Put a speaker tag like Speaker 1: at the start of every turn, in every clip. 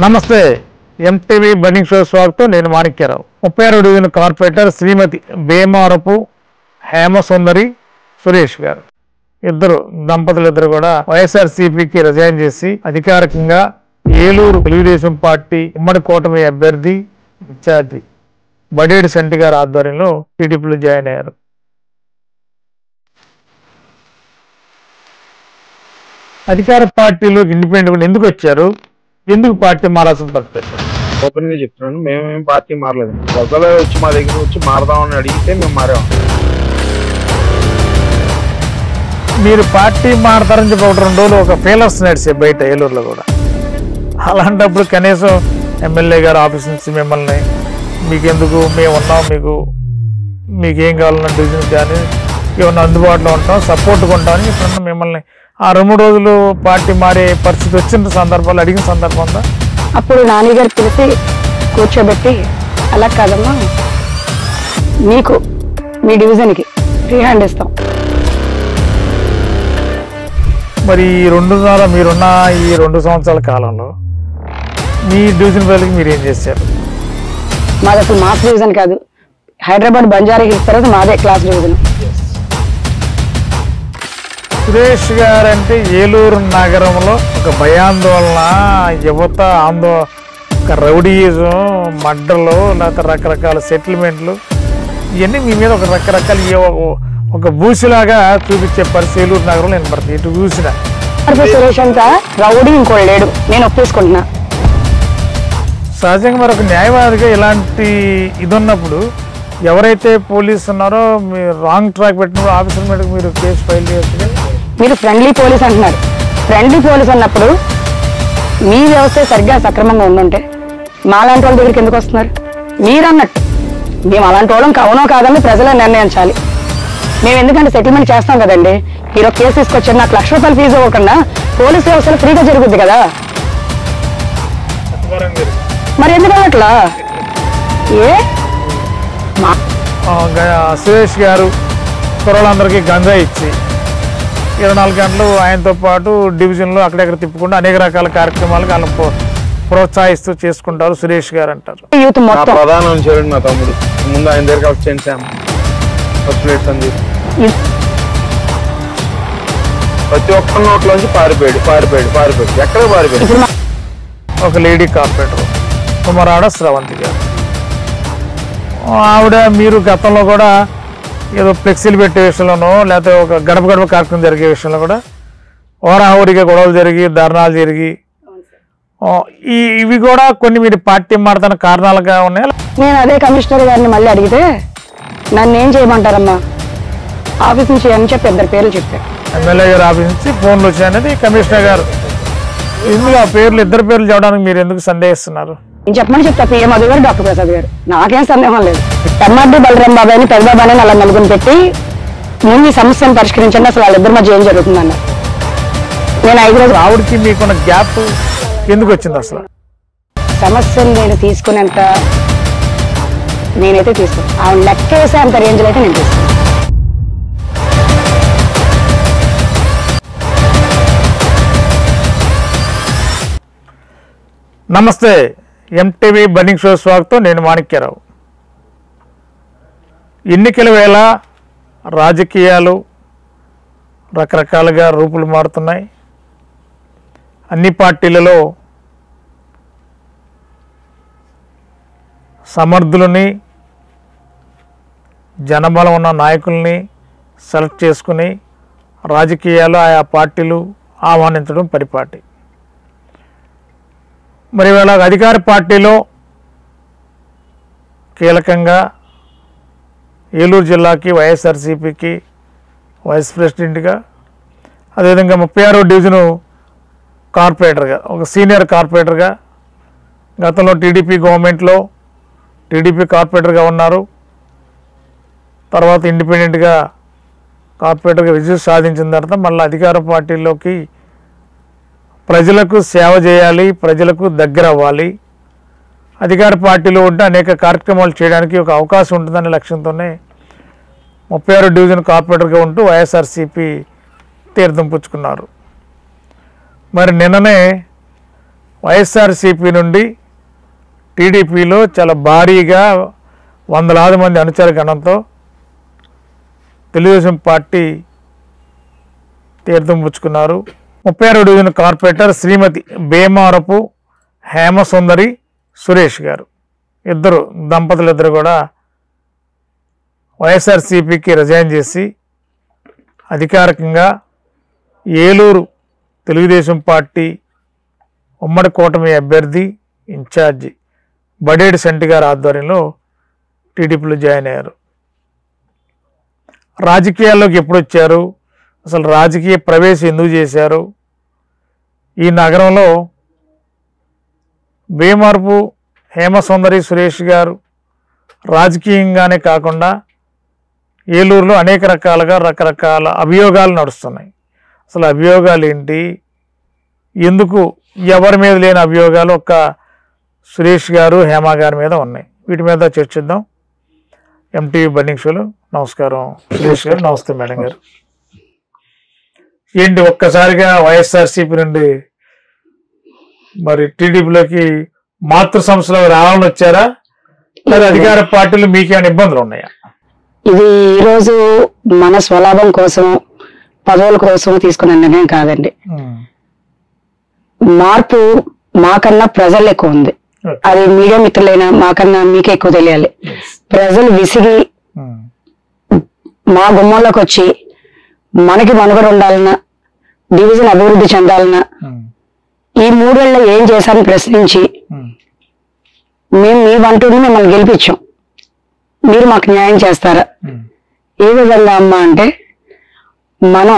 Speaker 1: నమస్తే MTV బన్నింగ్ show స్వాగతం నేను మాణిక్యరావు ముప్పై ఆరు డివిజన్ కార్పొరేటర్ శ్రీమతి భీమారపు హేమసుందరి సురేష్ గారు ఇద్దరు దంపతులు ఇద్దరు కూడా వైఎస్ఆర్ సిపికి రిజైన్ చేసి అధికారికంగా ఏలూరు తెలుగుదేశం పార్టీ ఉమ్మడి కూటమి అభ్యర్థి ఇన్ఛార్జి బడేడు సంటి గారి ఆధ్వర్యంలో టీడీపీలో జాయిన్ అయ్యారు అధికార పార్టీలోకి ఇండిపెండెంట్ ఎందుకు వచ్చారు ఎందుకు పార్టీ మారాల్సిన పరిస్థితి
Speaker 2: ఓపెన్ గా చెప్తున్నాను మేమేం పార్టీ మారలేదు ప్రజలు వచ్చి మా దగ్గర వచ్చి మారదామని అడిగితే మేము మారాం
Speaker 1: మీరు పార్టీ మారతారని చెప్పి ఒక రెండు రోజులు ఒక ఫీలర్స్ నడిచే బయట ఏలూరులో కూడా అలాంటప్పుడు కనీసం ఎమ్మెల్యే గారు ఆఫీస్ నుంచి మిమ్మల్ని మీకెందుకు మేము ఉన్నాం మీకు మీకు ఏం కావాలన్న డివిజన్ కానీ ఏమన్నా అందుబాటులో ఉంటాం సపోర్ట్గా ఉంటామని ఎప్పుడన్నా మిమ్మల్ని ఆ రెండు మూడు రోజులు పార్టీ మారే పరిస్థితి వచ్చిన సందర్భాలు అడిగిన సందర్భం ఉందా
Speaker 3: అప్పుడు నాన్నగారు పిలిచి కూర్చోబెట్టి అలా కాదమ్మా మీకు మీ డివిజన్కి ఫ్రీ హ్యాండ్ ఇస్తాం
Speaker 1: మరి ఈ రెండున్నర మీరున్న ఈ రెండు సంవత్సరాల కాలంలో మీ డివిజన్ ప్రజలకి మీరు ఏం చేశారు
Speaker 3: మాది అసలు మాస్ డివిజన్ కాదు హైదరాబాద్ బంజారా హిల్స్ తర్వాత మాదే క్లాస్ డివిజన్
Speaker 1: సురేష్ గారు అంటే ఏలూరు నగరంలో ఒక భయాందోళన యువత ఆందో ఒక రౌడీయిజం మడ్డలు లేకపోతే రకరకాల సెటిల్మెంట్లు ఇవన్నీ మీ మీద ఒక రకరకాల ఏ ఒక- ఒక బూసిలాగా చూపించే పరిస్థితి ఏలూరు నగరంలో నేను పడుతుంది ఇటు చూసిన
Speaker 3: సురేష్ అంతా రౌడీ ఇంకోటి లేడు నేను ఒప్పేసుకుంటున్నా
Speaker 1: సహజంగా మరి ఒక న్యాయవాదిగా ఇలాంటి ఇది ఉన్నప్పుడు ఎవరైతే పోలీసు ఉన్నారో మీరు రాంగ్ ట్రాక్ పెట్టినప్పుడు ఆఫీసర్ మీద మీరు కేసు ఫైల్ చేయొచ్చు కదా.
Speaker 3: మీరు ఫ్రెండ్లీ పోలీస్ అంటున్నారు ఫ్రెండ్లీ పోలీస్ అన్నప్పుడు మీ వ్యవస్థ సరిగ్గా సక్రమంగా ఉండుంటే మాలాంటి వాళ్ళ దగ్గరికి ఎందుకు వస్తున్నారు మీరు అన్నట్టు మేము అలాంటి వాళ్ళం కావునో కాదని ప్రజలే నిర్ణయించాలి మేము ఎందుకంటే సెటిల్మెంట్ చేస్తాం కదండి మీరు ఒక కేసు తీసుకొచ్చారు నాకు లక్ష రూపాయలు ఫీజు ఇవ్వకుండా పోలీస్ వ్యవస్థలో ఫ్రీగా జరుగుద్ది కదా మరి ఎందుకు అట్లా ఏ మా
Speaker 1: ఆ, గ- సురేష్ గారు కుర్రలందరికీ గంజా ఇచ్చి ఇరవై నాలుగు గంటలు ఆయనతో పాటు డివిజన్లో అక్కడెక్కడ తిప్పుకుంటూ అనేక రకాల కార్యక్రమాలకు వాళ్ళని ప్రో- ప్రోత్సహిస్తూ చేసుకుంటారు సురేష్ గారు అంటారు
Speaker 3: యూత్
Speaker 2: నా
Speaker 3: మొత్తం
Speaker 2: ప్రధాన అనుచరుడు మా తమ్ముడు ముందు ఆయన దగ్గర కలిసి చేసాము ఫస్ట్ ప్లేట్స్ అని చెప్పి
Speaker 3: ఇ-
Speaker 2: ప్రతి ఒక్క నోట్లోంచి పారిపోయాడు పారిపోయాడు పారిపోయాడు ఎక్కడ పారిపోయాడు
Speaker 3: ఇప్పుడు మా-
Speaker 1: ఒక లేడీ కార్పొరేటర్ కుమరాడ స్రవంతి గారు ఆవిడ మీరు గతంలో కూడా ఏదో ఫ్లెక్సీలు పెట్టే విషయంలోనో లేకపోతే ఒక గడప గడప కార్యక్రమం జరిగే విషయంలో కూడా ఓరాహోరిగా గొడవలు జరిగి ధర్నాలు జరిగి ఆ, ఈ ఇవి కూడా కొన్ని మీరు పార్టీ మారుతున్న కారణాలుగా ఉన్నాయి
Speaker 3: నేను అదే కమిషనర్ గారిని మళ్ళీ అడిగితే నన్ను ఏం చేయమంటారమ్మా ఆఫీస్ నుంచి అని చెప్పి ఇద్దరు పేర్లు చెప్పారు
Speaker 1: ఎమ్మెల్యే గారు ఆఫీస్ నుంచి ఫోన్లు వచ్చాయనేది కమిషనర్ గారు ఇందులో ఆ పేర్లు ఇద్దరు పేర్లు చెప్పడానికి మీరు ఎందుకు సందేహిస్తున్నారు
Speaker 3: నేను చెప్పమని చెప్తా పిఏ మధు గారు డాక్టర్ ప్రసాద్ గారు నాకేం సందేహం లేదు ఎంఆర్డి బలరాం బాబాయ్ అని పెద్ద బాబాయ్ అలా నలుగురిని పెట్టి ముందు ఈ సమస్యను పరిష్కరించండి అసలు వాళ్ళిద్దరి మధ్య ఏం జరుగుతుందన్న నేను ఐదు రోజులు
Speaker 1: ఆవిడకి మీకున్న గ్యాప్ ఎందుకు వచ్చింది అసలు
Speaker 3: సమస్యను నేను తీసుకునేంత నేనైతే తీసుకున్నాను ఆవిడ లెక్కేసే అంత రేంజ్లో అయితే నేను తీసుకున్నాను
Speaker 1: నమస్తే ఎంటీవీ బన్నింగ్ షో స్వాగతం నేను మాణిక్యరావు ఎన్నికల వేళ రాజకీయాలు రకరకాలుగా రూపులు మారుతున్నాయి అన్ని పార్టీలలో సమర్థులని జనబలం ఉన్న నాయకుల్ని సెలెక్ట్ చేసుకుని రాజకీయాలు ఆయా పార్టీలు ఆహ్వానించడం పరిపాటి మరి ఇవాళ అధికార పార్టీలో కీలకంగా ఏలూరు జిల్లాకి వైఎస్ఆర్సీపీకి వైస్ ప్రెసిడెంట్గా అదేవిధంగా ముప్పై ఆరో డివిజను కార్పొరేటర్గా ఒక సీనియర్ కార్పొరేటర్గా గతంలో టీడీపీ గవర్నమెంట్లో టీడీపీ కార్పొరేటర్గా ఉన్నారు తర్వాత ఇండిపెండెంట్గా కార్పొరేటర్గా విజయం సాధించిన తర్వాత మళ్ళీ అధికార పార్టీలోకి ప్రజలకు సేవ చేయాలి ప్రజలకు దగ్గర అవ్వాలి అధికార పార్టీలో ఉంటే అనేక కార్యక్రమాలు చేయడానికి ఒక అవకాశం ఉంటుందనే లక్ష్యంతోనే ముప్పై ఆరు డివిజన్ కార్పొరేటర్గా ఉంటూ వైఎస్ఆర్సీపీ తీర్థం పుచ్చుకున్నారు మరి నిన్ననే వైఎస్ఆర్సీపీ నుండి టీడీపీలో చాలా భారీగా వందలాది మంది అనుచర గణంతో తెలుగుదేశం పార్టీ తీర్థం పుచ్చుకున్నారు ముప్పై ఆరు డివిజన్ కార్పొరేటర్ శ్రీమతి బేమారపు హేమసుందరి సురేష్ గారు ఇద్దరు దంపతులు ఇద్దరు కూడా వైఎస్ఆర్సీపీకి రిజైన్ చేసి అధికారికంగా ఏలూరు తెలుగుదేశం పార్టీ ఉమ్మడి కూటమి అభ్యర్థి ఇన్ఛార్జి బడేడి సెంటి గారి ఆధ్వర్యంలో టీడీపీలో జాయిన్ అయ్యారు రాజకీయాల్లోకి ఎప్పుడు వచ్చారు అసలు రాజకీయ ప్రవేశం ఎందుకు చేశారు ఈ నగరంలో భీమర్పు హేమసుందరి సురేష్ గారు రాజకీయంగానే కాకుండా ఏలూరులో అనేక రకాలుగా రకరకాల అభియోగాలు నడుస్తున్నాయి అసలు అభియోగాలు ఏంటి ఎందుకు ఎవరి మీద లేని అభియోగాలు ఒక్క సురేష్ గారు హేమ గారి మీద ఉన్నాయి వీటి మీద చర్చిద్దాం ఎంటీవీ బన్నింగ్ షోలో నమస్కారం సురేష్ గారు నమస్తే మేడం గారు ఏంటి ఒక్కసారిగా వైఎస్ఆర్సీపీ నుండి మరి టీడీపీలోకి మాతృ సంస్థలో రావాలని వచ్చారా లేదా అధికార పార్టీలు మీకేమైనా ఇబ్బందులు ఉన్నాయా
Speaker 3: ఇది ఈ రోజు మన స్వలాభం కోసం పదవుల కోసం తీసుకున్న నిర్ణయం కాదండి
Speaker 1: ఉమ్.
Speaker 3: మార్పు మాకన్నా ప్రజలు ఎక్కువ ఉంది
Speaker 1: Okay.
Speaker 3: అది మీడియా మిత్రులైనా మాకన్నా మీకే ఎక్కువ తెలియాలి ప్రజలు విసిగి
Speaker 1: ఉమ్.
Speaker 3: మా గుమ్మంలోకి వచ్చి మనకి మనుగడ ఉండాలన్నా డివిజన్ అభివృద్ధి చెందాలన్నా
Speaker 1: ఉమ్.
Speaker 3: ఈ మూడేళ్లలో ఏం చేశారని ప్రశ్నించి
Speaker 1: ఉమ్.
Speaker 3: మేము మీ వంటూని మిమ్మల్ని గెలిపించాం మీరు మాకు న్యాయం చేస్తారా
Speaker 1: ఉమ్.
Speaker 3: ఏ విధంగా అమ్మా అంటే మనం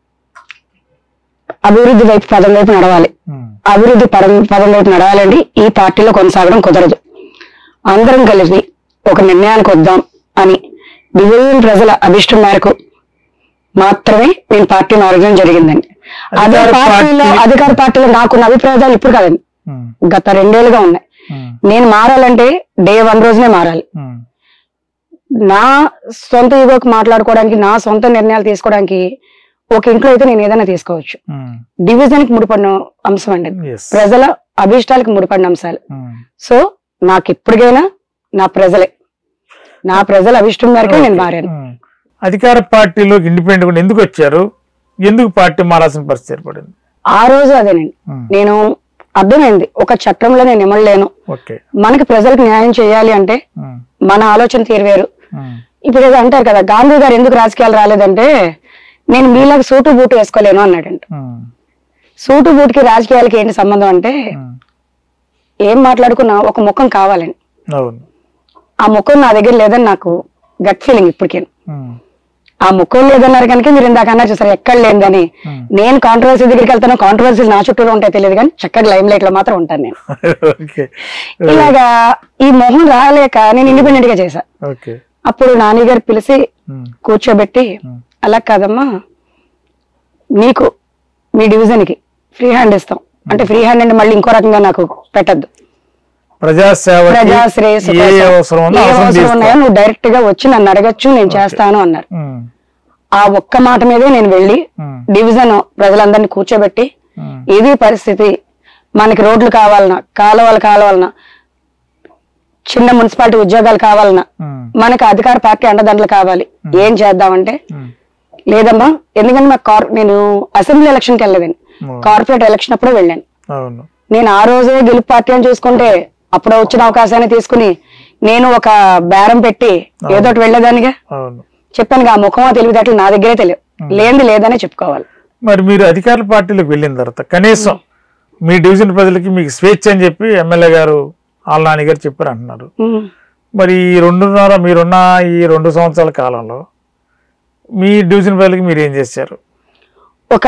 Speaker 3: అభివృద్ధి వైపు పదం వైపు నడవాలి
Speaker 1: ఉమ్.
Speaker 3: అభివృద్ధి పదం పదం వైపు నడవాలండి ఈ పార్టీలో కొనసాగడం కుదరదు అందరం కలిసి ఒక నిర్ణయానికి వద్దాం అని డివిజన్ ప్రజల అభిష్టం మేరకు మాత్రమే నేను పార్టీ మారడం జరిగిందండి అదే
Speaker 1: అధికార
Speaker 3: పార్టీలో
Speaker 1: పార్టీ-
Speaker 3: అధికార పార్టీలో నాకున్న అభిప్రాయాలు ఇప్పుడు కాదండి
Speaker 1: ఉమ్.
Speaker 3: గత రెండేళ్లుగా ఉన్నాయి
Speaker 1: ఉమ్.
Speaker 3: నేను మారాలంటే డే వన్ రోజునే మారాలి
Speaker 1: ఉమ్.
Speaker 3: నా సొంత ఈగోకి మాట్లాడుకోవడానికి నా సొంత నిర్ణయాలు తీసుకోవడానికి ఒక ఇంట్లో అయితే నేను ఏదైనా తీసుకోవచ్చు
Speaker 1: ఉమ్.
Speaker 3: డివిజన్ కి ముడిపడిన అంశం అండి అది.
Speaker 1: Yes.
Speaker 3: ప్రజల అభిష్టాలకు ముడిపడిన అంశాలు
Speaker 1: ఉమ్.
Speaker 3: సో నాకు ఎప్పటికైనా నా ప్రజలే నా ప్రజల అభిష్టం మేరకే నేను మారాను
Speaker 1: ఉమ్. అధికార పార్టీలోకి ఇండిపెండెంట్ ఎందుకు వచ్చారు ఎందుకు పార్టీ మారాల్సిన పరిస్థితి ఏర్పడింది
Speaker 3: ఆ రోజు అదేనండి
Speaker 1: ఉమ్.
Speaker 3: నేను అర్థమైంది ఒక చట్టంలో నేను ఇమ్మలేను
Speaker 1: ఓకే
Speaker 3: మనకి ప్రజలకు న్యాయం చేయాలి అంటే
Speaker 1: ఉమ్.
Speaker 3: మన ఆలోచన తీరు వేరు
Speaker 1: ఉమ్.
Speaker 3: ఇప్పుడు ఏదో అంటారు కదా గాంధీ గారు ఎందుకు రాజకీయాలు రాలేదంటే నేను మీలాగా సూటు బూటు వేసుకోలేను అన్నాడంట
Speaker 1: ఉమ్.
Speaker 3: సూటు బూటుకి రాజకీయాలకి ఏంటి సంబంధం అంటే
Speaker 1: ఉమ్.
Speaker 3: ఏం మాట్లాడుకున్నా ఒక ముఖం కావాలని
Speaker 1: అవును
Speaker 3: ఆ ముఖం నా దగ్గర లేదని నాకు గట్ ఫీలింగ్ ఇప్పటికే
Speaker 1: ఉమ్.
Speaker 3: ఆ ముఖం లేదన్నారు కనుక మీరు ఇందాక అన్నారు చూసారు ఎక్కడ లేదని
Speaker 1: Hmm.
Speaker 3: నేను కాంట్రవర్సీ దగ్గరికి వెళ్తాను కాంట్రవర్సీలు నా చుట్టూలో ఉంటాయి తెలియదు కానీ చక్కటి లైమ్ లైట్ లో మాత్రం ఉంటాను నేను
Speaker 1: ఓకే
Speaker 3: ఇలాగా ఈ మొహం రాలేక నేను ఇండిపెండెంట్ గా చేశా
Speaker 1: ఓకే
Speaker 3: అప్పుడు నాని గారు పిలిచి
Speaker 1: ఉమ్.
Speaker 3: కూర్చోబెట్టి
Speaker 1: Hmm.
Speaker 3: అలా కాదమ్మా నీకు మీ డివిజన్ కి ఫ్రీ హ్యాండ్ ఇస్తాం అంటే ఫ్రీ హ్యాండ్ అంటే మళ్ళీ ఇంకో రకంగా నాకు పెట్టద్దు
Speaker 1: ప్రజాసేవ
Speaker 3: ప్రజాశ్రేయస్సు
Speaker 1: ఏ
Speaker 3: కోసం
Speaker 1: అవసరం ఉందో
Speaker 3: ఏ
Speaker 1: అవసరం
Speaker 3: అవసరం
Speaker 1: తీసుకో.
Speaker 3: ఉన్నాయో నువ్వు డైరెక్ట్ గా వచ్చి నన్ను అడగచ్చు నేను చేస్తాను అన్నారు
Speaker 1: ఉమ్.
Speaker 3: ఆ ఒక్క మాట మీదే నేను వెళ్ళి
Speaker 1: ఉమ్.
Speaker 3: డివిజన్ ప్రజలందరినీ కూర్చోబెట్టి
Speaker 1: ఉమ్.
Speaker 3: ఇది పరిస్థితి మనకి రోడ్లు కావాలన్నా కాలువలు కావాలన్నా చిన్న మున్సిపాలిటీ ఉద్యోగాలు కావాలన్నా
Speaker 1: ఉమ్.
Speaker 3: మనకి అధికార పార్టీ అండదండలు కావాలి ఏం చేద్దామంటే
Speaker 1: ఉమ్.
Speaker 3: లేదమ్మా ఎందుకంటే నాకు కార్ నేను అసెంబ్లీ ఎలక్షన్కి వెళ్ళలేదండి
Speaker 1: ఉమ్.
Speaker 3: కార్పొరేట్ ఎలక్షన్ అప్పుడే వెళ్ళాను
Speaker 1: అవును
Speaker 3: నేను ఆ రోజే గెలుపు పార్టీ అని చూసుకుంటే అప్పుడు వచ్చిన అవకాశాన్ని తీసుకుని నేను ఒక బేరం పెట్టి ఏదో ఒకటి వెళ్ళేదానిగా
Speaker 1: అవును
Speaker 3: చెప్పాను ఆ ముఖమా తెలివితేటలు నా దగ్గరే తెలియదు లేనిది లేదనే చెప్పుకోవాలి
Speaker 1: మరి మీరు అధికార పార్టీలకు వెళ్ళిన తర్వాత కనీసం మీ డివిజన్ ప్రజలకి మీకు స్వేచ్ఛ అని చెప్పి ఎమ్మెల్యే గారు ఆల్నాని గారు చెప్పారు అంటున్నారు
Speaker 3: ఉమ్.
Speaker 1: మరి ఈ రెండున్నర మీరున్న ఈ రెండు సంవత్సరాల కాలంలో మీ డివిజన్ ప్రజలకి మీరు ఏం చేశారు
Speaker 3: ఒక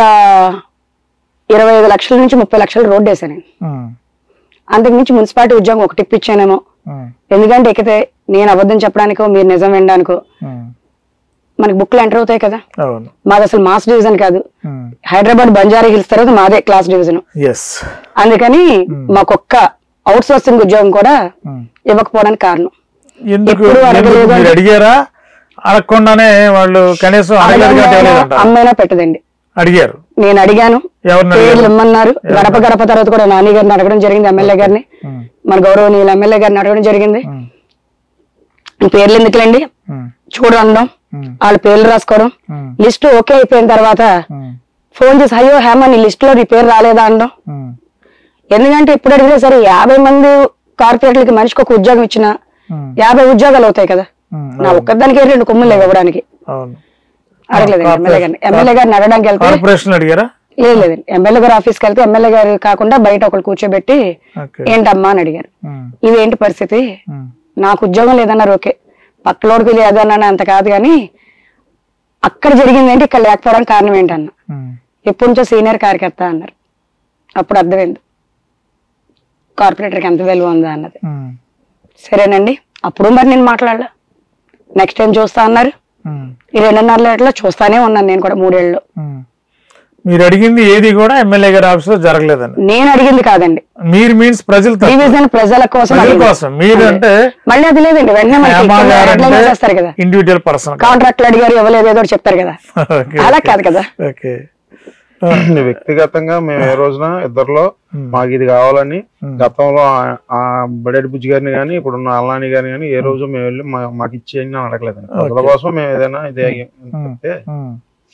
Speaker 3: ఇరవై ఐదు లక్షల నుంచి ముప్పై లక్షల రోడ్డు వేసాను
Speaker 1: ఉమ్.
Speaker 3: అంతకు మించి మున్సిపాలిటీ ఉద్యోగం ఒకటి ఇప్పించానేమో
Speaker 1: ఉమ్.
Speaker 3: ఎందుకంటే ఎక్కితే నేను అబద్ధం చెప్పడానికో మీరు నిజం వినడానికో
Speaker 1: ఉమ్.
Speaker 3: మనకి బుక్లు ఎంటర్ అవుతాయి కదా
Speaker 1: అవును
Speaker 3: మాది అసలు మాస్ డివిజన్ కాదు హైదరాబాద్ బంజారా హిల్స్ తర్వాత మాదే క్లాస్ డివిజన్
Speaker 1: ఎస్
Speaker 3: అందుకని మాకొక్క అవుట్ సోర్సింగ్ ఉద్యోగం కూడా ఇవ్వకపోవడానికి కారణం
Speaker 1: ఎందుకు
Speaker 3: ఎప్పుడు
Speaker 1: ఎందుకు
Speaker 3: అడగలేదు
Speaker 1: మీరు అడిగారా అడగకుండానే వాళ్ళు కనీసం అడగలేదు కాబట్టి ఇవ్వలేదంటారా?
Speaker 3: అమ్మైనా పెట్టదండి
Speaker 1: అడిగారు
Speaker 3: నేను అడిగాను
Speaker 1: ఎవరిని
Speaker 3: పేర్లు
Speaker 1: అడిగారు
Speaker 3: ఇమ్మన్నారు గడప గడప తర్వాత కూడా నాని గారిని అడగడం జరిగింది ఎమ్మెల్యే గారిని
Speaker 1: ఉమ్,
Speaker 3: మన గౌరవనీయులు ఎమ్మెల్యే గారిని అడగడం జరిగింది
Speaker 1: ఉమ్,
Speaker 3: ఈ పేర్లు ఎందుకులేండి
Speaker 1: ఉమ్,
Speaker 3: చూడు అనడం
Speaker 1: ఉమ్,
Speaker 3: వాళ్ళ పేర్లు రాసుకోవడం
Speaker 1: ఉమ్,
Speaker 3: లిస్ట్ ఓకే అయిపోయిన తర్వాత
Speaker 1: ఉమ్,
Speaker 3: ఫోన్ చేసి అయ్యో హేమ నీ లిస్ట్ లో నీ పేరు రాలేదా అనడం
Speaker 1: ఉమ్,
Speaker 3: ఎందుకంటే ఇప్పుడు అడిగినా సరే యాభై మంది కార్పొరేట్లకి మనిషికి ఒక ఉద్యోగం ఇచ్చిన
Speaker 1: ఉమ్,
Speaker 3: యాభై ఉద్యోగాలు అవుతాయి కదా
Speaker 1: ఉమ్,
Speaker 3: నా ఒక్కదానికి రెండు కొమ్ములు లేవు ఇవ్వడానికి
Speaker 1: అవును
Speaker 3: అడగలేదండి ఎమ్మెల్యే గారిని ఎమ్మెల్యే గారిని అడగడానికి వెళ్తే
Speaker 1: కార్పొరేషన్ అడిగారా
Speaker 3: లేదు లేదండి ఎమ్మెల్యే గారి ఆఫీస్కి వెళ్తే ఎమ్మెల్యే గారు కాకుండా బయట ఒకరు కూర్చోబెట్టి
Speaker 1: ఓకే
Speaker 3: ఏంటమ్మా అని అడిగారు
Speaker 1: ఉమ్,
Speaker 3: ఇదేంటి పరిస్థితి
Speaker 1: ఉమ్,
Speaker 3: నాకు ఉద్యోగం లేదన్నారు ఓకే పక్కలోడికి లేదన్నాను అంత కాదు కానీ అక్కడ జరిగింది ఏంటి ఇక్కడ లేకపోవడానికి కారణం ఏంటన్న
Speaker 1: ఉమ్,
Speaker 3: ఎప్పటి నుంచో సీనియర్ కార్యకర్త అన్నారు అప్పుడు అర్థమైంది కార్పొరేటర్కి ఎంత విలువ ఉందా అన్నది
Speaker 1: ఉమ్,
Speaker 3: సరేనండి అప్పుడు మరి నేను మాట్లాడలా నెక్స్ట్ టైం చూస్తా అన్నారు
Speaker 1: ఉమ్,
Speaker 3: ఈ రెండున్నర ఏళ్ళలో చూస్తానే ఉన్నాను నేను కూడా మూడేళ్ళు
Speaker 1: ఉమ్. మీరు అడిగింది ఏది కూడా ఎమ్మెల్యే గారి ఆఫీస్ లో జరగలేదండి
Speaker 3: నేను అడిగింది కాదండి
Speaker 1: మీరు మీన్స్ ప్రజలు తప్ప.
Speaker 3: డివిజన్ ప్రజల కోసం
Speaker 1: ప్రజల
Speaker 3: అడిగింది.
Speaker 1: కోసం మీరు అంటే
Speaker 3: మళ్ళీ అది లేదండి వెంటనే మనకి
Speaker 1: హేమ
Speaker 3: కొన్ని
Speaker 1: గారు
Speaker 3: headlines
Speaker 1: అంటే
Speaker 3: వేస్తారు కదా
Speaker 1: ఇండివిజువల్ పర్సన్
Speaker 3: కాంట్రాక్ట్లు అడిగారు ఇవ్వలేదు ఏదో ఒకటి చెప్తారు కదా
Speaker 1: ఓకే
Speaker 3: అలా కాదు కదా
Speaker 1: ఓకే
Speaker 2: వ్యక్తిగతంగా మేము ఏ రోజున ఇద్దరులో మాకు ఇది కావాలని గతంలో ఆ- ఆ బడేటి బుజ్జి గారిని కానీ ఇప్పుడున్న అల్లాని గారిని కానీ ఏ రోజు మేము వెళ్ళి మా- మాకు ఇచ్చేయండి అని అడగలేదండి ప్రజల కోసం మేము ఏదైనా ఇది చెప్తే
Speaker 1: ఉమ్.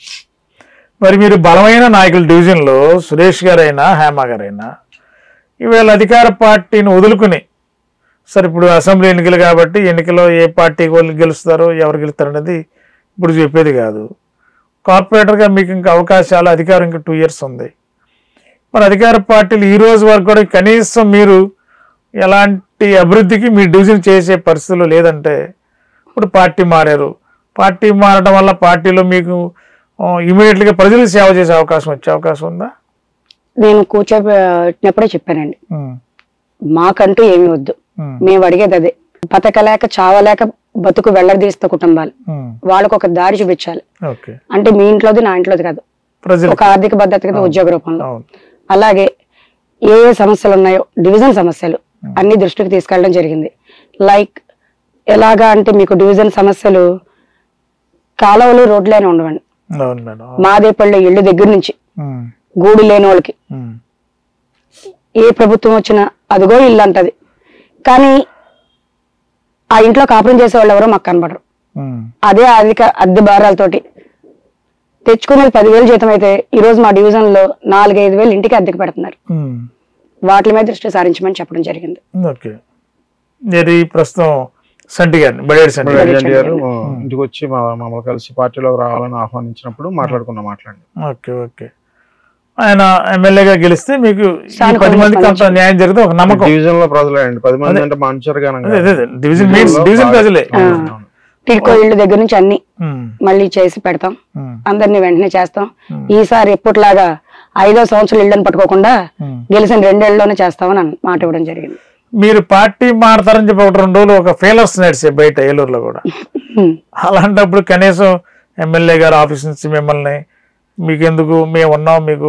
Speaker 1: మరి మీరు బలమైన నాయకుల డివిజన్ లో సురేష్ గారైనా హేమ గారైనా ఈవేళ అధికార పార్టీని వదులుకుని సరే ఇప్పుడు అసెంబ్లీ ఎన్నికలు కాబట్టి ఎన్నికలో ఏ పార్టీ వాళ్ళు గెలుస్తారో ఎవరు గెలుస్తారు అనేది ఇప్పుడు చెప్పేది కాదు కార్పొరేటర్గా మీకు ఇంకా అవకాశాలు అధికారం ఇంకా టూ ఇయర్స్ ఉంది మరి అధికార పార్టీలు ఈ రోజు వరకు కూడా కనీసం మీరు ఎలాంటి అభివృద్ధికి మీ డివిజన్ చేసే పరిస్థితులు లేదంటే ఇప్పుడు పార్టీ మారారు పార్టీ మారడం వల్ల పార్టీలో మీకు ఇమీడియట్ గా ప్రజలకు సేవ చేసే అవకాశం వచ్చే అవకాశం ఉందా
Speaker 3: నేను కూర్చోబెట్టినప్పుడే చెప్పానండి
Speaker 1: ఉమ్,
Speaker 3: మాకంటూ ఏమి వద్దు
Speaker 1: ఉమ్,
Speaker 3: మేము అడిగేది అదే బతకలేక చావలేక బతుకు వెళ్ళదీస్త కుటుంబాలు
Speaker 1: ఉమ్,
Speaker 3: వాళ్ళకు ఒక దారి చూపించాలి
Speaker 1: ఓకే
Speaker 3: అంటే మీ ఇంట్లోది నా ఇంట్లోది కాదు
Speaker 1: ప్రజలు
Speaker 3: ఒక ఆర్థిక భద్రత కింద ఉద్యోగ రూపంలో
Speaker 1: అవును
Speaker 3: అలాగే ఏ ఏ సమస్యలు ఉన్నాయో డివిజన్ సమస్యలు అన్ని దృష్టికి తీసుకెళ్ళడం జరిగింది లైక్ ఎలాగా అంటే మీకు డివిజన్ సమస్యలు కాలువలు రోడ్లైనా ఉండవండి
Speaker 1: అవును మేడం
Speaker 3: మాదేపల్లి ఇళ్ళు దగ్గర నుంచి
Speaker 1: ఉమ్,
Speaker 3: గూడు లేని వాళ్ళకి
Speaker 1: ఉమ్,
Speaker 3: ఏ ప్రభుత్వం వచ్చినా అదిగో ఇల్లు అంటది కానీ ఆ ఇంట్లో కాపురం చేసే వాళ్ళు ఎవరో మాకు కనబడరు
Speaker 1: ఉమ్,
Speaker 3: అదే అధిక అద్దె భారాలతోటి తెచ్చుకునేది పదివేలు జీతం అయితే ఈ రోజు మా డివిజన్ లో నాలుగైదు వేలు ఇంటికి అద్దెకి పెడుతున్నారు
Speaker 1: ఉమ్,
Speaker 3: వాటి మీద దృష్టి సారించమని చెప్పడం జరిగింది
Speaker 1: ఓకే ఇది ప్రస్తుతం సంటి గారిని బడేడి సంటి గారిని.
Speaker 2: రెడ్డి గారు ఇంటికి వచ్చి మా మమ్మల్ని కలిసి పార్టీలోకి రావాలని ఆహ్వానించినప్పుడు మాట్లాడుకున్నాం మాట్లాడి
Speaker 1: ఓకే ఓకే ఆయన ఎమ్మెల్యేగా గెలిస్తే మీకు ఈ
Speaker 3: సానుకూలంగా
Speaker 1: పది మందికి అంత న్యాయం జరిగితే ఒక నమ్మకం
Speaker 2: డివిజన్ లో ప్రజలే అండి పది మంది అంటే మంచిగా
Speaker 1: అదే అదే అదే. డివిజన్ మీన్స్ డివిజన్ ప్రజలే
Speaker 3: టిడ్కో ఇళ్ళు దగ్గర నుంచి అన్ని
Speaker 1: ఉమ్,
Speaker 3: మళ్ళీ చేసి పెడతాం
Speaker 1: ఉమ్,
Speaker 3: అందరినీ వెంటనే చేస్తాం ఈసారి ఎప్పటిలాగా ఐదో సంవత్సరం ఇళ్ళని పట్టుకోకుండా
Speaker 1: ఉమ్.
Speaker 3: గెలిచిన రెండేళ్లలోనే చేస్తామని అన్న- మాట ఇవ్వడం జరిగింది
Speaker 1: మీరు పార్టీ మారతారని చెప్పి ఒకటి రెండు రోజులు ఒక ఫెయిలర్స్ నడిచే బయట ఏలూరులో కూడా
Speaker 3: హ్మ్.
Speaker 1: అలాంటప్పుడు కనీసం ఎమ్మెల్యే గారు ఆఫీస్ నుంచి మిమ్మల్ని మీకెందుకు మేము ఉన్నాం మీకు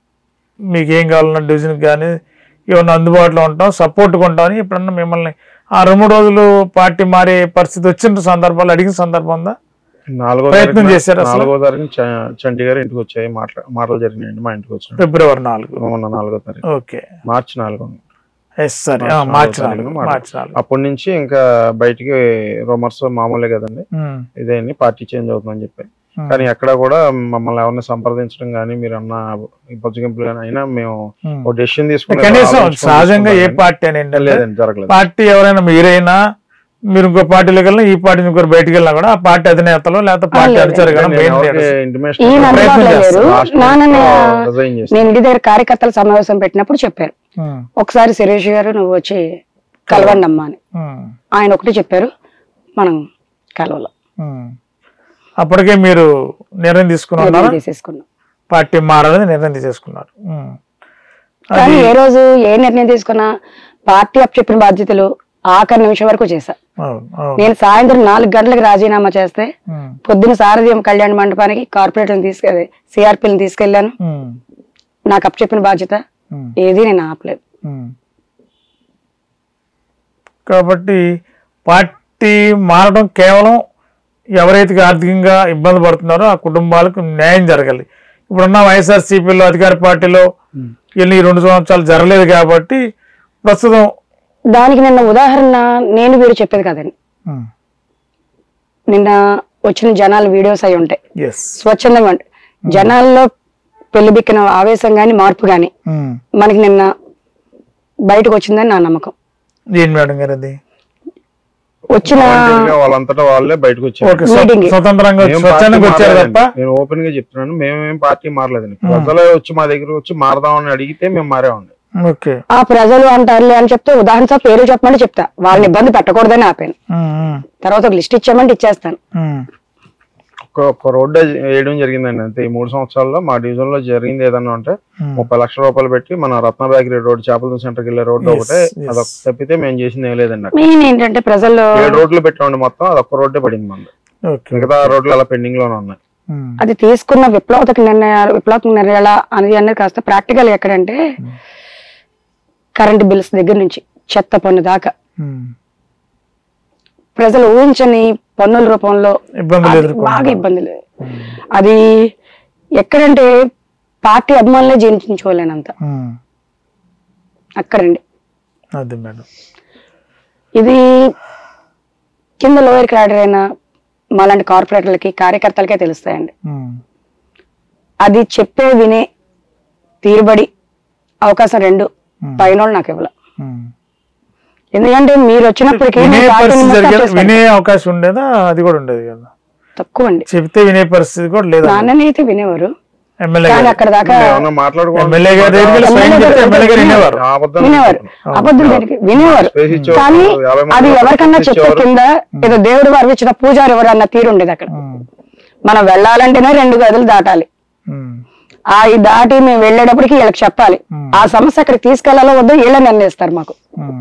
Speaker 1: మీకు ఏం కావాలన్నా డివిజన్కి కానీ ఏమన్నా అందుబాటులో ఉంటాం సపోర్ట్గా ఉంటామని ఎప్పుడన్నా మిమ్మల్ని ఆ రెండు మూడు రోజులు పార్టీ మారే పరిస్థితి వచ్చిన సందర్భాలు అడిగిన సందర్భం ఉందా
Speaker 2: నాలుగో
Speaker 1: ప్రయత్నం
Speaker 2: తారీఖున-
Speaker 1: చేశారా అసలు?
Speaker 2: నాలుగో తారీఖు చ- చంటి గారు ఇంటికి వచ్చాయి మాట్లా మాటలు జరిగినాయండి మా ఇంటికి వచ్చిన
Speaker 1: ఫిబ్రవరి నాలుగు
Speaker 2: మొన్న నాలుగో తారీఖు
Speaker 1: ఓకే
Speaker 2: మార్చి నాలుగు
Speaker 1: ఎస్ సరే ఆ,
Speaker 2: నాలుగో
Speaker 1: మార్చి
Speaker 2: తారీఖున
Speaker 1: నాలుగు
Speaker 2: మాట-
Speaker 1: మార్చి నాలుగు
Speaker 2: అప్పటి నుంచి ఇంకా బయటికి రూమర్స్ మామూలే కదండి
Speaker 1: ఉమ్,
Speaker 2: ఇదేంటి పార్టీ చేంజ్ అవుతుందని చెప్పి
Speaker 1: Hmm.
Speaker 2: కానీ ఎక్కడ కూడా మమ్మల్ని ఎవరిని సంప్రదించడం కానీ మీరు అన్న బొజ్జగింపులు కానీ అయినా మేము
Speaker 1: ఉమ్.
Speaker 2: ఒక డెసిషన్ తీసుకుని
Speaker 1: కనీసం
Speaker 2: ఆలోచించుకొని
Speaker 1: సహజంగా ఏ
Speaker 2: తీసుకుంటాం
Speaker 1: పార్టీ అని
Speaker 2: కానీ
Speaker 1: ఏంటంటే
Speaker 2: లేదండి జరగలేదు
Speaker 1: పార్టీ ఎవరైనా మీరైనా మీరు ఇంకో పార్టీలోకి వెళ్ళినా ఈ పార్టీ ఇంకోరు బయటికి వెళ్ళినా కూడా ఆ పార్టీ అధినేతలు లేకపోతే పార్టీ
Speaker 3: లేదు.
Speaker 1: అధికారులు కదా
Speaker 2: నేను
Speaker 1: మెయిన్
Speaker 2: ఎవరికి
Speaker 1: లీడర్స్.
Speaker 2: intimation
Speaker 3: ఈయన
Speaker 2: ఇవ్వలేదు.
Speaker 3: అందుబాటులో
Speaker 1: ప్రయత్నం
Speaker 3: లేరు
Speaker 2: Last
Speaker 3: నాన్న
Speaker 2: minute లో resign చేశాను.
Speaker 3: నేను ఇంటి దగ్గర కార్యకర్తల సమావేశం పెట్టినప్పుడు చెప్పారు
Speaker 1: ఉమ్,
Speaker 3: ఒకసారి సురేష్ గారు నువ్వు వచ్చి కలవండి అమ్మా అని
Speaker 1: ఉమ్,
Speaker 3: ఆయన ఒకటి చెప్పారు మనం కలవలో
Speaker 1: ఉమ్. అప్పటికే మీరు నిర్ణయం తీసుకుని ఉన్నారా
Speaker 3: నిర్ణయం తీసేసుకున్నాం
Speaker 1: పార్టీ మారాలని నిర్ణయం తీసేసుకున్నారు ఉమ్.
Speaker 3: కానీ ఏ రోజు ఏ నిర్ణయం తీసుకున్నా పార్టీ అప్ చెప్పిన బాధ్యతలు ఆఖరి నిమిషం వరకు చేశా
Speaker 1: అవును అవును
Speaker 3: నేను సాయంత్రం నాలుగు గంటలకు రాజీనామా చేస్తే
Speaker 1: ఉమ్,
Speaker 3: పొద్దున సారథ్యం కళ్యాణ మండపానికి కార్పొరేట్లను తీసుకెళ్ళి సిఆర్పీని తీసుకెళ్లాను
Speaker 1: ఉమ్,
Speaker 3: నాకు అప్ చెప్పిన బాధ్యత
Speaker 1: ఉమ్,
Speaker 3: ఏది నేను ఆపలేదు
Speaker 1: ఉమ్. కాబట్టి పార్టీ మారడం కేవలం ఎవరైతే ఆర్థికంగా ఇబ్బంది పడుతున్నారో ఆ కుటుంబాలకు న్యాయం జరగాలి ఇప్పుడున్న వైఎస్ఆర్సీపీలో అధికార పార్టీలో వీళ్ళు ఈ రెండు సంవత్సరాలు జరగలేదు కాబట్టి ప్రస్తుతం
Speaker 3: దానికి నిన్న ఉదాహరణ నేను వీరు చెప్పేది కదండి నిన్న వచ్చిన జనాల వీడియోస్ అయి ఉంటాయి
Speaker 1: ఎస్
Speaker 3: స్వచ్ఛందంగా ఉంటాయి జనాల్లో పెళ్లిబిక్కిన ఆవేశం గాని మార్పు గాని మనకి నిన్న బయటకు వచ్చిందని నా నమ్మకం
Speaker 1: ఏం మేడం గారు అది
Speaker 3: వచ్చిన
Speaker 2: Volunteer గా వాళ్ళంతటా వాళ్ళే బయటకు వచ్చారు
Speaker 1: ఓకే స్వ-
Speaker 3: Meeting.
Speaker 1: స్వతంత్రంగా వచ్చి-
Speaker 2: మేము
Speaker 1: స్వచ్ఛందంగా
Speaker 2: పార్టీ
Speaker 1: వచ్చారు
Speaker 2: మారలేదండి.
Speaker 1: తప్ప
Speaker 2: నేను ఓపెన్ గా చెప్తున్నాను మేమేం పార్టీ మారలేదండి ప్రజలే వచ్చి మా దగ్గర వచ్చి మారదామని అడిగితే మేము మారామండి
Speaker 1: ఓకే
Speaker 3: ఆ ప్రజలు అంటారులే అని చెప్తే ఉదాహరణ సార్ పేరు చెప్పమని చెప్తా వాళ్ళని ఇబ్బంది పెట్టకూడదని ఆపాను
Speaker 1: ఉమ్, ఉమ్,
Speaker 3: తర్వాత ఒక లిస్ట్ ఇచ్చామంటే ఇచ్చేస్తాను
Speaker 1: ఉమ్,
Speaker 2: ఒక ఒక రోడ్డు వేయడం జరిగిందండి అంతే ఈ మూడు సంవత్సరాల్లో మా డివిజన్ లో జరిగింది ఏదన్నా అంటే
Speaker 1: Hmm.
Speaker 2: ముప్పై లక్షల రూపాయలు పెట్టి మన రత్న బేకరీ రోడ్ చేపల సెంటర్కి వెళ్ళే రోడ్డు
Speaker 1: Yes,
Speaker 2: ఒకటే
Speaker 1: yes.
Speaker 2: అదొక తప్పితే మేము చేసింది ఏం లేదండి అక్కడ.
Speaker 3: మెయిన్ ఏంటంటే ప్రజల్లో
Speaker 2: ఏడు రోడ్లు పెట్టామండి మొత్తం అదొక్క రోడ్డే పడింది మన
Speaker 1: ఓకే
Speaker 2: మిగతా రోడ్లు అలా పెండింగ్ లోనే ఉన్నాయి
Speaker 1: ఉమ్,
Speaker 3: అది తీసుకున్న విప్లవాత్మక నిర్ణయాలు విప్లవాత్మక నిర్ణయాల అనేది అనేది కాస్త ప్రాక్టికల్ ఎక్కడంటే కరెంట్ బిల్స్ దగ్గర నుంచి చెత్త పన్ను దాకా
Speaker 1: ఉమ్.
Speaker 3: ప్రజలు ఊహించని పన్నుల రూపంలో
Speaker 1: ఇబ్బందులు
Speaker 3: అది
Speaker 1: ఎదుర్కొంటున్నారు.
Speaker 3: బాగా ఇబ్బందులు అది ఎక్కడంటే పార్టీ అభిమానులే జీర్ణించుకోలేనంత
Speaker 1: ఉమ్,
Speaker 3: అక్కడండి
Speaker 1: అది మేడం
Speaker 3: ఇది కింద లోయర్ క్యాడర్ అయిన మాలాంటి కార్పొరేటర్లకి కార్యకర్తలకే తెలుస్తాయండి
Speaker 1: ఉమ్,
Speaker 3: అది చెప్పే వినే తీరుబడి అవకాశం రెండు పైన నాకు ఇవ్వాల
Speaker 1: ఉమ్.
Speaker 3: ఎందుకంటే మీరు వచ్చినప్పటికీ
Speaker 1: వినే
Speaker 3: మీ పార్టీని
Speaker 1: పరిస్థితి
Speaker 3: మొత్తం
Speaker 1: జరిగే
Speaker 3: చేస్తారు.
Speaker 1: వినే అవకాశం ఉండేదా అది కూడా ఉండేది కదా
Speaker 3: తక్కువ అండి
Speaker 1: చెప్తే వినే పరిస్థితి కూడా లేదా
Speaker 3: నాన్నని అయితే వినేవారు
Speaker 1: ఎమ్మెల్యే
Speaker 3: కానీ
Speaker 1: గారు
Speaker 3: అక్కడ దాకా
Speaker 2: ఏమన్నా మాట్లాడుకోవాలి
Speaker 1: ఎమ్మెల్యే గారి దగ్గరికి వెళ్ళి స్వయం చెప్తే ఎమ్మెల్యే గారు వినేవారు
Speaker 2: అబద్ధం
Speaker 3: వినేవారు అబద్ధం జరిగి వినేవారు
Speaker 2: స్పేస్ ఇచ్చేవారు.
Speaker 3: కానీ
Speaker 2: యాభై మంది
Speaker 3: అది ఎవరికన్నా
Speaker 2: స్పేస్
Speaker 3: చెప్పే
Speaker 2: ఇచ్చేవారు.
Speaker 3: కింద ఏదో దేవుడు వారు ఇచ్చిన పూజారి ఎవరు అన్న తీరు ఉండేది అక్కడ
Speaker 1: ఉమ్,
Speaker 3: మనం వెళ్ళాలంటేనే రెండు గదులు దాటాలి
Speaker 1: ఉమ్,
Speaker 3: ఆ ఈ దాటి మేము వెళ్ళేటప్పటికి వీళ్ళకి చెప్పాలి ఆ సమస్య అక్కడికి తీసుకెళ్లాలో వద్దో వీళ్ళే నిర్ణయిస్తారు మాకు
Speaker 1: ఉమ్.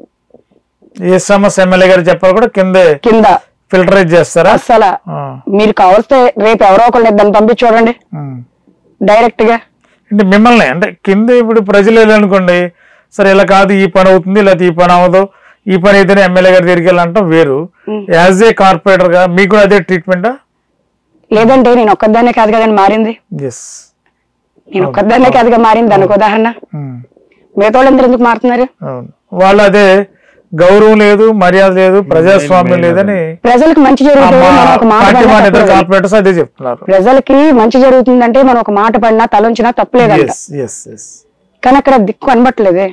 Speaker 1: ఏ సమస్య ఎమ్మెల్యే గారు చెప్పారు కూడా కిందే
Speaker 3: కింద
Speaker 1: ఫిల్టరైజ్ చేస్తారా
Speaker 3: అస్సలు
Speaker 1: ఆ,
Speaker 3: మీరు కావలిస్తే రేపు ఎవరో ఒకరిని దాన్ని పంపించి చూడండి
Speaker 1: ఉమ్.
Speaker 3: డైరెక్ట్ గా
Speaker 1: అంటే మిమ్మల్ని అంటే కింద ఇప్పుడు ప్రజలు వెళ్ళనుకోండి సరే ఇలా కాదు ఈ పని అవుతుంది లేకపోతే ఈ పని అవ్వదు ఈ పని అయితేనే ఎమ్మెల్యే గారి దగ్గరికి వెళ్ళాలంటాం వేరు యాజ్ ఏ కార్పొరేటర్ గా మీకు కూడా అదే ట్రీట్మెంటా
Speaker 3: లేదంటే నేను ఒక్కదాన్నే కాదు కదండి మారింది
Speaker 1: ఎస్
Speaker 3: నేను ఒక్కదాన్నే కాదుగా మారింది దానికి ఉదాహరణ మిగతా వాళ్ళందరూ ఎందుకు మారుతున్నారు
Speaker 1: అవును వాళ్ళు అదే గౌరవం లేదు మర్యాద లేదు ప్రజాస్వామ్యం లేదని
Speaker 3: ప్రజలకు మంచి
Speaker 1: ఆ
Speaker 3: జరుగుతుంది
Speaker 1: మా
Speaker 3: మనం ఒక మాట
Speaker 1: పార్టీ
Speaker 3: పడినా
Speaker 1: మన ఇద్దరు
Speaker 3: తప్పులేదు.
Speaker 1: కార్పొరేటర్స్ అదే చెప్తున్నారు
Speaker 3: ప్రజలకి మంచి జరుగుతుందంటే మనం ఒక మాట పడినా తలంచినా తప్పులేదంట
Speaker 1: ఎస్ ఎస్ ఎస్
Speaker 3: కానీ అక్కడ దిక్కు అనబట్టలేదే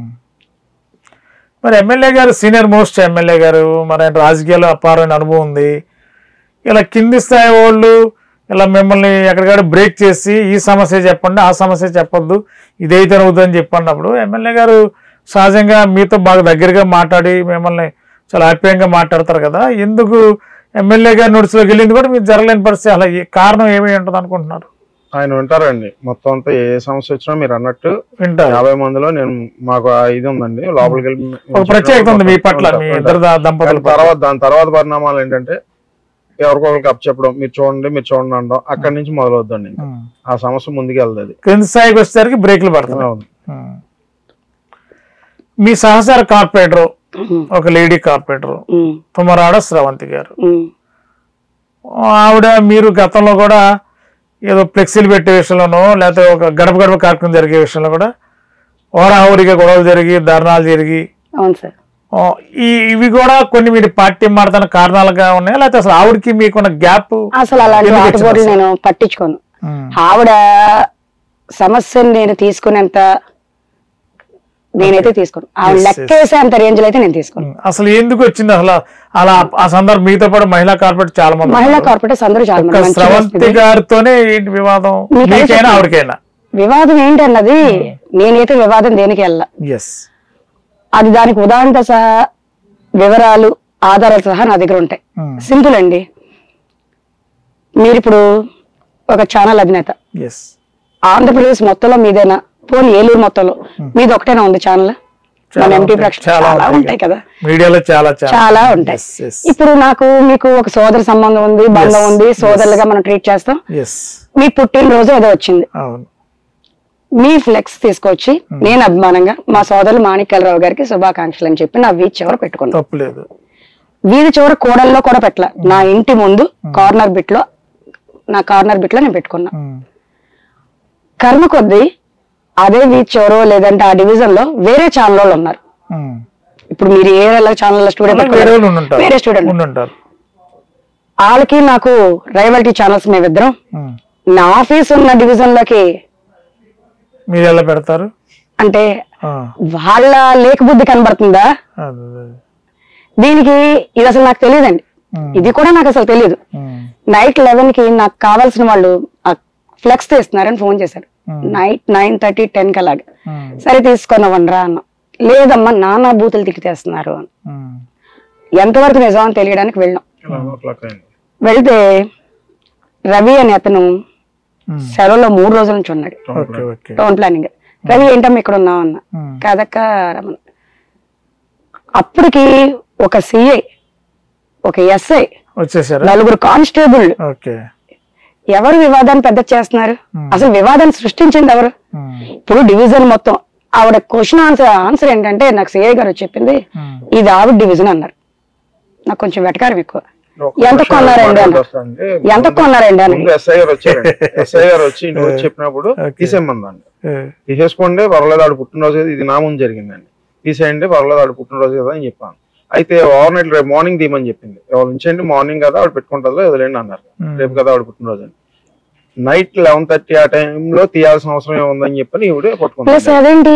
Speaker 1: మరి ఎమ్మెల్యే గారు సీనియర్ మోస్ట్ ఎమ్మెల్యే గారు మరి ఆయన రాజకీయాల్లో అపారమైన అనుభవం ఉంది ఇలా కింది స్థాయి వాళ్ళు ఇలా మిమ్మల్ని ఎక్కడికాడ బ్రేక్ చేసి ఈ సమస్య చెప్పండి ఆ సమస్య చెప్పొద్దు ఇదైతే అవుతుందని చెప్పన్నప్పుడు ఎమ్మెల్యే గారు సహజంగా మీతో బాగా దగ్గరగా మాట్లాడి మిమ్మల్ని చాలా ఆప్యాయంగా మాట్లాడతారు కదా ఎందుకు ఎమ్మెల్యే గారి నోట్స్లోకి వెళ్ళింది కూడా మీకు జరగలేని పరిస్థితి అలా ఈ కారణం ఏమై ఉంటుంది అనుకుంటున్నారు
Speaker 2: ఆయన వింటారండి మొత్తం అంతా ఏ సమస్య వచ్చినా మీరు అన్నట్టు
Speaker 1: వింటారు
Speaker 2: యాభై మందిలో నేను మాకు ఆ ఇది ఉందండి లోపలికి వెళ్ళి
Speaker 1: ఒక ప్రత్యేకత ఉంది మీ పట్ల మీ ఇద్దరు ద- దంపతుల
Speaker 2: కానీ తర్వాత దాని తర్వాత పరిణామాలు ఏంటంటే ఎవరికొకరికి అప్ చెప్పడం మీరు చూడండి మీరు చూడండి అనడం అక్కడి నుంచి మొదలవుద్దండి ఇంకా.
Speaker 1: ఉం.
Speaker 2: ఆ సమస్య ముందుకు వెళ్తుంది
Speaker 1: కింది స్థాయికి వచ్చేసరికి బ్రేక్లు పడుతున్నాయి
Speaker 2: అవును
Speaker 1: ఉం. మీ సహచార కార్పొరేటర్ ఒక లేడీ కార్పొరేటర్
Speaker 3: ఉమ్,
Speaker 1: తుమ్మరాడ స్రవంతి గారు
Speaker 3: ఉమ్,
Speaker 1: ఆవిడ మీరు గతంలో కూడా ఏదో ఫ్లెక్సీలు పెట్టే విషయంలోనో లేకపోతే ఒక గడప గడప కార్యక్రమం జరిగే విషయంలో కూడా ఓరాహోరిగా గొడవలు జరిగి ధర్నాలు జరిగి
Speaker 3: అవును సార్
Speaker 1: ఆ, ఈ ఇవి కూడా కొన్ని మీరు పార్టీ మారుతున్న కారణాలుగా ఉన్నాయా లేకపోతే అసలు ఆవిడకి మీకున్న గ్యాప్
Speaker 3: అసలు అలాంటి ఆటపోట్లు నేను పట్టించుకోను ఆవిడ సమస్యను నేను తీసుకునేంత నేనైతే తీసుకోను ఆవిడ
Speaker 1: Yes, yes.
Speaker 3: లెక్కేసే అంత రేంజ్ లో అయితే నేను తీసుకోను
Speaker 1: అసలు ఎందుకు వచ్చింది అసలు అలా ఆ సందర్భం మీతో పాటు మహిళా కార్పొరేట్ చాలా మంది
Speaker 3: మహిళా
Speaker 1: ఉన్నారు.
Speaker 3: కార్పొరేటర్స్ అందరూ చాలా
Speaker 1: ఒక్క
Speaker 3: మంది మంచిగా
Speaker 1: స్రవంతి
Speaker 3: వస్తుంది.
Speaker 1: గారితోనే ఏంటి వివాదం
Speaker 3: మీకు అదే
Speaker 1: మీకైనా
Speaker 3: చెప్తున్నా.
Speaker 1: ఆవిడకైనా
Speaker 3: వివాదం ఏంటన్నది నేనైతే వివాదం దేనికి వెళ్ళా
Speaker 1: ఎస్
Speaker 3: అది దానికి ఉదాహరణతో సహా వివరాలు ఆధారాలు సహా నా దగ్గర ఉంటాయి సింపుల్ అండి మీరు ఇప్పుడు ఒక ఛానల్ అధినేత
Speaker 1: ఎస్
Speaker 3: ఆంధ్రప్రదేశ్ మొత్తంలో మీదేనా పోనీ ఏలూరు మొత్తంలో మీది ఒకటేనా ఉంది ఛానల్ మన ఎంపీ ప్రక్ష చాలా ఉంటాయి కదా
Speaker 1: మీడియాలో చాలా చాలా
Speaker 3: చాలా ఉంటాయి
Speaker 1: ఎస్ ఎస్
Speaker 3: ఇప్పుడు నాకు మీకు ఒక సోదర సంబంధం ఉంది బంధం ఉంది సోదరులుగా మనం ట్రీట్ చేస్తాం
Speaker 1: ఎస్
Speaker 3: మీ పుట్టినరోజు ఏదో వచ్చింది
Speaker 1: అవును
Speaker 3: మీ ఫ్లెక్స్ తీసుకొచ్చి నేను అభిమానంగా మా సోదరులు మాణిక్యాలరావు గారికి శుభాకాంక్షలు అని చెప్పి నా వీధి చివర పెట్టుకున్నాను
Speaker 1: తప్పులేదు
Speaker 3: వీధి చివర కూడల్లో కూడా పెట్టల నా ఇంటి ముందు కార్నర్ బిట్ లో నా కార్నర్ బిట్ లో నేను పెట్టుకున్నా
Speaker 1: ఉమ్.
Speaker 3: కర్మ కొద్దీ అదే వీచ్ ఎవరో లేదంటే ఆ డివిజన్ లో వేరే ఛానల్ వాళ్ళు ఉన్నారు
Speaker 1: ఉమ్.
Speaker 3: ఇప్పుడు మీరు ఏ ఛానల్
Speaker 1: అలా వేరే వాళ్ళు
Speaker 3: స్టూడెంట్
Speaker 1: ఉండుంటారు
Speaker 3: వేరే స్టూడెంట్
Speaker 1: ఉండుంటారు
Speaker 3: వాళ్ళకి నాకు రైవల్టీ ఛానల్స్ మేమిద్దరం
Speaker 1: ఉమ్.
Speaker 3: నా ఆఫీస్ ఉన్న డివిజన్ లోకి
Speaker 1: మీరు ఎలా పెడతారు
Speaker 3: అంటే
Speaker 1: ఆ,
Speaker 3: వాళ్ళ లేక బుద్ధి కనబడుతుందా
Speaker 1: అదే, అదే.
Speaker 3: దీనికి ఇది అసలు నాకు తెలియదండి
Speaker 1: ఉమ్.
Speaker 3: ఇది కూడా నాకు అసలు తెలియదు
Speaker 1: ఉమ్.
Speaker 3: నైట్ లెవెన్ కి నాకు కావాల్సిన వాళ్ళు ఫ్లెక్స్ తీస్తున్నారని ఫోన్ చేశారు నైట్ నైన్ థర్టీ టెన్ కి అలాగా
Speaker 1: ఉమ్.
Speaker 3: సరే తీసుకున్నావనరా అన్న లేదమ్మా నానా బూతులు తిట్టి తెస్తున్నారు అని
Speaker 1: ఉమ్.
Speaker 3: ఎంతవరకు నిజం అని తెలియడానికి వెళ్ళాం
Speaker 2: లెవెన్ ఓ క్లాక్ అయింది
Speaker 3: వెళితే రవి అనే అతను
Speaker 1: ఉమ్.
Speaker 3: సెలవులో మూడు రోజుల నుంచి ఉన్నాడు
Speaker 1: okay okay
Speaker 3: town planning Ravi ఏంటమ్మా ఇక్కడ ఉన్నావు అన్న
Speaker 1: ఉమ్.
Speaker 3: కాదక్క రమణ అప్పటికి ఒక సిఐ ఒక ఎస్ఐ
Speaker 1: వచ్చేసారా
Speaker 3: నలుగురు కానిస్టేబుల్
Speaker 1: ఓకే
Speaker 3: ఎవరు వివాదాన్ని పెద్ద చేస్తున్నారు అసలు వివాదాన్ని సృష్టించింది ఎవరు
Speaker 1: ఉమ్.
Speaker 3: ఇప్పుడు డివిజన్ మొత్తం ఆవిడ క్వశ్చన్ ఆన్సర్ ఆన్సర్ ఏంటంటే నాకు సిఐ గారు చెప్పింది
Speaker 1: ఉమ్.
Speaker 3: ఇది ఆవిడ డివిజన్ అన్నారు నాకు కొంచెం వెటకారం ఎక్కువ
Speaker 2: ఒక
Speaker 3: ఎంత
Speaker 2: నిమిషం
Speaker 3: కొన్నారండి అన్న
Speaker 2: మాట్లాడొస్తానండి.
Speaker 3: ఎంత కొన్నారండి అని
Speaker 2: ముందు ఎస్ఐ గారు వచ్చారండి ఎస్ఐ గారు వచ్చి ఇంటికి వచ్చి చెప్పినప్పుడు తీసేయమందండి
Speaker 1: ఏ,
Speaker 2: తీసేసుకోండి పర్వాలేదు ఆడు పుట్టినరోజు కదా ఇది నా ముందు జరిగిందండి తీసేయండి పర్వాలేదు ఆడు పుట్టినరోజు కదా అని చెప్పాను అయితే ఓవర్ నైట్ రేపు మార్నింగ్ తీయమని చెప్పింది ఎవరు ఉంచండి మార్నింగ్ కదా ఆవిడ పెట్టుకుంటుందో వదిలేండి అన్నారు
Speaker 1: Hmm.
Speaker 2: రేపు కదా ఆవిడ పుట్టినరోజు అని నైట్ లెవెన్ థర్టీ ఆ టైంలో తీయాల్సిన అవసరం ఏముందని చెప్పని ఈవిడే
Speaker 3: ప్లస్
Speaker 2: పట్టుకుంటుంది
Speaker 3: అదేంటి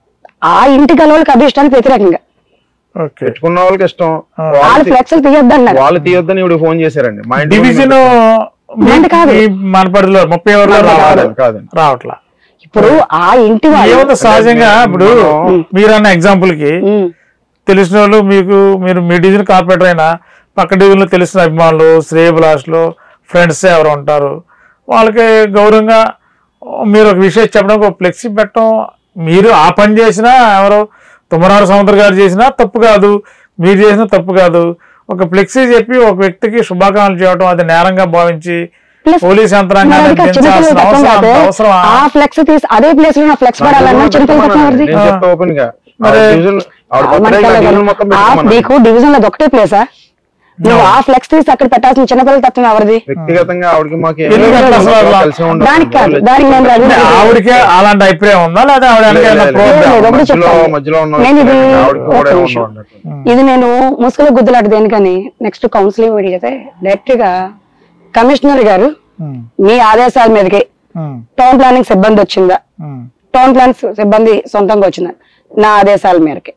Speaker 3: ఆ ఇంటి గలవాళ్ళకి అభిష్టానికి వ్యతిరేకంగా
Speaker 1: ఓకే
Speaker 2: పెట్టుకున్న వాళ్ళకి ఇష్టం
Speaker 3: వాళ్ళు
Speaker 2: వాళ్ళు తీ-
Speaker 3: ఫ్లెక్స్లు తీయొద్దన్నారు
Speaker 2: వాళ్ళు తీయొద్దని ఈవిడ ఫోన్ చేశారండి మా ఇంటి
Speaker 1: డివిజన్ మీ-
Speaker 3: మంది కాదు.
Speaker 1: మీ మన పరిధిలో ముప్పై ఎవరిలో రావాలి
Speaker 2: కాదండి కాదండి
Speaker 1: రావట్లా
Speaker 3: ఇప్పుడు ఆ ఇంటి వాళ్ళు
Speaker 1: ఏముంది సహజంగా ఇప్పుడు
Speaker 2: మనం-
Speaker 1: మీరన్న ఎగ్జాంపుల్ కి
Speaker 3: ఉమ్,
Speaker 1: తెలిసిన వాళ్ళు మీకు మీరు మీ డివిజన్ కార్పొరేటర్ అయినా పక్క డివిజన్ లో తెలిసిన అభిమానులు శ్రేయభిలాషులు ఫ్రెండ్స్ ఎవరు ఉంటారు వాళ్ళకి గౌరవంగా మీరు ఒక విషయం చెప్పడానికి ఒక ఫ్లెక్సీ పెట్టడం మీరు ఆ పని చేసినా ఎవరో తుమ్మరారు సముద్ర గారు చేసినా తప్పు కాదు మీరు చేసినా తప్పు కాదు ఒక ఫ్లెక్సీ చెప్పి ఒక వ్యక్తికి శుభాకాంక్షలు చేయడం అది నేరంగా భావించి
Speaker 3: Plus,
Speaker 1: పోలీస్
Speaker 3: మరి
Speaker 1: యంత్రాంగాన్ని
Speaker 3: అది కాదు, చిన్నపిల్లల
Speaker 1: దించాల్సిన
Speaker 3: తత్వం
Speaker 1: అవసరం
Speaker 3: కాదు.
Speaker 1: అంత అవసరమా
Speaker 3: ఆ ఫ్లెక్స్ తీసి అదే ప్లేస్ లో నా ఫ్లెక్స్ పడాలన్నా చిన్నపిల్లల తత్వం ఎవరిది
Speaker 2: నేను చెప్తా ఓపెన్ గా
Speaker 1: మరి-
Speaker 2: డివిజన్ ఆవిడ
Speaker 3: ఆ,
Speaker 2: birthday
Speaker 3: మనకి
Speaker 2: కి ఆ
Speaker 3: అలాగే
Speaker 2: డివిజన్ మొత్తం
Speaker 3: ఆ,
Speaker 2: పెట్టుకోమన్నాను.
Speaker 3: నీకు డివిజన్ లో ఒకటే ప్లేసా నువ్వు ఆ ఫ్లెక్స్ తీసి అక్కడ పెట్టాల్సిన చిన్నపిల్లల తత్వం ఎవరిది
Speaker 2: వ్యక్తిగతంగా ఆవిడకి మాకు ఏమీ
Speaker 1: ఎందుకు అట్లా అసలు అట్లా?
Speaker 2: కలిసి ఉండదు.
Speaker 3: దానికి కాదు దానికి నేను రవి
Speaker 1: అంటే ఆవిడకే అలాంటి అభిప్రాయం ఉందా లేదా ఆవిడ వెనక
Speaker 2: లేదు,
Speaker 1: ఏమైనా
Speaker 2: లేదు,
Speaker 1: program?
Speaker 3: లేదు, ఒకటి
Speaker 2: మధ్యలో
Speaker 3: చెప్తాను.
Speaker 2: మధ్యలో ఉన్న
Speaker 3: నేను ఇది
Speaker 2: ఆవిడకి కూడా
Speaker 3: ఒక
Speaker 2: ఏమన్నా
Speaker 3: నిమిషం.
Speaker 2: ఉన్నట్టు.
Speaker 3: ఇది నేను ముసుగుల గుద్దులాట దేనికని నెక్స్ట్ కౌన్సిలింగ్ మీటింగ్ అయితే డైరెక్ట్ గా కమిషనర్ గారు
Speaker 1: ఉమ్,
Speaker 3: మీ ఆదేశాల మీదకి
Speaker 1: ఉమ్,
Speaker 3: టౌన్ ప్లానింగ్ సిబ్బంది వచ్చిందా
Speaker 1: ఉమ్.
Speaker 3: టౌన్ ప్లాన్ సిబ్బంది సొంతంగా వచ్చిందా నా ఆదేశాల మేరకి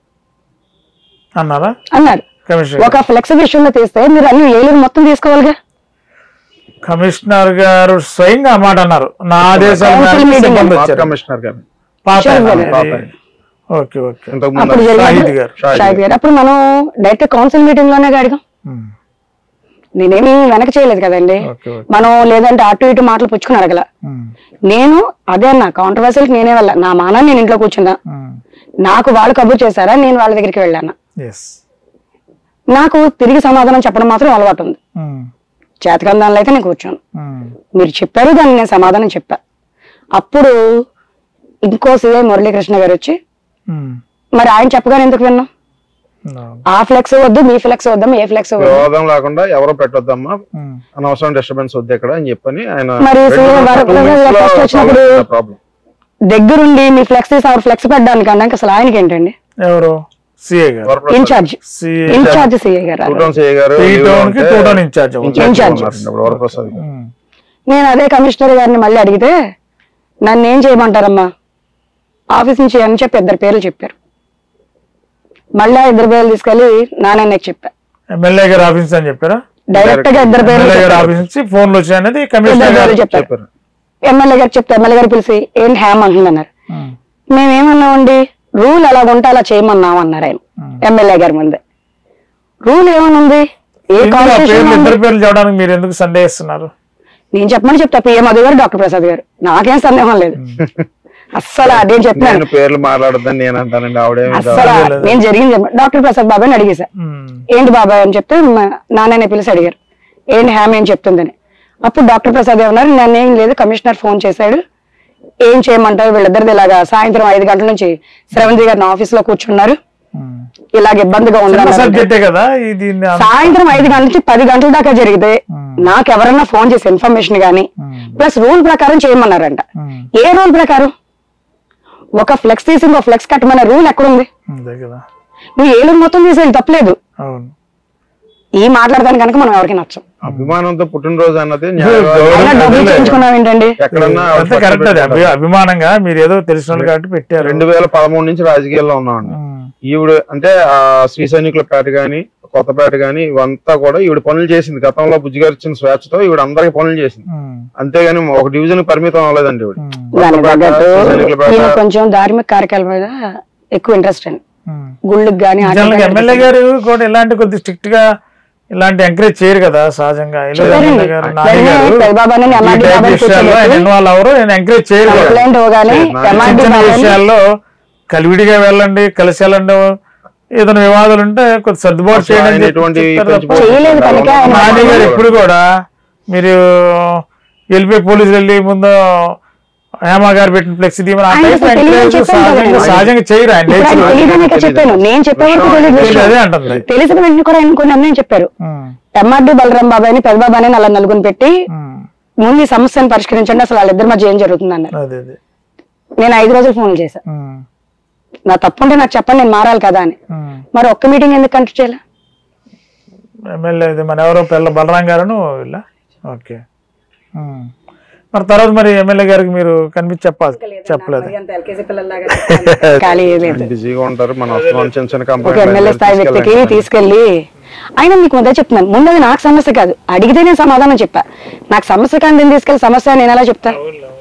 Speaker 1: అన్నారా
Speaker 3: అన్నారు
Speaker 1: కమిషనర్
Speaker 3: ఒక ఫ్లెక్స్ విషయంలో తీస్తే మీరు అన్ని ఏలూరు మొత్తం తీసుకోవాలిగా
Speaker 1: కమిషనర్ గారు స్వయంగా ఆ మాట అన్నారు నా ఆదేశాల
Speaker 3: Council
Speaker 1: మేరకు
Speaker 3: meeting
Speaker 1: సిబ్బంది
Speaker 2: మా
Speaker 1: వచ్చారు
Speaker 2: కమిషనర్ గారు
Speaker 1: పాత ఆయన
Speaker 3: Sure,
Speaker 1: అది.
Speaker 2: పాత ఆయన.
Speaker 1: ఓకే ఓకే
Speaker 2: ఇంతకు ముందు
Speaker 3: అప్పుడు
Speaker 1: షాహిద్
Speaker 3: జరిగినప్పుడు
Speaker 1: గారు.
Speaker 2: షాహిద్
Speaker 3: షాహిద్ గారు అప్పుడు మనం డైరెక్ట్ కౌన్సిల్ మీటింగ్ లోనే అడిగాం
Speaker 1: ఉమ్,
Speaker 3: నేనేమి వెనక చేయలేదు కదండి
Speaker 1: ఓకే ఓకే
Speaker 3: మనం లేదంటే అటు ఇటు మాటలు పుచ్చుకుని అడగల
Speaker 1: ఉమ్,
Speaker 3: నేను అదే అన్న కాంట్రవర్సీకి నేనే వెళ్ళా నా మానాన్ని నేను ఇంట్లో కూర్చున్నా
Speaker 1: ఉమ్,
Speaker 3: నాకు వాళ్ళు కబుర్ చేశారా నేను వాళ్ళ దగ్గరికి వెళ్ళాను
Speaker 1: ఎస్
Speaker 3: నాకు తిరిగి సమాధానం చెప్పడం మాత్రం అలవాటు ఉంది
Speaker 1: ఉమ్,
Speaker 3: చేతకందాల్లో అయితే నేను కూర్చోను
Speaker 1: ఉమ్,
Speaker 3: మీరు చెప్పారు దాన్ని నేను సమాధానం చెప్పా అప్పుడు ఇంకో సిఐ మురళీకృష్ణ గారు వచ్చి
Speaker 1: ఉమ్,
Speaker 3: మరి ఆయన చెప్పగానే ఎందుకు విన్నాం
Speaker 1: no,
Speaker 3: ఆ ఫ్లెక్స్ వద్దు మీ ఫ్లెక్స్ వద్దాం ఏ ఫ్లెక్స్ వద్దు
Speaker 2: వివాదం లేకుండా ఎవరు పెట్టొద్దమ్మా
Speaker 1: ఉమ్,
Speaker 2: అనవసరం డిస్టర్బెన్స్ వద్దు ఇక్కడ అని చెప్పని ఆయన
Speaker 3: మరి
Speaker 2: రెండు
Speaker 3: సీఎం
Speaker 2: రోజులు,
Speaker 3: వారు
Speaker 2: two weeks లో
Speaker 3: first వచ్చినప్పుడు
Speaker 2: solve ప్రాబ్లం
Speaker 3: దగ్గరుండి మీ ఫ్లెక్స్ తీసి ఆవిడ ఫ్లెక్స్ పెట్టడానికి అన్నాక అసలు ఆయనకి ఏంటండి
Speaker 1: ఎవరు సిఏ గారు
Speaker 2: Varaprasad
Speaker 3: incharge
Speaker 1: CA
Speaker 3: incharge CI గారు
Speaker 2: టూ టౌన్ సిఐ గారు
Speaker 1: త్రీ
Speaker 2: లీవ్లో
Speaker 1: టౌన్ కి
Speaker 2: ఉంటే
Speaker 1: two town incharge
Speaker 2: incharge
Speaker 3: incharge.
Speaker 2: ఉన్నారండి ఇప్పుడు వరప్రసాద్ గారు.
Speaker 1: ఉమ్,
Speaker 3: నేను అదే కమిషనర్ గారిని మళ్ళీ అడిగితే నన్ను ఏం చేయమంటారమ్మా ఆఫీస్ నుంచి అని చెప్పి ఇద్దరు పేర్లు చెప్పారు మళ్ళా ఇద్దరు పేర్లు తీసుకెళ్లి నాన్నకి చెప్పా
Speaker 1: ఎమ్మెల్యే గారు ఆఫీస్ అని చెప్పారా
Speaker 3: డైరెక్ట్ గా ఇద్దరు పేర్లు
Speaker 1: ఎమ్మెల్యే గారు
Speaker 3: చెప్పారు.
Speaker 1: ఆఫీస్ నుంచి ఫోన్లు వచ్చాయనేది
Speaker 3: ఇద్దరు
Speaker 1: కమిషనర్ గారు
Speaker 3: పేర్లు చెప్పారు
Speaker 2: చెప్పారు
Speaker 3: ఎమ్మెల్యే గారు చెప్తే ఎమ్మెల్యే గారు పిలిచి ఏంటి హ్యామ్ అంటున్నారు
Speaker 1: ఉమ్,
Speaker 3: మేమేమన్నామండి రూల్ ఎలా ఉంటే అలా చేయమన్నాం అన్నారు ఆయన ఎమ్మెల్యే గారి ముందే రూల్ ఏమనుంది ఏ
Speaker 1: ఇందులో ఆ
Speaker 3: కాన్స్టిట్యూషన్
Speaker 1: పేర్లు ఇద్దరు పేర్లు చెప్పడానికి మీరు ఎందుకు సందేహిస్తున్నారు
Speaker 3: నేను చెప్పమని చెప్తా పిఎం మధు గారు డాక్టర్ ప్రసాద్ గారు నాకేం సందేహం లేదు అస్సలు అదేం చెప్తున్నాను
Speaker 2: నేను పేర్లు మాట్లాడద్దని నేను అంటానండి ఆవిడేమి
Speaker 3: అస్సలు నేను జరిగింది చెప్ప- డాక్టర్ ప్రసాద్ బాబాయ్ అడిగేశా
Speaker 1: ఉమ్,
Speaker 3: ఏంటి బాబాయ్ అని చెప్తే మా నాన్నని పిలిచి అడిగారు ఏంటి హ్యామ్ ఏం చెప్తుందని అప్పుడు డాక్టర్ ప్రసాద్ ఏమన్నారు నన్ను ఏం లేదు కమిషనర్ ఫోన్ చేశాడు ఏం చేయమంటారు వీళ్ళిద్దరిది ఇలాగా సాయంత్రం ఐదు గంటల నుంచి శ్రవంతి గారిని ఆఫీస్ లో కూర్చున్నారు
Speaker 1: ఉమ్,
Speaker 3: ఇలాగ ఇబ్బందిగా
Speaker 1: చిన్న
Speaker 3: ఉందన్నారు
Speaker 1: సబ్జెక్టే కదా ఇది
Speaker 3: సాయంత్రం ఐదు గంటల నుంచి పది గంటల దాకా జరిగితే నాకు ఎవరన్నా ఫోన్ చేసి ఇన్ఫర్మేషన్ గానీ ప్లస్ రూల్ ప్రకారం చేయమన్నారంట ఏ రూల్ ప్రకారం ఒక ఫ్లెక్స్ తీసి ఇంకో ఫ్లెక్స్ కట్టమనే రూల్ ఎక్కడుంది
Speaker 1: అంతే కదా
Speaker 3: నువ్వు ఏలూరు మొత్తం తీసేది తప్పలేదు
Speaker 1: అవును
Speaker 3: ఈ మాట్లాడదానికి కనుక మనం ఎవరికి నచ్చం
Speaker 2: అభిమానంతో పుట్టినరోజు అన్నది
Speaker 1: గౌరవం.
Speaker 3: అయినా
Speaker 2: న్యాయవాది
Speaker 3: డబ్బులు చేయించుకున్నావు ఏంటండి
Speaker 2: ఎక్కడన్నా
Speaker 1: అంతే కరెక్ట్ అది అభి- అభిమానంగా మీరు ఏదో తెలిసిన వాళ్ళు కాబట్టి పెట్టారు
Speaker 2: రెండు వేల పదమూడు నుంచి రాజకీయాల్లో ఉన్నామండి
Speaker 1: ఉమ్,
Speaker 2: ఈవిడ అంటే ఆ శ్రీ సైనికుల పేట గాని కొత్తపేట గాని ఇవంతా కూడా ఈవిడ పనులు చేసింది గతంలో బుజ్జిగారు ఇచ్చిన స్వేచ్ఛతో ఈవిడ అందరికి పనులు చేసింది
Speaker 1: ఉమ్,
Speaker 2: అంతేగాని ఒక డివిజన్ పరిమితం అవ్వలేదండి ఈవిడ
Speaker 1: ఉమ్,
Speaker 3: దానికి తగ్గట్టు
Speaker 2: శ్రీశైలం పేట.
Speaker 3: ఈయన కొంచెం ధార్మిక కార్యక్రమాల మీద ఎక్కువ ఇంట్రెస్ట్ అండి
Speaker 1: ఉమ్.
Speaker 3: గుళ్ళకి గానీ
Speaker 1: జనరల్ గా
Speaker 3: ఆటలకి
Speaker 1: ఎమ్మెల్యే గారు కూడా ఇలాంటి కొద్ది స్ట్రిక్ట్ గా ఇలాంటి ఎంకరేజ్ చేయరు కదా సహజంగా ఇలా
Speaker 3: చెప్పారండి.
Speaker 1: ఎమ్మెల్యే గారు, నాని
Speaker 3: వెంటనే
Speaker 1: గారు
Speaker 3: పెద్దబాబాని
Speaker 1: ఈ
Speaker 3: MRD
Speaker 1: టైప్
Speaker 3: బాబాని
Speaker 1: విషయాల్లో ఆయన
Speaker 3: కూర్చోబెట్టి
Speaker 1: ఇన్వాల్వ్ అవరు ఆయన ఎంకరేజ్ చేయరు కదా.
Speaker 3: కంప్లైంట్ ఇవ్వగానే
Speaker 2: చిన్న
Speaker 1: చిన్న
Speaker 3: MRD
Speaker 1: చిన్న
Speaker 3: బాబాని
Speaker 1: విషయాల్లో కలివిడిగా వెళ్ళండి కలిసి వెళ్ళండి ఏదైనా వివాదాలు ఉంటే కొద్ది సర్దుబాటు
Speaker 2: అసలు
Speaker 1: చేయండి అని
Speaker 2: ఆయన
Speaker 1: చెప్పి
Speaker 2: ఎటువంటి
Speaker 1: చెప్తారు తప్ప
Speaker 2: పెంచిపోతుంది.
Speaker 3: చేయలేదు కనుక ఆయన
Speaker 1: నాని గారు ఎప్పుడు కూడా మీరు వెళ్ళిపోయి పోలీసులు వెళ్ళి ముందు హేమ గారు పెట్టిన ఫ్లెక్స్ తీయమని ఆ
Speaker 3: ఆయన
Speaker 1: type
Speaker 3: అసలు తెలియదని
Speaker 1: encourage
Speaker 3: చెప్పాను కదా
Speaker 1: సహజంగా
Speaker 3: నేను.
Speaker 1: సహజంగా చేయరు ఆయన
Speaker 3: ఇప్పుడు ఆయన
Speaker 1: nature.
Speaker 3: తెలియదని ఇక్కడ చెప్పాను నేను చెప్పే వరకు తెలియదు
Speaker 1: తెలియదు,
Speaker 3: విషయం.
Speaker 1: అదే అంటుంది
Speaker 3: తెలిసిన వెంటనే కూడా ఆయన కొన్ని అన్నీ చెప్పారు
Speaker 1: ఉమ్,
Speaker 3: ఎంఆర్డి బలరాం బాబాయ్ని పెద్ద బాబాని అలా నలుగురిని పెట్టి
Speaker 1: ఉమ్,
Speaker 3: ముందు ఈ సమస్యను పరిష్కరించండి అసలు వాళ్ళిద్దరి మధ్య ఏం జరుగుతుంది అన్నారు
Speaker 1: అదే అదే
Speaker 3: నేను ఐదు రోజులు ఫోన్ చేశా
Speaker 1: ఉమ్,
Speaker 3: నా తప్పుంటే నాకు చెప్పండి నేను మారాలి కదా అని
Speaker 1: ఉమ్.
Speaker 3: మరి ఒక్క మీటింగ్ ఎందుకు కంటిన్యూ చేయాలి
Speaker 1: ఎమ్మెల్యే ఇది మన ఎవరో పిల్ల బలరాం గారును వీళ్ళ ఓకే ఉమ్. మరి తర్వాత మరి ఎమ్మెల్యే గారికి మీరు కనిపించి చెప్పాలి చెప్పలేదు
Speaker 3: ఖాళీ లేదు
Speaker 2: బిజీగా ఉంటారు మన వస్తున్నాం చిన్న చిన్న
Speaker 3: ఒక
Speaker 2: కంపెనీ
Speaker 3: ఎమ్మెల్యే స్థాయి వ్యక్తికి తీసుకెళ్లి అయినా మీకు మొదట చెప్తున్నాను ముందు అది నాకు సమస్య కాదు అడిగితే నేను సమాధానం చెప్పా నాకు సమస్య కాదు నేను తీసుకెళ్లి సమస్య నేను ఎలా చెప్తా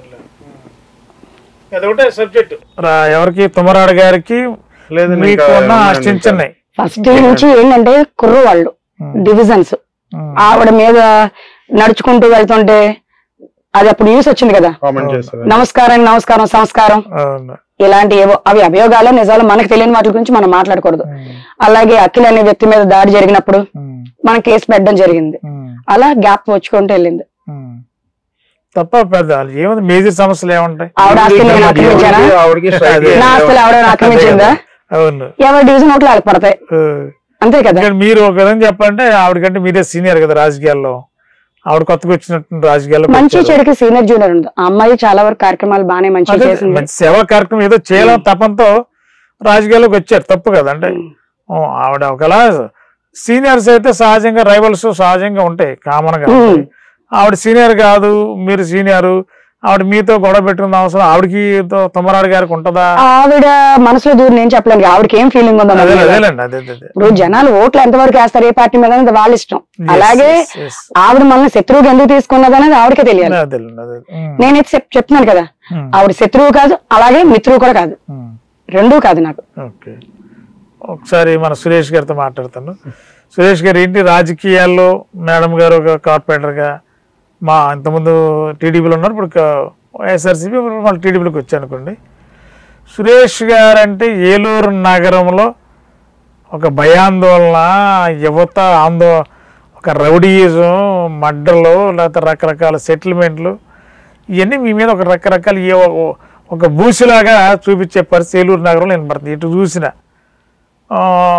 Speaker 1: అదొకటే సబ్జెక్ట్ ఎవరికి తుమ్మరాడు గారికి
Speaker 2: లేదండి,
Speaker 1: మీకు
Speaker 2: ఇంకా
Speaker 1: ఉన్న
Speaker 2: ఏముందండి
Speaker 1: చిన్న చిన్నవి
Speaker 3: ఫస్ట్ నుంచి ఏంటంటే కుర్రు వాళ్ళు డివిజన్స్
Speaker 1: ఉమ్.
Speaker 3: ఆవిడ మీద నడుచుకుంటూ వెళ్తుంటే అది అప్పుడు న్యూస్ వచ్చింది కదా
Speaker 2: కామెంట్ చేస్తారు
Speaker 3: నమస్కారం నమస్కారం సంస్కారం
Speaker 1: అవును
Speaker 3: ఇలాంటి ఏవో అవి అభియోగాలు నిజాలు మనకు తెలియని వాటి గురించి మనం మాట్లాడకూడదు అలాగే అఖిల్ అనే వ్యక్తి మీద దాడి జరిగినప్పుడు
Speaker 1: ఉమ్,
Speaker 3: మనం కేసు పెట్టడం జరిగింది
Speaker 1: ఉమ్,
Speaker 3: అలా గ్యాప్ వచ్చుకుంటూ వెళ్ళింది
Speaker 1: ఉమ్. తప్ప పెద్ద ఏముంది మేజర్ సమస్యలు ఏముంటాయి
Speaker 3: ఆవిడ ఆస్తి నేను ఆక్రమించానా
Speaker 2: ఆవిడకి strike
Speaker 1: అదే.
Speaker 3: నా ఆస్తులు ఆవిడ ఆక్రమించిందా
Speaker 1: అవును
Speaker 3: ఎవరి డివిజన్ ఒకటి వాళ్ళకి పడతాయి
Speaker 1: ఆ.
Speaker 3: అంతే కదా
Speaker 1: ఇక్కడ మీరు ఒక విధంగా చెప్పాలంటే ఆవిడకంటే మీరే సీనియర్ కదా రాజకీయాల్లో ఆవిడ కొత్తగా వచ్చినట్టు రాజకీయాల్లో
Speaker 3: మంచి చెడుకి సీనియర్ జూనియర్ ఉంది ఆ అమ్మాయి చాలా వరకు కార్యక్రమాలు బాగానే మంచిగా
Speaker 1: అదే
Speaker 3: చేసింది
Speaker 1: మంచి సేవా కార్యక్రమం ఏదో చేయాలని తపంతో రాజకీయాల్లోకి వచ్చారు తప్పు కదా అంటే ఓ, ఆవిడ ఒకలా సీనియర్స్ అయితే సహజంగా రైవల్స్ సహజంగా ఉంటాయి కామన్ గా ఉంటాయి. ఆవిడ సీనియర్ కాదు మీరు సీనియర్ ఆవిడ మీతో గొడవ పెట్టుకున్న అవసరం ఆవిడకి తో- తమ్మరాడు గారికి ఉంటుందా
Speaker 3: ఆవిడ మనసులో దూరం నేను చెప్పలేను ఆవిడకి ఏం ఫీలింగ్ ఉందో మన
Speaker 1: అదే
Speaker 3: మీద.
Speaker 1: అదేలేండి అదే అదే, అదే
Speaker 3: ఇప్పుడు జనాలు ఓట్లు ఎంతవరకు వేస్తారు ఏ పార్టీ మీద అనేది వాళ్ళ ఇష్టం
Speaker 1: Yes,
Speaker 3: అలాగే
Speaker 1: yes, yes.
Speaker 3: ఆవిడ మనల్ని శత్రువుగా ఎందుకు తీసుకున్నది అనేది ఆవిడకే తెలియాలి
Speaker 1: అదేలేండి అదే ఉమ్,
Speaker 3: నేనైతే చెప్- చెప్తున్నాను కదా
Speaker 1: ఉమ్,
Speaker 3: ఆవిడ శత్రువు కాదు అలాగే మిత్రువు కూడా కాదు
Speaker 1: ఉమ్.
Speaker 3: రెండూ కాదు నాకు
Speaker 1: ఓకే ఒకసారి మన సురేష్ గారితో మాట్లాడతాను సురేష్ గారు ఏంటి రాజకీయాల్లో మేడం గారు ఒక కార్పొరేటర్గా మా ఇంతకుముందు టీడీపీలో ఉన్నారు ఇప్పుడు వైఎస్ఆర్సీపీ మళ్ళీ టీడీపీలోకి వచ్చాను అనుకోండి సురేష్ గారు అంటే ఏలూరు నగరంలో ఒక భయాందోళన యువత ఆందో ఒక రౌడీయిజం మడ్డలు లేకపోతే రకరకాల సెటిల్మెంట్లు ఇవన్నీ మీ మీద ఒక రకరకాల ఏ ఒక- ఒక బూసిలాగా చూపించే పరిస్థితి ఏలూరు నగరంలో నేను పడుతుంది ఇటు చూసిన ఆ,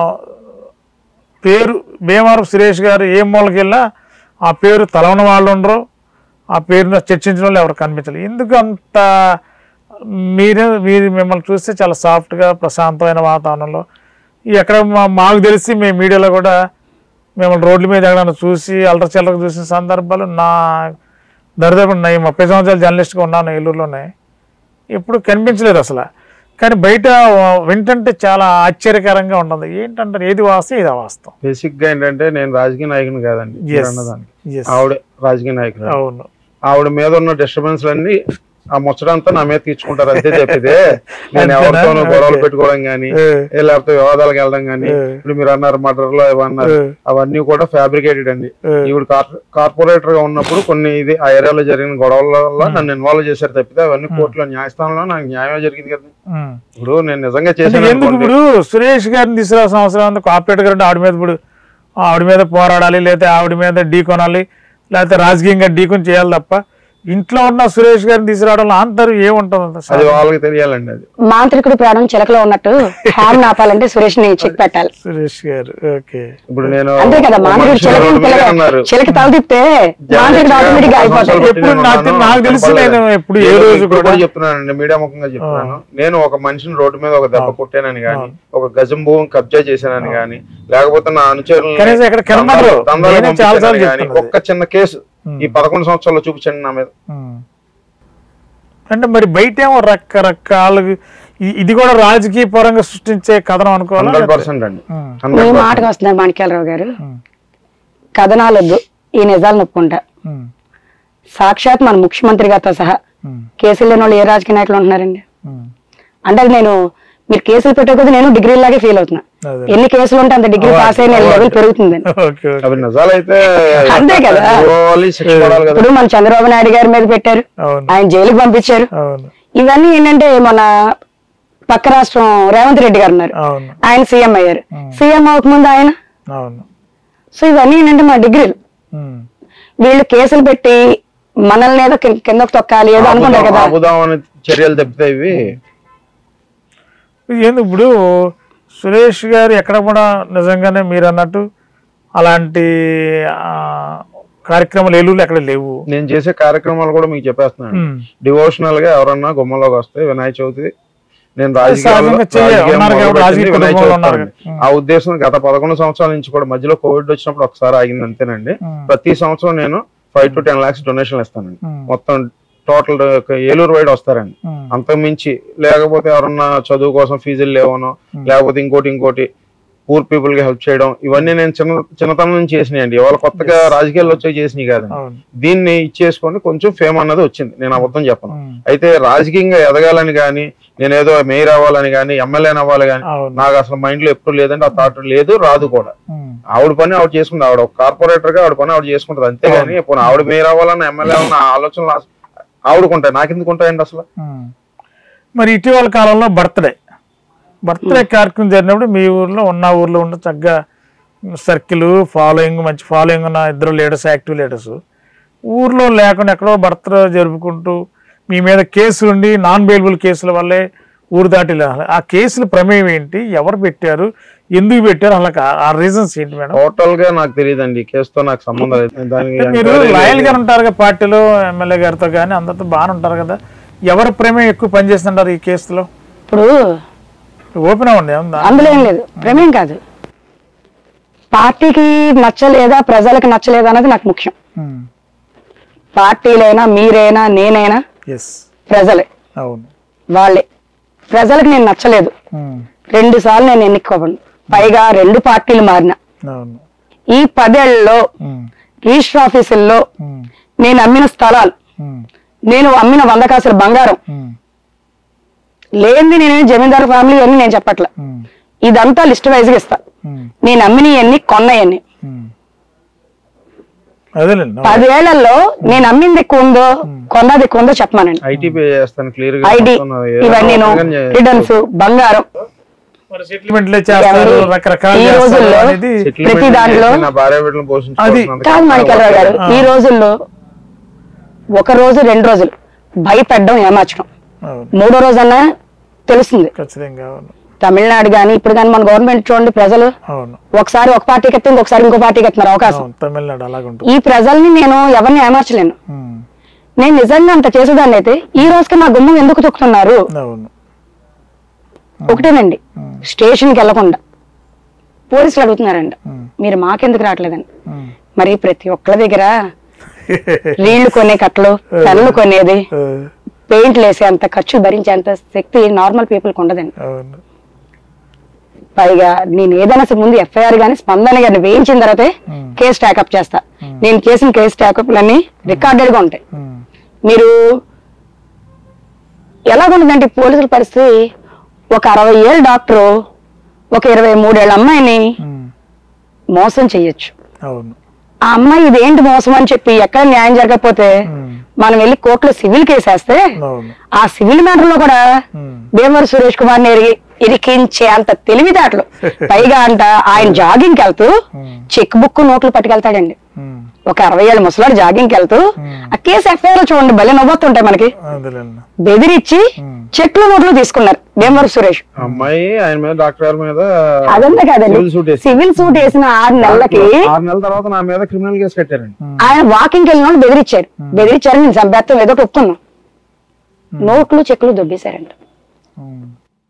Speaker 1: పేరు భీమవరం సురేష్ గారు ఏ మూలకి వెళ్ళా ఆ పేరు తలవని వాళ్ళు ఉండరు ఆ పేరును చర్చించిన వాళ్ళు ఎవరు కనిపించలేదు ఎందుకు అంత మీరే మీరు మిమ్మల్ని చూస్తే చాలా సాఫ్ట్గా ప్రశాంతమైన వాతావరణంలో ఎక్కడ మా మాకు తెలిసి మేము మీడియాలో కూడా మిమ్మల్ని రోడ్ల మీద ఎక్కడైనా చూసి అల్లర చిల్లర చూసిన సందర్భాలు నా దరిదాపు ఉన్నాయి ముప్పై సంవత్సరాలు జర్నలిస్ట్గా ఉన్నాను ఏలూరులోనే ఎప్పుడు కనిపించలేదు అసలు కానీ బయట వింటుంటే చాలా ఆశ్చర్యకరంగా ఉంటుంది ఏంటంటారు ఏది వాస్తవం ఏది అవాస్తవం
Speaker 2: బేసిక్ గా ఏంటంటే నేను రాజకీయ నాయకుని కాదండి మీరు
Speaker 1: Yes.
Speaker 2: అన్నదానికి
Speaker 1: Yes.
Speaker 2: ఆవిడ రాజకీయ నాయకుడు
Speaker 1: అవును
Speaker 2: ఆవిడ మీద ఉన్న డిస్టర్బెన్స్ అన్ని ఆ ముచ్చటంతా నా మీద తీర్చుకుంటారు అంతే చెప్పితే నేను
Speaker 1: అంతేనా?
Speaker 2: ఎవరితోనూ గొడవలు
Speaker 1: Okay.
Speaker 2: పెట్టుకోవడం గానీ
Speaker 1: ఏ,
Speaker 2: ఏ లేకపోతే వివాదాలకు వెళ్ళడం గానీ
Speaker 1: ఏ.
Speaker 2: ఇప్పుడు మీరు అన్నారు మర్డర్ లో ఇవన్నారు
Speaker 1: ఏ.
Speaker 2: అవన్నీ కూడా ఫ్యాబ్రికేటెడ్ అండి
Speaker 1: ఏ.
Speaker 2: ఈవిడ కార్పొరేటర్ గా ఉన్నప్పుడు కొన్ని ఇది ఆ ఏరియాలో జరిగిన గొడవల వల్ల నన్ను ఇన్వాల్వ్ చేశారు తప్పితే అవన్నీ కోర్టులో న్యాయస్థానంలో నాకు న్యాయమే జరిగింది కదా
Speaker 1: ఉమ్.
Speaker 2: ఇప్పుడు నేను నిజంగా
Speaker 1: అంటే
Speaker 2: చేశాను
Speaker 1: ఎందుకు
Speaker 2: అనుకోండి.
Speaker 1: ఇప్పుడు సురేష్ గారిని తీసుకురావాల్సిన అవసరం ఉంది కార్పొరేట్ గారు అంటే ఆవిడ మీద ఇప్పుడు ఆవిడ మీద పోరాడాలి లేకపోతే ఆవిడ మీద ఢీ కొనాలి లేకపోతే రాజకీయంగా ఢీ కొని చేయాలి తప్ప ఇంట్లో ఉన్న సురేష్ గారిని తీసుకురావడంలో ఆంతరు ఏముంటుంది అసలు?
Speaker 2: అది వాళ్ళకి తెలియాలండి అది
Speaker 3: మాంత్రికుడు ప్రాణం చిలకలో ఉన్నట్టు హ్యామ్ ఆపాలంటే సురేష్ ని చెక్ పెట్టాలి
Speaker 1: సురేష్ గారు ఓకే
Speaker 2: ఇప్పుడు నేను
Speaker 3: అంతే కదా
Speaker 2: ఒక
Speaker 3: మాంత్రికుడు
Speaker 2: మనిషిని
Speaker 3: చిలక
Speaker 2: రోడ్డు మీద
Speaker 3: పిల్లగా-
Speaker 2: అన్నారు.
Speaker 3: చిలక తల తిప్తే మాంత్రికుడు ఆటోమేటిక్ గా అయిపోతాడు
Speaker 1: ఎప్పుడు నాకు నాకు తెలిసి నేను ఎప్పుడు ఏ
Speaker 2: నేను
Speaker 1: రోజు
Speaker 2: ఇప్పుడు
Speaker 1: కూడా
Speaker 2: కూడా చెప్తున్నానండి మీడియా ముఖంగా చెప్తున్నాను నేను ఒక మనిషిని రోడ్డు మీద ఒక దెబ్బ కొట్టానని గాని ఒక గజం భూమి కబ్జా చేశానని గాని లేకపోతే నా అనుచరులను
Speaker 1: కనీసం ఇక్కడ కనబడరు.
Speaker 2: దందాలు- దందాలు
Speaker 1: నేనే
Speaker 2: పంపించానని
Speaker 1: చాలాసార్లు
Speaker 2: గాని
Speaker 1: చెప్తున్నది.
Speaker 2: ఒక్క చిన్న కేసు ఈ పదకొండు సంవత్సరాల్లో చూపించండి నా మీద
Speaker 1: ఉమ్. అంటే మరి బయట ఏమో రకరకాల ఇ- ఇది కూడా రాజకీయ పరంగా సృష్టించే కథనం అనుకోవాలా
Speaker 2: హండ్రెడ్ పర్సెంట్ అండి
Speaker 1: ఉమ్.
Speaker 3: మీ
Speaker 2: హండ్రెడ్
Speaker 3: మాటకు వస్తున్నారు మాణిక్యాలరావు గారు
Speaker 1: ఉమ్.
Speaker 3: కథనాలొద్దు ఈ నిజాలు నొప్పుకుంటా
Speaker 1: ఉమ్.
Speaker 3: సాక్షాత్ మన ముఖ్యమంత్రి గారితో సహా
Speaker 1: ఉమ్.
Speaker 3: కేసులు లేని వాళ్ళు ఏ రాజకీయ నాయకులు ఉంటున్నారండి
Speaker 1: ఉమ్.
Speaker 3: అంటే అది నేను మీరు కేసులు పెట్టే కొద్దీ నేను డిగ్రీ లాగే ఫీల్ అవుతున్నా
Speaker 1: అదే.
Speaker 3: ఎన్ని కేసులు ఉంటే అంత డిగ్రీ పాస్ అయిన లెవెల్ పెరుగుతుందండి
Speaker 1: ఓకే ఓకే
Speaker 2: అవి నిజాలైతే
Speaker 3: అంతే కదా.
Speaker 2: పోవాలి, శిక్ష పడాలి కదా
Speaker 3: ఇప్పుడు మన చంద్రబాబు నాయుడు గారి మీద పెట్టారు
Speaker 1: అవును
Speaker 3: ఆయన జైలుకి పంపించారు
Speaker 1: అవును
Speaker 3: ఇవన్నీ ఏంటంటే మన పక్క రాష్ట్రం రేవంత్ రెడ్డి గారు ఉన్నారు
Speaker 1: అవును
Speaker 3: ఆయన సీఎం అయ్యారు సీఎం అవ్వకముందు ఆయన
Speaker 1: అవును
Speaker 3: సో ఇవన్నీ ఏంటంటే మా డిగ్రీలు
Speaker 1: ఉమ్.
Speaker 3: వీళ్ళు కేసులు పెట్టి మనల్ని ఏదో కి- కిందకు తొక్కాలి ఏదో అనుకుంటారు కదా
Speaker 2: ఆపుదాం అనే చర్యలు తప్పితే ఇవి
Speaker 1: ఏంది ఇప్పుడు సురేష్ గారు ఎక్కడ కూడా నిజంగానే మీరు అన్నట్టు అలాంటి ఆ, కార్యక్రమాలు ఏలూరులో ఎక్కడ లేవు
Speaker 2: నేను చేసే కార్యక్రమాలు కూడా మీకు చెప్పేస్తున్నాను
Speaker 1: ఉమ్.
Speaker 2: డివోషనల్ గా ఎవరన్నా గుమ్మలోకి వస్తే వినాయక చవితి నేను
Speaker 1: సహజంగా చెయ్య-
Speaker 2: రాజకీయాల్లో-
Speaker 1: ఉన్నారు కాబట్టి
Speaker 2: రాజకీయం
Speaker 1: రాజకీయ
Speaker 2: మొదలుపెట్టింది వినాయక
Speaker 1: కుటుంబంలో
Speaker 2: చవితి
Speaker 1: ఉన్నారు
Speaker 2: అండి.
Speaker 1: కదా.
Speaker 2: ఆ ఉద్దేశం గత పదకొండు సంవత్సరాల నుంచి కూడా మధ్యలో కోవిడ్ వచ్చినప్పుడు ఒకసారి ఆగింది అంతేనండి
Speaker 1: ఉమ్.
Speaker 2: ప్రతి సంవత్సరం నేను five to ten lakhs donation ఇస్తానండి
Speaker 1: ఉమ్.
Speaker 2: మొత్తం టోటల్ ఏలూరు వైడ్ వస్తారండి
Speaker 1: ఉమ్.
Speaker 2: అంతకు మించి లేకపోతే ఎవరన్నా చదువు కోసం ఫీజులు లేవనో లేకపోతే ఇంకోటి ఇంకోటి పూర్ పీపుల్ కి హెల్ప్ చేయడం ఇవన్నీ నేను చిన్న చిన్నతనం నుంచి చేసినాయండి ఇవాళ కొత్తగా రాజకీయాల్లో వచ్చి చేసినాయి కాదండి
Speaker 1: అవును
Speaker 2: దీన్ని ఇచ్చేసుకొని కొంచెం ఫేమ్ అన్నది వచ్చింది నేను అబద్ధం చెప్పను
Speaker 1: ఉమ్.
Speaker 2: అయితే రాజకీయంగా ఎదగాలని కానీ నేను ఏదో మేయర్ అవ్వాలని కానీ ఎమ్మెల్యే అవ్వాలి కానీ
Speaker 1: అవును
Speaker 2: నాకు అసలు మైండ్ లో ఎప్పుడు లేదంటే ఆ థాట్ లేదు రాదు కూడా
Speaker 1: ఉమ్.
Speaker 2: ఆవిడ పని ఆవిడ చేసుకుంది ఆవిడ ఒక కార్పొరేటర్ గా ఆవిడ పని ఆవిడ చేసుకుంటది అంతేగాని పోనీ ఆవిడ మేయర్ అవ్వాలన్న ఎమ్మెల్యే అవ్వాలన్న ఆలోచనలు ఆ- ఆవిడకుంటాయి నాకెందుకు ఉంటాయండి అసలు
Speaker 1: ఉమ్. మరి ఇటీవల కాలంలో బర్త్డే బర్త్డే కార్యక్రమం జరిగినప్పుడు మీ ఊర్లో ఉన్న ఊర్లో ఉన్న చక్కగా సర్కిల్ ఫాలోయింగ్ మంచి ఫాలోయింగ్ ఉన్న ఇద్దరు లీడర్స్ యాక్టివ్ లీడర్స్ ఊర్లో లేకుండా ఎక్కడో బర్త్డే జరుపుకుంటూ మీ మీద కేసులు ఉండి నాన్ బెయిలబుల్ కేసుల వల్లే ఊరు దాటి వెళ్ళాలి. ఆ కేసుల ప్రమేయం ఏంటి ఎవరు పెట్టారు ఎందుకు పెట్టారు అలా కా- ఆ రీజన్స్ ఏంటి మేడం
Speaker 2: టోటల్ గా నాకు తెలియదండి ఈ కేసుతో నాకు సంబంధం లేదు నేను దానికి
Speaker 1: మీరు
Speaker 2: ఎంక్వైరీ
Speaker 1: లాయల్ గా ఉంటారు కదా పార్టీలో ఎమ్మెల్యే గారితో కానీ అందరితో బాగానే ఉంటారు కదా ఎవరి ప్రమేయం ఎక్కువ పనిచేస్తుంటారు ఈ కేసులో
Speaker 3: ఇప్పుడు
Speaker 1: ఓపెన్ అవ్వండి ఏముందా
Speaker 3: అందులో ఏం లేదు ప్రమేయం కాదు పార్టీకి నచ్చలేదా ప్రజలకు నచ్చలేదా అన్నది నాకు ముఖ్యం పార్టీలైనా మీరైనా నేనైనా
Speaker 1: ఎస్
Speaker 3: ప్రజలే
Speaker 1: అవును
Speaker 3: వాళ్ళే ప్రజలకు నేను నచ్చలేదు
Speaker 1: ఉమ్,
Speaker 3: రెండు సార్లు నేను ఎన్నుకోబడి పైగా రెండు పార్టీలు మారిన
Speaker 1: అవును
Speaker 3: ఈ పదేళ్లలో
Speaker 1: ఉమ్,
Speaker 3: రిజిస్టర్ ఆఫీసుల్లో
Speaker 1: ఉమ్,
Speaker 3: నేను అమ్మిన స్థలాలు
Speaker 1: ఉమ్,
Speaker 3: నేను అమ్మిన వంద కాసుల బంగారం
Speaker 1: ఉమ్,
Speaker 3: లేనిది నేను జమీందారు ఫ్యామిలీ అని నేను చెప్పట్ల
Speaker 1: ఉమ్,
Speaker 3: ఇదంతా లిస్ట్ వైజ్గా ఇస్తా
Speaker 1: ఉమ్,
Speaker 3: నేను అమ్మినవన్నీ కొన్నయన్ని
Speaker 1: ఉమ్. అదేలేండి అవును.
Speaker 3: పదేళ్లలో నేను అమ్మింది ఎక్కువ ఉందో కొన్నది ఎక్కువ ఉందో చెప్పమానండి
Speaker 2: ఐటీ పే చేస్తాను క్లియర్ గా
Speaker 3: ఐడి
Speaker 2: మొత్తం నాది ఏదో
Speaker 3: ఇవన్నీ
Speaker 2: రకంగా చే-
Speaker 3: రిటర్న్స్ బంగారం
Speaker 1: మరి సెటిల్మెంట్లే చేస్తారు
Speaker 3: ఏమండి?
Speaker 1: రకరకాల
Speaker 3: ఈ
Speaker 1: చేస్తారు
Speaker 3: రోజుల్లో
Speaker 1: అనేది
Speaker 2: settlement
Speaker 3: ప్రతి దాంట్లో
Speaker 2: చేసి నా భార్య బిడ్డలను పోషించుకోవాల్సినంత
Speaker 3: కాదు మాణిక్యాలరావు గారు ఈ రోజుల్లో ఒక రోజు రెండు రోజులు భయపెట్టడం ఏమార్చడం
Speaker 1: అవును
Speaker 3: మూడో రోజన్నా తెలుస్తుంది
Speaker 1: ఖచ్చితంగా అవును
Speaker 3: తమిళనాడు కానీ ఇప్పుడు కానీ మన గవర్నమెంట్ చూడండి ప్రజలు
Speaker 1: అవును
Speaker 3: ఒకసారి ఒక పార్టీకి ఎత్తే ఇంకొకసారి ఇంకో పార్టీకి ఎత్తున్నారు అవకాశం
Speaker 1: అవును తమిళనాడు అలాగ ఉంటుంది
Speaker 3: ఈ ప్రజల్ని నేను ఎవరిని ఏమార్చలేను
Speaker 1: ఉమ్,
Speaker 3: నేను నిజంగా అంత చేసేదాన్ని అయితే ఈ రోజుకి నా గుమ్మం ఎందుకు తొక్కుతున్నారు
Speaker 1: అవును
Speaker 3: ఒకటేనండి స్టేషన్కి వెళ్లకుండా పోలీసులు అడుగుతున్నారండి
Speaker 1: ఉమ్,
Speaker 3: మీరు మాకెందుకు రావట్లేదండి
Speaker 1: ఉమ్.
Speaker 3: మరి ప్రతి ఒక్కరి దగ్గర నీళ్లు కొనే కట్టలు పెన్నులు కొనేది
Speaker 1: ఆ,
Speaker 3: పెయింట్లు వేసే అంత ఖర్చు భరించేంత శక్తి నార్మల్ పీపుల్కి ఉండదండి
Speaker 1: అవును
Speaker 3: పైగా నేను ఏదైనా సరే ముందు ఎఫ్ఐఆర్ గానీ స్పందన గారిని వేయించిన తర్వాతే కేసు ట్యాకప్ చేస్తా నేను చేసిన కేసు ట్యాకప్లన్నీ రికార్డెడ్ గా ఉంటాయి
Speaker 1: ఉమ్,
Speaker 3: మీరు ఎలాగుంటుందంటే ఈ పోలీసుల పరిస్థితి ఒక అరవై ఏళ్ళ డాక్టరు ఒక ఇరవై మూడేళ్ళ అమ్మాయిని
Speaker 1: ఉమ్,
Speaker 3: మోసం చెయ్యొచ్చు
Speaker 1: అవును
Speaker 3: ఆ అమ్మాయి ఇదేంటి మోసం అని చెప్పి ఎక్కడ న్యాయం జరగకపోతే
Speaker 1: ఉమ్,
Speaker 3: మనం వెళ్ళి కోర్టులో సివిల్ కేసు వేస్తే
Speaker 1: అవును
Speaker 3: ఆ సివిల్ మ్యాటర్ లో కూడా
Speaker 1: ఉమ్,
Speaker 3: భీమవరం సురేష్ కుమార్ ఇరి ఇరికించే అంత తెలివితేటలు పైగా అంట ఆయన జాగింగ్ వెళ్తూ చెక్ బుక్ నోట్లు పట్టుకెళ్తాడండి
Speaker 1: ఉమ్,
Speaker 3: ఒక అరవై ఏళ్ళ ముసలాడు జాగింగ్కి వెళ్తూ ఆ కేసు ఎఫ్ఐఆర్ చూడండి భలే నవ్వుతుంటాయి మనకి
Speaker 1: అదేలేండి
Speaker 3: బెదిరించి చెట్లు నోట్లు తీసుకున్నారు భీమవరం సురేష్
Speaker 2: అమ్మాయి ఆయన మీద డాక్టర్ గారి మీద
Speaker 3: అదంతా కాదండి
Speaker 2: సివిల్ సూట్ వేసి
Speaker 3: సివిల్ సూట్ వేసిన ఆరు నెలలకి
Speaker 2: ఆరు నెలల తర్వాత నా మీద క్రిమినల్ కేసు కట్టారండి
Speaker 3: ఆయన వాకింగ్ వెళ్ళిన వాళ్ళు బెదిరించారు బెదిరించారు నేను చంపేస్తాం ఏదో ఒకటి ఒప్పుకున్నాం నోట్లు చెక్కులు దొబ్బేశారంట
Speaker 1: ఉమ్.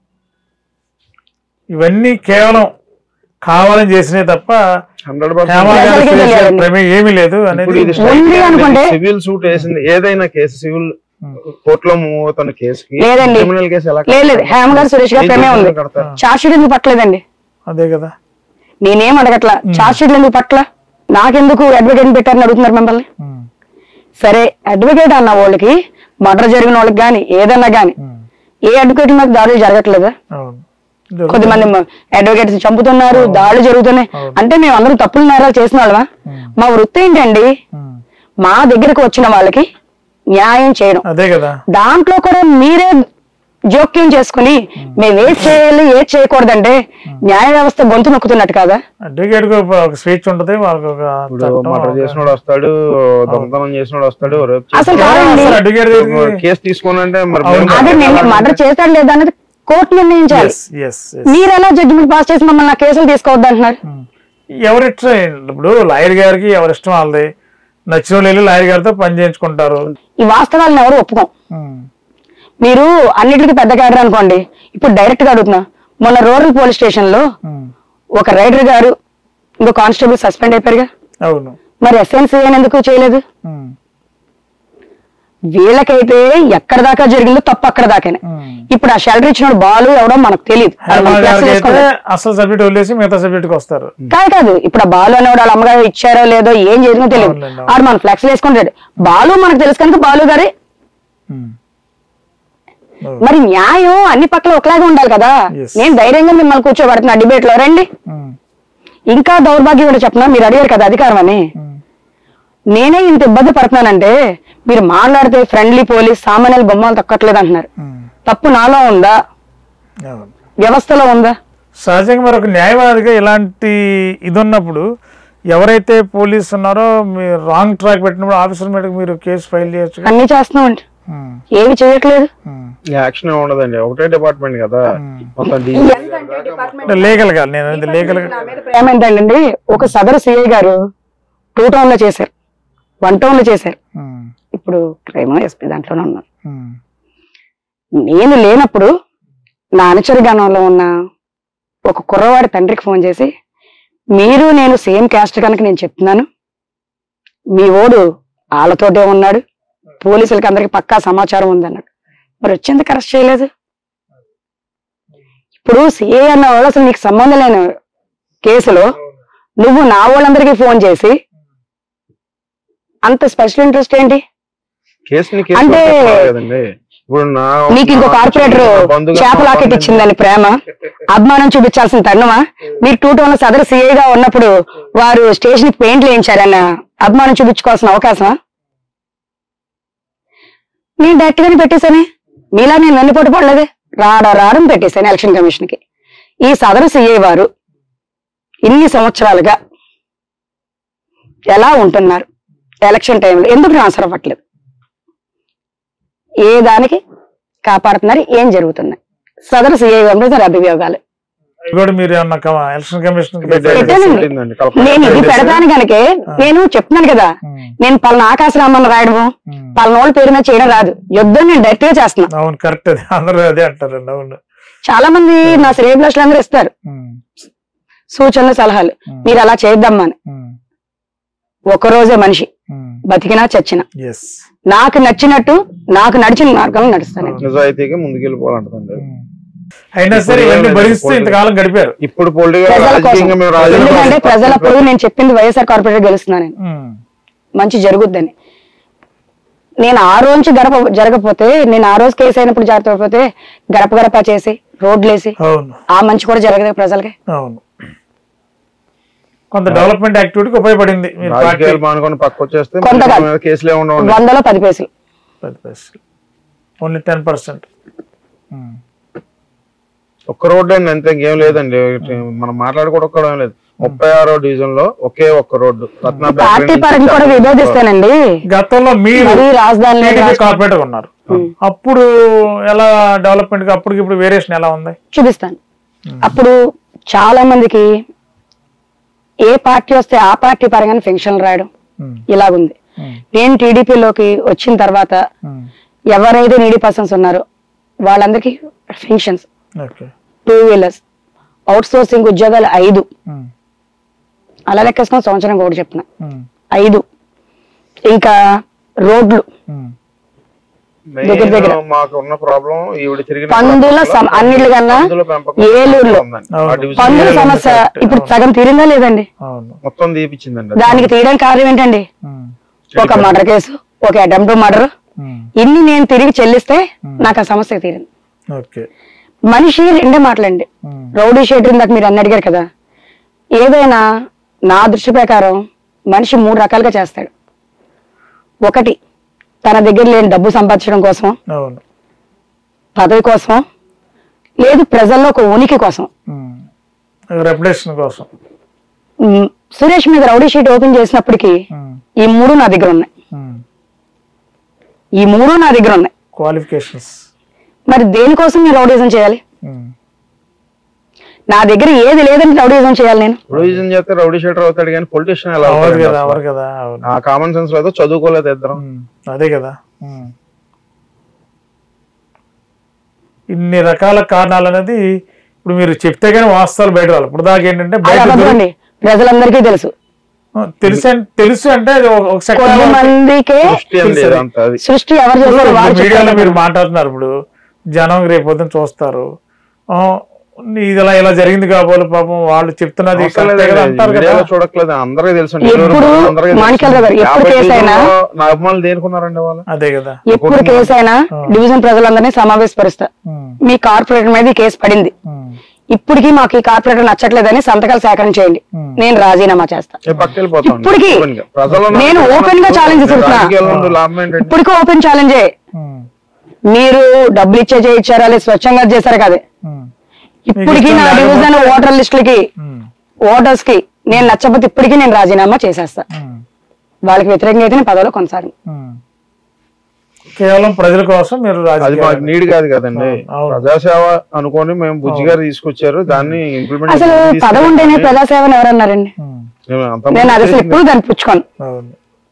Speaker 1: ఇవన్నీ కేవలం కావాలని చేసినాయి తప్ప
Speaker 2: హండ్రెడ్
Speaker 1: హేమా గారి
Speaker 3: ప్రజలకే
Speaker 1: చేసే
Speaker 3: తెలియాలండి.
Speaker 1: ప్రమేయం ఏమీ లేదు
Speaker 2: ఇప్పుడు ఇది
Speaker 1: అనేది
Speaker 3: ఉంది అనుకుంటే-
Speaker 2: సివిల్ సూట్ వేసింది ఏదైనా కేసు సివిల్ కోర్టులో మూవ్ అవుతున్న కేసుకి
Speaker 3: లేదండి.
Speaker 2: క్రిమినల్ కేసు ఎలా
Speaker 3: లేదు లేదు హేమ గారు సురేష్ గారు
Speaker 2: ఏం
Speaker 3: ప్రమేయం ఉంది
Speaker 2: చేసినా కడతారు.
Speaker 3: చార్జ్ షీట్ ఎందుకు పట్టలేదండి
Speaker 1: అదే కదా
Speaker 3: నేనేం అడగట్లా చార్జ్ షీట్లు ఎందుకు పట్ల నాకెందుకు అడ్వకేట్ పెట్టారని అడుగుతున్నారు మిమ్మల్ని
Speaker 1: ఉమ్.
Speaker 3: సరే అడ్వకేట్ అన్న వాళ్ళకి మర్డర్ జరిగిన వాళ్ళకి గాని ఏదన్నా గాని ఏ అడ్వకేట్ మీద దాడులు జరగట్లేదా
Speaker 1: అవును
Speaker 3: కొద్దిమంది అడ్వకేట్స్ చంపుతున్నారు దాడులు జరుగుతున్నాయి అంటే మేము అందరం తప్పులు నేరాలు చేసిన వాళ్ళమా మా వృత్తి ఏంటండి
Speaker 1: ఉమ్.
Speaker 3: మా దగ్గరకు వచ్చిన వాళ్ళకి న్యాయం చేయడం
Speaker 1: అదే కదా
Speaker 3: దాంట్లో కూడా మీరే జోక్యం చేసుకుని మేము ఏది చేయాలి ఏది చేయకూడదంటే న్యాయ వ్యవస్థ గొంతు నొక్కుతున్నట్టు కదా
Speaker 1: అడ్వకేట్ కు ఒక ఒక స్వేచ్ఛ ఉంటది వాళ్ళకి ఒక
Speaker 2: ఇప్పుడు
Speaker 1: చట్టం,
Speaker 2: మర్డర్
Speaker 1: ఒక-
Speaker 2: చేసినోడు వస్తాడు దొంగతనం చేసినోడు వస్తాడు రేపు
Speaker 3: అసలు
Speaker 1: ఎవరు
Speaker 3: కాదండి
Speaker 1: అసలు అడ్వకేట్ దగ్గరికి
Speaker 2: కేసు తీసుకోనంటే మరి
Speaker 1: అవును.
Speaker 2: మేము
Speaker 3: అదే నేను మర్డర్ చేస్తాడు లేదా అనేది కోర్టు నిర్ణయించాలి
Speaker 1: Yes, yes, yes.
Speaker 3: మీరు ఎలా జడ్జిమెంట్ పాస్ చేసి మమ్మల్ని నా కేసులు తీసుకోవద్దు అంటున్నారు
Speaker 1: ఎవరి ఇష్టం ఇప్పుడు లాయర్ గారికి ఎవరి ఇష్టం వాళ్ళది నచ్చిన వాళ్ళు వెళ్ళి లాయర్ గారితో పని చేయించుకుంటారు
Speaker 3: ఈ వాస్తవాలను ఎవరు ఒప్పుకోం
Speaker 1: ఉమ్.
Speaker 3: మీరు అన్నిటికీ పెద్ద క్యాడర్ అనుకోండి ఇప్పుడు డైరెక్ట్ గా అడుగుతున్నా మొన్న రూరల్ పోలీస్ స్టేషన్ లో
Speaker 1: ఉమ్.
Speaker 3: ఒక రైడర్ గారు ఇంకో కానిస్టేబుల్ సస్పెండ్ అయిపోయారుగా
Speaker 1: అవును
Speaker 3: మరి ఎస్ఎన్సీ ఎందుకు చేయలేదు
Speaker 1: ఉమ్.
Speaker 3: వీళ్ళకైతే ఎక్కడ దాకా జరిగిందో తప్పు అక్కడ దాకానే
Speaker 1: ఉమ్.
Speaker 3: ఇప్పుడు ఆ షెల్టర్ ఇచ్చిన బాలు ఎవడో మనకు తెలియదు
Speaker 1: హేమ గారికి అయితే అసలు సబ్జెక్ట్ వదిలేసి మిగతా సబ్జెక్ట్ కి వస్తారు
Speaker 3: కాదు కాదు ఇప్పుడు ఆ బాలు అనేవాడు వాళ్ళ అమ్మగారు ఇచ్చారో లేదో ఏం జరిగిందో తెలియదు
Speaker 1: అవునులేండి, అవును.
Speaker 3: ఆడు మన ఫ్లెక్స్ వేసుకుంటాడు బాలు మనకు తెలుసు కనుక బాలు గారి
Speaker 1: ఉమ్.
Speaker 3: మరి న్యాయం అన్ని పక్కల ఒకలాగే ఉండాలి కదా
Speaker 1: Yes.
Speaker 3: నేను ధైర్యంగా మిమ్మల్ని కూర్చోబెడుతున్నా డిబేట్ లో రండి
Speaker 1: ఉమ్.
Speaker 3: ఇంకా దౌర్భాగ్యం ఏంటో చెప్పనా మీరు అడిగారు కదా అధికారం అని
Speaker 1: ఉమ్.
Speaker 3: నేనే ఇంత ఇబ్బంది పడుతున్నానంటే మీరు మాట్లాడితే ఫ్రెండ్లీ పోలీస్ సామాన్యుల బొమ్మలు తక్కట్లేదు అంటున్నారు
Speaker 1: ఉమ్.
Speaker 3: తప్పు నాలో ఉందా
Speaker 1: అవును
Speaker 3: వ్యవస్థలో ఉందా
Speaker 1: సహజంగా మరి ఒక న్యాయవాదిగా ఇలాంటి ఇది ఉన్నప్పుడు ఎవరైతే పోలీస్ ఉన్నారో మీరు రాంగ్ ట్రాక్ పెట్టినప్పుడు ఆఫీసర్ మీద మీరు కేసు ఫైల్ చేయొచ్చు
Speaker 3: అన్ని చేస్తున్నామండి
Speaker 1: ఉమ్.
Speaker 3: ఏమి చేయట్లేదు
Speaker 2: యాక్షన్ ఉండదండి ఒకటే డిపార్ట్మెంట్ కదా మొత్తం
Speaker 1: లీగల్ గా నేను అనేది లీగల్ గా
Speaker 3: ప్రేమ ఏంటండి ఒక సదరు సిఐ గారు టూ టౌన్ లో చేశారు వన్ టౌన్ లో చేశారు
Speaker 1: ఉమ్.
Speaker 3: ఇప్పుడు క్రైమ్ ఎస్పీ దాంట్లోనే ఉన్నారు
Speaker 1: ఉమ్.
Speaker 3: నేను లేనప్పుడు నా అనుచరగణంలో ఉన్న ఒక కుర్రవాడి తండ్రికి ఫోన్ చేసి మీరు నేను సేమ్ క్యాస్ట్ కనుక నేను చెప్తున్నాను మీ ఓడు వాళ్ళతోటే ఉన్నాడు పోలీసులకి అందరికి పక్కా సమాచారం ఉందన్నాడు మరి వచ్చేందుకు అరెస్ట్ చేయలేదు ఇప్పుడు సిఏ అన్న వాళ్ళు అసలు నీకు సంబంధం లేని కేసులో నువ్వు నా వాళ్ళందరికీ ఫోన్ చేసి అంత స్పెషల్ ఇంట్రెస్ట్ ఏంటి
Speaker 2: కేసుని
Speaker 3: అంటే-
Speaker 2: కదండి ఇప్పుడు నా
Speaker 3: నీకు ఇంకో
Speaker 2: నా
Speaker 3: కార్పొరేటర్
Speaker 2: బంధుగా
Speaker 3: చేప లాకెట్ ఇచ్చిందని ప్రేమ అభిమానం చూపించాల్సిన తరుణమా మీరు టూ టౌన్ లో సదరు సిఐగా ఉన్నప్పుడు వారు స్టేషన్ కి పెయింట్లు వేయించారన్న అభిమానం చూపించుకోవాల్సిన అవకాశమా నేను డైరెక్ట్ గానే పెట్టేశానే మీలా నేను వెన్నుపోటు పడలేదే రాడ రాడం పెట్టేశాను ఎలక్షన్ కమిషన్ కి ఈ సదరు సిఐ వారు ఇన్ని సంవత్సరాలుగా ఎలా ఉంటున్నారు ఎలక్షన్ టైంలో ఎందుకు ట్రాన్స్ఫర్ అవ్వట్లేదు ఏ దానికి కాపాడుతున్నారు ఏం జరుగుతున్నాయి సదరు సిఐ గారి అభియోగాలు
Speaker 1: ఇది కూడా మీరు ఏమన్నా కమ- ఎలక్షన్ కమిషన్ కి
Speaker 3: పెట్టానండి.
Speaker 2: పెట్టిందండి. కల్పన
Speaker 3: నేను ఇది పెడతాను కనుక నేను చెప్తున్నాను కదా నేను పలానా ఆకాశరామన్ రాయడము పలానా వాళ్ళ పేరు మీద చేయడం రాదు యుద్ధం నేను డైరెక్ట్ గా చేస్తున్నా
Speaker 1: అవును కరెక్ట్ అది అందరూ అదే అంటారండి అవును
Speaker 3: చాలా మంది నా శ్రేయభిలాషులు అందరూ ఇస్తారు
Speaker 1: ఉమ్.
Speaker 3: సూచనలు సలహాలు మీరు అలా చేద్దామా అని
Speaker 1: ఉమ్.
Speaker 3: ఒక రోజే మనిషి
Speaker 1: ఉమ్.
Speaker 3: బతికినా చచ్చినా
Speaker 1: ఎస్
Speaker 3: నాకు నచ్చినట్టు నాకు నడిచిన మార్గంలో నడుస్తాను నేను.
Speaker 2: నిజాయితీగా ముందుకెళ్ళిపోవాలంటుందండి
Speaker 1: ఉమ్. అయినా సరే ఇవన్నీ భరిస్తూ ఇంతకాలం గడిపారు
Speaker 2: ఇప్పుడు పొలిటికల్
Speaker 3: ప్రజల కోసం
Speaker 2: రాజకీయంగా మేము రాజకీయం
Speaker 3: ఎందుకంటే ప్రజలప్పుడు నేను చెప్పింది వైఎస్ఆర్ కార్పొరేటర్ గెలుస్తున్నాను నేను.
Speaker 1: ఉమ్.
Speaker 3: మంచి జరుగుద్దని నేను ఆ రోజు గడప జరగకపోతే నేను ఆ రోజు కేసు అయినప్పుడు జరగకపోతే గడప గడప చేసి రోడ్లేసి
Speaker 1: అవును
Speaker 3: ఆ మంచి కూడా జరగదు ప్రజలకి
Speaker 1: అవును కొంత డెవలప్మెంట్ యాక్టివిటీకి ఉపయోగపడింది మీరు పార్టీ
Speaker 2: రాజకీయాలు మానుకొని పక్క వచ్చేస్తే
Speaker 3: కొంత
Speaker 2: మన
Speaker 3: కాదు.
Speaker 2: మీద కేసులే ఉండవు
Speaker 3: వందలో పది పైసలు
Speaker 1: పది పైసలు ఓన్లీ టెన్ పర్సెంట్
Speaker 2: ఒక్క రోడ్డు అండి అంతే ఇంకేం లేదండి మనం మాట్లాడుకోవడం లేదు ముప్పై ఆరో డివిజన్ లో ఒకే ఒక్క రోడ్డు రత్న బేకరీ
Speaker 3: పార్టీ
Speaker 2: నుంచి
Speaker 3: పరంగా కూడా
Speaker 2: చాలా
Speaker 3: విభేదిస్తానండి
Speaker 1: గతంలో మీరు
Speaker 3: మరీ రాజధానిలో రాష్ట్రం-
Speaker 1: కార్పొరేటర్ ఉన్నారు అప్పుడు ఎలా డెవలప్మెంట్ గా అప్పటికి ఇప్పుడు వేరియేషన్ ఎలా ఉంది
Speaker 3: చూపిస్తాను అప్పుడు చాలా మందికి ఏ పార్టీ వస్తే ఆ పార్టీ పరంగానే పెన్షన్లు రాయడం
Speaker 1: ఉమ్,
Speaker 3: ఇలాగుంది
Speaker 1: ఉమ్,
Speaker 3: నేను టీడీపీలోకి వచ్చిన తర్వాత
Speaker 1: ఉమ్,
Speaker 3: ఎవరైతే నీడీ పర్సన్స్ ఉన్నారో వాళ్ళందరికీ pensions
Speaker 1: okay
Speaker 3: two wheelers outsourcing ఉద్యోగాలు ఐదు
Speaker 1: ఉమ్,
Speaker 3: అలా లెక్కేసుకొని సంవత్సరం కూడా చెప్తున్నా
Speaker 1: ఉమ్,
Speaker 3: ఐదు ఇంకా రోడ్లు
Speaker 1: ఉమ్,
Speaker 2: మెయిన్
Speaker 3: దగ్గర దగ్గర.
Speaker 2: మాకు ఉన్న ప్రాబ్లం ఈవిడ తిరిగిన
Speaker 3: పందుల సమ- అన్నిటికన్నా
Speaker 2: పందుల పెంపకం
Speaker 3: ఏలూరులో
Speaker 2: ఉందండి. ఆ
Speaker 1: అవును.
Speaker 2: డివిజన్
Speaker 3: పందుల
Speaker 1: ఏలూరు
Speaker 3: సమస్య
Speaker 1: కరెక్ట్.
Speaker 3: ఇప్పుడు సగం తీరిందా లేదండి
Speaker 1: అవును
Speaker 2: మొత్తం తీపిచ్చిందండి అది.
Speaker 3: దానికి తీయడానికి కారణం ఏంటండి
Speaker 1: ఉమ్,
Speaker 3: ఒక మర్డర్ కేసు ఒక అటెంప్ట్ మర్డర్
Speaker 1: ఉమ్,
Speaker 3: ఇన్ని నేను తిరిగి చెల్లిస్తే నాకు ఆ సమస్య తీరింది
Speaker 1: ఓకే
Speaker 3: మనిషి రెండే మాటలండి
Speaker 1: ఉమ్,
Speaker 3: రౌడీ షీటర్ ఇందాక మీరు అన్న అడిగారు కదా ఏదైనా నా దృష్టి ప్రకారం మనిషి మూడు రకాలుగా చేస్తాడు ఒకటి తన దగ్గర లేని డబ్బు సంపాదించడం కోసం
Speaker 1: అవును
Speaker 3: పదవి కోసం లేదు ప్రజల్లో ఒక ఉనికి కోసం
Speaker 1: రెప్యుటేషన్ కోసం
Speaker 3: ఉమ్, సురేష్ మీద రౌడీ షీట్ ఓపెన్ చేసినప్పటికీ
Speaker 1: ఉమ్,
Speaker 3: ఈ మూడు నా దగ్గర ఉన్నాయి
Speaker 1: ఉమ్,
Speaker 3: ఈ మూడు నా దగ్గర ఉన్నాయి
Speaker 1: క్వాలిఫికేషన్స్
Speaker 3: మరి దేనికోసం నేను రౌడీజం చేయాలి
Speaker 1: ఉమ్,
Speaker 3: నా దగ్గర ఏది లేదని రౌడీజం చేయాలి నేను
Speaker 2: రౌడీజం చేస్తే రౌడీ షీటర్ అవుతాడు కానీ పొలిటీషియన్ ఎలా
Speaker 1: అవరు
Speaker 2: అవుతాడు
Speaker 1: కదా అవరు కదా అవును
Speaker 2: ఆ కామన్ సెన్స్ లేదు చదువుకోలేదు ఇద్దరం
Speaker 1: ఉమ్, అదే కదా ఉమ్. ఇన్ని రకాల కారణాలు అనేది ఇప్పుడు మీరు చెప్తే కానీ వాస్తవాలు బయట రావాలి ఇప్పుడు దాకా ఏంటంటే
Speaker 3: అది
Speaker 1: బయట
Speaker 3: అబద్ధమండి ప్రజలందరికీ తెలుసు
Speaker 1: తెలుసు అం- తెలుసు అంటే అది ఒక- ఒక సెక్టార్
Speaker 3: కొద్ది మందికే
Speaker 2: సృష్టి అండి
Speaker 1: తెలుసా?
Speaker 2: ఇదంతా అది
Speaker 3: సృష్టి ఎవరు చేస్తారు వాళ్ళు
Speaker 1: మీడియాలో
Speaker 3: చెప్తారు.
Speaker 1: మీరు మాట్లాడుతున్నారు ఇప్పుడు జనం రేపు పొద్దున చూస్తారు ఆ, ఇది ఇలా ఇలా జరిగింది కాబోలు పాపం వాళ్ళు చెప్తున్నది
Speaker 2: అవసరం
Speaker 1: కరెక్టే కదా
Speaker 2: లేదండి.
Speaker 1: అంటారు కదా
Speaker 2: మీడియాలో చూడట్లేదు అందరికీ తెలుసు
Speaker 3: ఎప్పుడు మాణిక్యాలరావు గారు, ఎప్పుడు కేసు అయినా-
Speaker 2: నా అభిమానులు దేనికున్నారండి వాళ్ళు
Speaker 1: అదే కదా
Speaker 3: ఎప్పుడు కేసు అయినా డివిజన్ ప్రజలందరినీ సమావేశపరుస్తా
Speaker 1: ఉమ్,
Speaker 3: మీ కార్పొరేటర్ మీద ఈ కేసు పడింది
Speaker 1: ఉమ్,
Speaker 3: ఇప్పటికీ మాకు ఈ కార్పొరేటర్ నచ్చట్లేదని సంతకాలు సేకరణ చేయండి నేను రాజీనామా చేస్తా
Speaker 2: ఏ పక్క వెళ్ళిపోతాం
Speaker 3: ఇప్పటికీ
Speaker 2: ప్రజలు
Speaker 3: నేను ఓపెన్ గా ఛాలెంజ్ చేస్తున్నా
Speaker 2: రాజకీయాల్లో ఉండే లాభం ఏంటంటే
Speaker 3: ఇప్పటికీ ఓపెన్ ఛాలెంజే
Speaker 1: ఉమ్,
Speaker 3: మీరు డబ్బులు ఇచ్చే చేయించారా లేదు స్వచ్ఛంగా చేశారు కదా
Speaker 1: ఉమ్,
Speaker 3: ఇప్పటికీ
Speaker 1: ఇష్టం
Speaker 3: నా
Speaker 1: లేకపోతే-
Speaker 3: డివిజన్ ఓటర్ లిస్టులకి
Speaker 1: ఉమ్,
Speaker 3: ఓటర్స్ కి నేను నచ్చకపోతే ఇప్పటికీ నేను రాజీనామా చేసేస్తా
Speaker 1: ఉమ్,
Speaker 3: వాళ్ళకి వ్యతిరేకంగా అయితే నేను పదవిలో కొనసాగు
Speaker 1: ఉమ్. కేవలం ప్రజల కోసం మీరు
Speaker 2: అది
Speaker 1: రాజకీయాలు
Speaker 2: మాకు నీడ్ కాదు కదండి
Speaker 1: అవును.
Speaker 2: ప్రజాసేవ అనుకొని మేము బుజ్జి గారు తీసుకొచ్చారు దాన్ని ఇంప్లిమెంట్
Speaker 3: అసలు పదవి ఉంటేనే ప్రజాసేవని ఎవరన్నారండి
Speaker 1: ఉమ్,
Speaker 3: నేను అది అసలు ఎప్పుడు దాన్ని పుచ్చుకోను
Speaker 1: అవును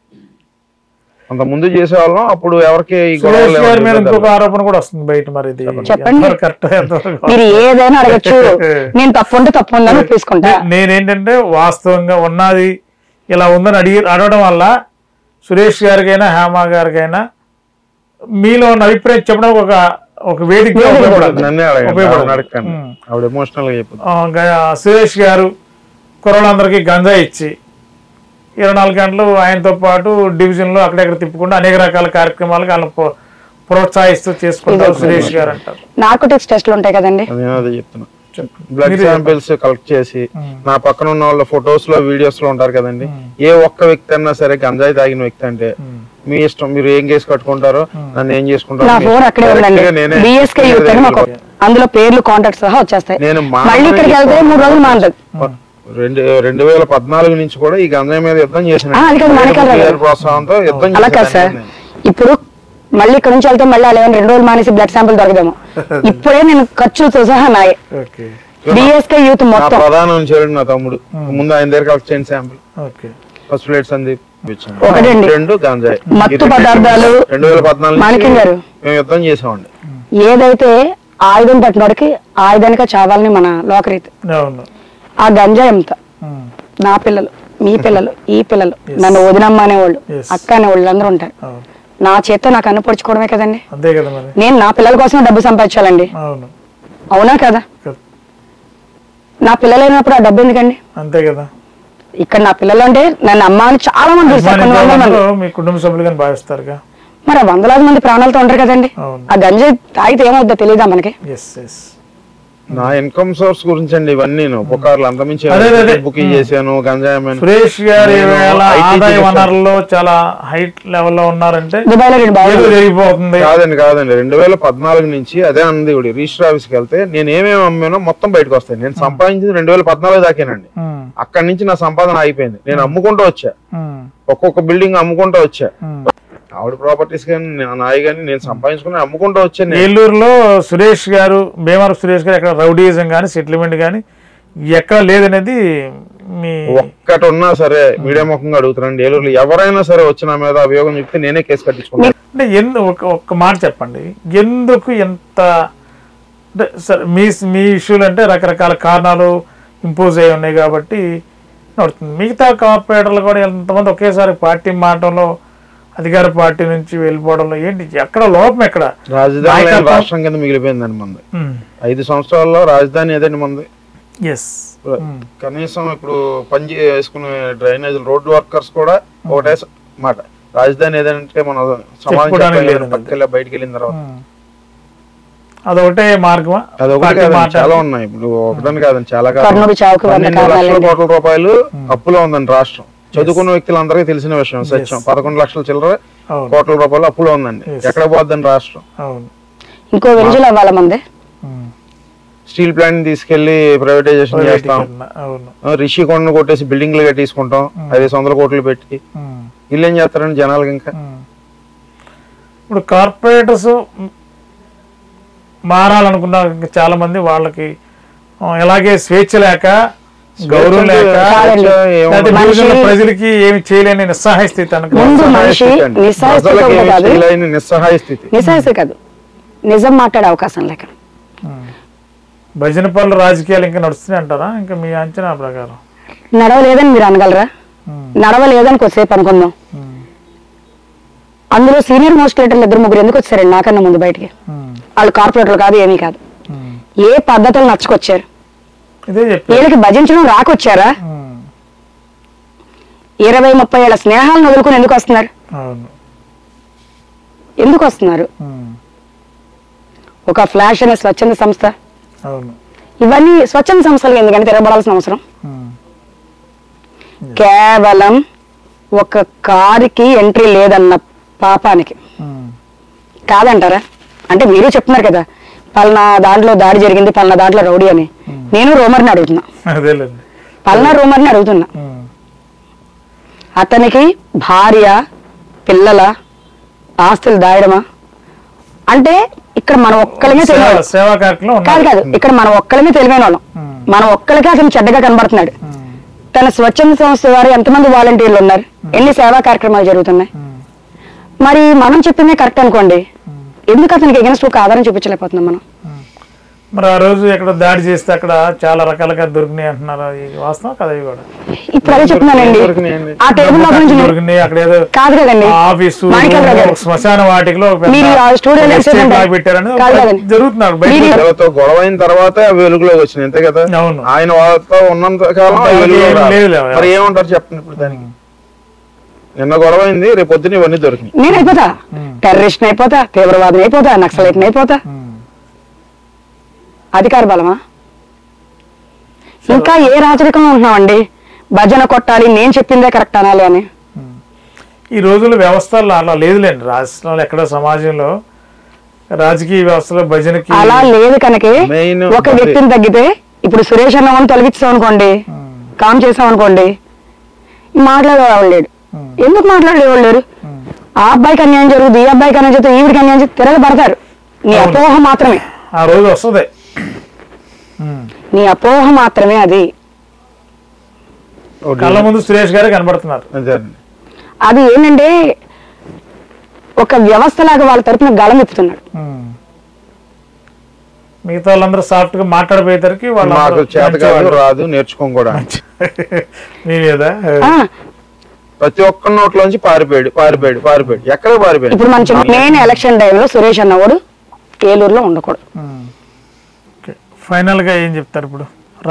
Speaker 2: అంత ముందు చేసేవాళ్ళం అప్పుడు ఎవరికి ఈ గొడవలు
Speaker 1: సురేష్ గారి మీద
Speaker 2: లేవు.
Speaker 1: ఇంకొక ఆరోపణ కూడా వస్తుంది బయట మరి ఇది
Speaker 3: చెప్పండి.
Speaker 1: ఎంతవరకు కరెక్ట్ ఎంతవరకు
Speaker 3: మీరు ఏదైనా అడగచ్చు నేను తప్పు ఉంటే తప్పు ఉందని ఒప్పేసుకుంటా
Speaker 1: నే- నేనేంటంటే వాస్తవంగా ఉన్నది ఇలా ఉందని అడిగి అడగడం వల్ల సురేష్ గారికైనా హేమ గారికైనా మీలో ఉన్న అభిప్రాయం చెప్పడం ఒక ఒక వేదిక ఉపయోగపడుతుంది
Speaker 2: నన్నే అడగండి
Speaker 1: ఉపయోగపడుతుంది.
Speaker 2: ఆవిడని అడగండి
Speaker 1: ఉమ్.
Speaker 2: ఆవిడ ఎమోషనల్ గా చెప్పింది
Speaker 1: ఆ, గ- సురేష్ గారు కుర్రలందరికీ గంజా ఇచ్చి ఇరవై నాలుగు గంటలు ఆయనతో పాటు డివిజన్లో అక్కడెక్కడ తిప్పుకుంటూ అనేక రకాల కార్యక్రమాలకు వాళ్ళని ప్ర- ప్రోత్సహిస్తూ చేసుకుంటారు సురేష్ గారు అంటారు
Speaker 3: నార్కోటిక్స్ టెస్ట్లు ఉంటాయి కదండి
Speaker 2: అది నేను అదే చెప్తున్నా
Speaker 1: చెప్పు.
Speaker 2: బ్లడ్
Speaker 1: మీరు
Speaker 2: శాంపిల్స్ కలెక్ట్ చేసి నా పక్కన ఉన్న వాళ్ళ ఫొటోస్ లో వీడియోస్ లో ఉంటారు కదండి ఏ ఒక్క వ్యక్తి అన్నా సరే గంజాయి తాగిన వ్యక్తి అంటే మీ ఇష్టం మీరు ఏం కేసు కట్టుకుంటారో నన్ను ఏం చేసుకుంటారో
Speaker 3: నా
Speaker 2: మీ
Speaker 3: ఫోన్
Speaker 2: ఇష్టం.
Speaker 3: అక్కడే
Speaker 2: Direct
Speaker 3: ఉందండి
Speaker 2: గా నేనే
Speaker 3: బిఎస్కే యూత్ అని మాకు అందులో పేర్లు కాంటాక్ట్ సహా వచ్చేస్తాయి
Speaker 2: నేను మా
Speaker 3: మళ్ళీ ఇక్కడికి వెళ్తే మూడు రోజులు మానదు
Speaker 2: రెండు రెండు వేల పద్నాలుగు నుంచి కూడా ఈ గంజాయి మీద యుద్ధం చేసిన
Speaker 3: ఆ, అది కాదు, మాణిక్యాల రావు గారు.
Speaker 2: ప్రోత్సాహంతో యుద్ధం
Speaker 3: అలా కాదు సార్
Speaker 2: చేశాను
Speaker 3: ఇప్పుడు మళ్ళీ ఇక్కడ నుంచి వెళ్తే మళ్ళీ అలా రెండు రోజులు మానేసి బ్లడ్ శాంపుల్ దొరకదేమో ఇప్పుడే నేను ఖర్చులతో సహా నాయే
Speaker 1: ఓకే
Speaker 3: బిఎస్కే యూత్
Speaker 2: నా
Speaker 3: మొత్తం
Speaker 2: ప్రధాన అనుచరుడు నా తమ్ముడు ముందు ఆయన దగ్గర కలెక్ట్ చేయండి శాంపుల్
Speaker 1: ఓకే
Speaker 2: ఫస్ట్ ప్లేట్స్ అని ఇచ్చాను.
Speaker 3: ఒకటండి.
Speaker 2: రెండు గంజాయి
Speaker 3: మత్తు
Speaker 2: ఈ రెండు
Speaker 3: పదార్థాలు
Speaker 2: రెండు వేల పద్నాలుగు
Speaker 3: మాణిక్యం గారు.
Speaker 2: మేము యుద్ధం చేసామండి
Speaker 3: ఏదైతే ఆయుధం పట్టినోడికి ఆయుధానిక చావాలని మన లోకరీతి
Speaker 1: అవును
Speaker 3: ఆ గంజా ఎంత
Speaker 1: ఉమ్,
Speaker 3: నా పిల్లలు మీ పిల్లలు ఈ పిల్లలు నన్ను వదినమ్మ అనేవాళ్ళు
Speaker 1: Yes.
Speaker 3: అక్క అనేవాళ్ళు అందరూ ఉంటారు
Speaker 1: అవును
Speaker 3: నా చేత్తో నాకు అనుపరుచుకోవడమే కదండి
Speaker 1: అంతే కదా మరి
Speaker 3: నేను నా పిల్లల కోసం డబ్బు సంపాదించాలండి
Speaker 1: అవును
Speaker 3: అవునా కదా
Speaker 1: క-
Speaker 3: నా పిల్లలు అయినప్పుడు ఆ డబ్బు ఎందుకండి
Speaker 1: అంతే కదా
Speaker 3: ఇక్కడ నా పిల్లలు అంటే నన్ను అమ్మ అని చాలా మంది పిలుస్తారు కొన్ని వందల మంది
Speaker 1: అభిమానించే మీ కుటుంబ సభ్యులు కానీ భావిస్తారుగా
Speaker 3: మరి ఆ వందలాది మంది ప్రాణాలతో ఉంటారు కదండి
Speaker 1: అవును
Speaker 3: ఆ గంజాయి తాగితే ఏమవుద్దో తెలియదా మనకి
Speaker 1: ఎస్ ఎస్
Speaker 2: నా ఇన్కమ్ సోర్స్ గురించి అండి ఇవన్నీ పుకార్లు అంతమించి
Speaker 1: అదే, అదే.
Speaker 2: బుకింగ్ చేశాను గంజాయి అమ్మాను.
Speaker 1: సురేష్ గారు
Speaker 2: నేను
Speaker 1: ఈవేళ
Speaker 2: IT
Speaker 1: ఆదాయ
Speaker 2: చేశాను.
Speaker 1: వనరుల్లో చాలా హైట్ లెవెల్లో ఉన్నారంటే
Speaker 3: దుబాయ్ లో రెండు
Speaker 1: ఏదో
Speaker 3: బాగుంది
Speaker 1: జరిగిపోతుంది
Speaker 2: కాదండి కాదండి రెండు వేల పద్నాలుగు నుంచి అదే అంది ఇప్పుడు రిజిస్టర్ ఆఫీస్కి వెళ్తే నేను ఏమేమి అమ్మానో మొత్తం బయటకు వస్తాయి నేను సంపాదించింది రెండు వేల పద్నాలుగు దాకేనండి
Speaker 1: ఉమ్,
Speaker 2: అక్కడి నుంచి నా సంపాదన అయిపోయింది నేను అమ్ముకుంటూ వచ్చా
Speaker 1: ఉమ్,
Speaker 2: ఒక్కొక్క బిల్డింగ్ అమ్ముకుంటూ వచ్చా
Speaker 1: ఉమ్.
Speaker 2: ఆవిడ ప్రాపర్టీస్ కానీ నా నాయి కానీ నేను సంపాదించుకుని అమ్ముకుంటూ వచ్చాను నేను.
Speaker 1: ఏలూరులో సురేష్ గారు భీమవరం సురేష్ గారు ఎక్కడ రౌడీయిజం కానీ సెటిల్మెంట్ కానీ ఎక్కడ లేదనేది మీ
Speaker 2: ఒక్కటి ఉన్నా సరే మీడియా ముఖంగా అడుగుతున్నాండి ఏలూరులో ఎవరైనా సరే వచ్చి నా మీద అభియోగం చెప్తే నేనే కేసు కట్టించుకున్నాను
Speaker 1: అంటే ఎందు ఒక ఒక్క మాట చెప్పండి ఎందుకు ఎంత అంటే సరే మీ మీ ఇష్యూలు అంటే రకరకాల కారణాలు ఇంపోజ్ అయి ఉన్నాయి కాబట్టి నడుస్తుంది మిగతా కార్పొరేటర్లు కూడా ఎంతమంది ఒకేసారి పార్టీ మారడంలో అధికార పార్టీ నుంచి వెళ్ళిపోవడంలో ఏంటి ఎక్కడ లోపం ఎక్కడ
Speaker 2: రాజధాని లేని
Speaker 1: నాయకత్వం-
Speaker 2: రాష్ట్రం కింద మిగిలిపోయిందండి మంది ఐదు సంవత్సరాల్లో రాజధాని ఏదండి మంది
Speaker 1: ఎస్
Speaker 2: కనీసం ఇప్పుడు పని చేసుకునే డ్రైనేజ్ రోడ్ వర్కర్స్ కూడా ఒకటే స- మాట రాజధాని ఏదంటే మనం సమాజం
Speaker 1: చెప్పుకోవడానికి లేదు.
Speaker 2: పక్కకెళ్ళి బయటికి వెళ్ళిన తర్వాత
Speaker 1: అదొకటే మార్గమా
Speaker 2: అదొకటి
Speaker 1: పార్టీ
Speaker 2: కాదండి
Speaker 1: మారడానికి?
Speaker 2: చాలా ఉన్నాయి ఇప్పుడు ఒకటని కాదండి చాలా కాదు
Speaker 3: కర్నూలు చావుకు వంద
Speaker 2: పన్నెండు లక్షల
Speaker 3: కారణాలండి
Speaker 2: కోట్ల రూపాయలు అప్పులో ఉందండి రాష్ట్రం చదువుకున్న వ్యక్తులందరికీ తెలిసిన విషయం సత్యం పదకొండు లక్షల చిల్లర
Speaker 1: అవును
Speaker 2: కోట్ల రూపాయలు అప్పులో ఉందండి
Speaker 1: Yes.
Speaker 2: ఎక్కడ పోద్దండి రాష్ట్రం
Speaker 1: అవును
Speaker 3: ఇంకో వెలుజులు అవ్వాలి మంది
Speaker 1: ఉమ్.
Speaker 2: స్టీల్ ప్లాంట్ తీసుకెళ్లి ప్రైవేటైజేషన్ చేస్తాం
Speaker 1: అవును
Speaker 2: ఆ, రిషి కొండను కొట్టేసి బిల్డింగ్లు కట్టించుకుంటాం ఐదు వందల కోట్లు పెట్టి
Speaker 1: ఉమ్.
Speaker 2: వీళ్ళు ఏం చేస్తారండి జనాలకి ఇంకా
Speaker 1: ఇప్పుడు కార్పొరేటర్స్ మారాలనుకున్న చాలా మంది వాళ్ళకి ఆ, ఎలాగే స్వేచ్ఛ లేక గౌరవం లేక
Speaker 3: కాదండి.
Speaker 1: లేకపోతే
Speaker 3: మనిషి-
Speaker 1: డివిజన్ల ప్రజలకి ఏమి చేయలేని నిస్సహాయ స్థితి అనుకో
Speaker 3: ముందు మనిషి నిస్సహాయ స్థితిలో
Speaker 2: ప్రజలకి ఏమీ
Speaker 3: కాదు
Speaker 2: చేయలేని నిస్సహాయ స్థితి
Speaker 3: నిస్సహాయ కాదు నిజం మాట్లాడే అవకాశం లేక
Speaker 1: భజన పనులు రాజకీయాలు ఇంకా నడుస్తున్నాయి అంటారా ఇంకా మీ అంచనా ప్రకారం
Speaker 3: నడవలేదని మీరు అనగలరా
Speaker 1: ఉమ్.
Speaker 3: నడవలేదని కొద్దిసేపు అనుకుందాం
Speaker 1: ఉమ్.
Speaker 3: అందులో సీనియర్ మోస్ట్ లీడర్లు ఇద్దరు ముగ్గురు ఎందుకు వచ్చారండి నాకన్నా ముందు బయటికి
Speaker 1: ఉమ్.
Speaker 3: వాళ్ళు కార్పొరేటర్లు కాదు ఏమీ కాదు
Speaker 1: ఉమ్.
Speaker 3: ఏ పద్ధతులు నచ్చుకొచ్చారు
Speaker 1: ఇదే చెప్పారు
Speaker 3: వీళ్ళకి భజించడం రాకొచ్చారా
Speaker 1: ఉమ్.
Speaker 3: ఇరవై ముప్పై ఏళ్ళ స్నేహాలను వదులుకొని ఎందుకు వస్తున్నారు
Speaker 1: అవును
Speaker 3: ఎందుకు వస్తున్నారు
Speaker 1: ఉమ్.
Speaker 3: ఒక ఫ్లాష్ అనే స్వచ్ఛంద సంస్థ
Speaker 1: అవును
Speaker 3: ఇవన్నీ స్వచ్ఛంద సంస్థలు ఎందుకంటే తిరగబడాల్సిన అవసరం
Speaker 1: ఉమ్.
Speaker 3: కేవలం ఒక కారుకి ఎంట్రీ లేదన్న పాపానికి
Speaker 1: ఉమ్.
Speaker 3: కాదంటారా అంటే మీరు చెప్తున్నారు కదా పలానా దాంట్లో దాడి జరిగింది పలానా దాంట్లో రౌడీ అని నేను రోమర్ని అడుగుతున్నా
Speaker 1: అదేలేండి
Speaker 3: పలానా రోమర్ని అడుగుతున్నా
Speaker 1: ఉమ్.
Speaker 3: అతనికి భార్య పిల్లల ఆస్తులు దాయడమా అంటే ఇక్కడ మనం ఒక్కలమే తెలియని
Speaker 1: సేవా
Speaker 3: వాళ్ళం.
Speaker 1: సేవా కార్యక్రమం
Speaker 3: కాదు
Speaker 1: ఉన్నారు
Speaker 3: కాదు ఇక్కడ మనం ఒక్కలమే తెలివైన వాళ్ళం
Speaker 1: ఉమ్.
Speaker 3: మనం ఒక్కరికే అతను చెడ్డగా కనబడుతున్నాడు
Speaker 1: ఉమ్.
Speaker 3: తన స్వచ్ఛంద సంస్థ వారు ఎంతమంది వాలంటీర్లు ఉన్నారు ఎన్ని సేవా కార్యక్రమాలు జరుగుతున్నాయి
Speaker 1: ఉమ్.
Speaker 3: మరి మనం చెప్పిందే కరెక్ట్ అనుకోండి ఎందుకు అతనికి ఎగనెస్ట్ ఒక ఆధారం చూపించలేకపోతున్నాం మనం
Speaker 1: మరి ఆ రోజు ఇక్కడ దాడి చేస్తే అక్కడ చాలా రకాలుగా దొరికినాయి అంటున్నారు అది వాస్తవం కదా ఇవి కూడా
Speaker 3: ఇప్పుడు అదే చెప్తున్నానండి
Speaker 2: దొరికినాయండి.
Speaker 3: ఆ టేబుల్ దగ్గర నుంచి నేను-
Speaker 1: దొరికినాయి అక్కడ ఏదో
Speaker 3: కాదు కదండి
Speaker 1: ఆ ఆఫీసు
Speaker 3: మాణిక్యాలరావు గారు.
Speaker 1: ఒక శ్మశాన వాటికలో ఒక పెద్ద
Speaker 3: మీరు ఆ స్టూడియోలో
Speaker 1: ఒక
Speaker 3: ఎక్సెస్
Speaker 1: estate
Speaker 3: ఉంటారు.
Speaker 1: లాగా పెట్టారని
Speaker 3: కాదు
Speaker 1: ఒక
Speaker 3: కదండి.
Speaker 1: జరుగుతున్నారు బయట
Speaker 3: మీరు-
Speaker 2: ప్రజలతో గొడవ అయిన తర్వాత అవి వెలుగులోకి వచ్చినాయి అంతే కదా
Speaker 1: అవును.
Speaker 2: ఆయన వాళ్ళతో ఉన్నంత కాలం అవి
Speaker 1: దానికి
Speaker 2: వెలుగులోకి
Speaker 1: ఏం
Speaker 2: రావు.
Speaker 1: లేదులే.
Speaker 2: మరి ఏమంటారు చెప్పండి ఇప్పుడు దానికి నిన్న గొడవ అయింది రేపు పొద్దున ఇవన్నీ దొరికినాయి
Speaker 3: నేను అయిపోతా టెర్రరిస్ట్ అయిపోతా తీవ్రవాదం అయిపోతా నక్సలైట్ అయిపోతా
Speaker 1: ఉమ్.
Speaker 3: అధికార బలమా ఇంకా ఏ రాజరికంలో ఉంటున్నామండి భజన కొట్టాలి నేను చెప్పిందే కరెక్ట్ అనాలి అని
Speaker 1: ఈ రోజుల్లో వ్యవస్థల్లో అలా లేదులేండి రాష్ట్రంలో ఎక్కడ సమాజంలో రాజకీయ వ్యవస్థలో భజనకి
Speaker 3: అలా లేదు కనుకే
Speaker 2: Main
Speaker 3: ఒక వ్యక్తిని తగ్గితే ఇప్పుడు సురేష్ అన్న వాళ్ళని తొలగించాం అనుకోండి కామ్ చేసాం అనుకోండి మాట్లాడేవాళ్ళు లేడు ఎందుకు మాట్లాడేవాళ్ళు లేరు ఆ అబ్బాయికి అన్యాయం జరుగుతుంది ఈ అబ్బాయికి అన్యాయం జరుగుతుంది ఈవిడికి అన్యాయం జరుగుతుంది తిరగబడతారు నీ అపోహ మాత్రమే
Speaker 1: ఆ రోజు వస్తుంది ఉమ్.
Speaker 3: నీ అపోహ మాత్రమే అది
Speaker 1: కళ్ళ ముందు సురేష్ గారే కనబడుతున్నారు
Speaker 2: అంతేనండి.
Speaker 3: అది ఏంటంటే ఒక వ్యవస్థలాగా వాళ్ళ తరపున గళం ఎత్తుతున్నాడు
Speaker 1: ఉమ్. మిగతా వాళ్ళందరూ సాఫ్ట్ గా మాట్లాడిపోయేసరికి వాళ్ళు
Speaker 2: మాకు చేత కాదు రాదు నేర్చుకోం కూడా
Speaker 1: మీ మీద
Speaker 3: ఆ,
Speaker 2: ప్రతి ఒక్క నోట్లోంచి పారిపోయాడు పారిపోయాడు పారిపోయాడు ఎక్కడ పారిపోయాడు
Speaker 3: ఇప్పుడు మన మెయిన్ ఎలక్షన్ టైంలో సురేష్ అన్నవాడు ఏలూరులో ఉండకూడదు
Speaker 1: ఫైనల్ గా ఏం చెప్తారు ఇప్పుడు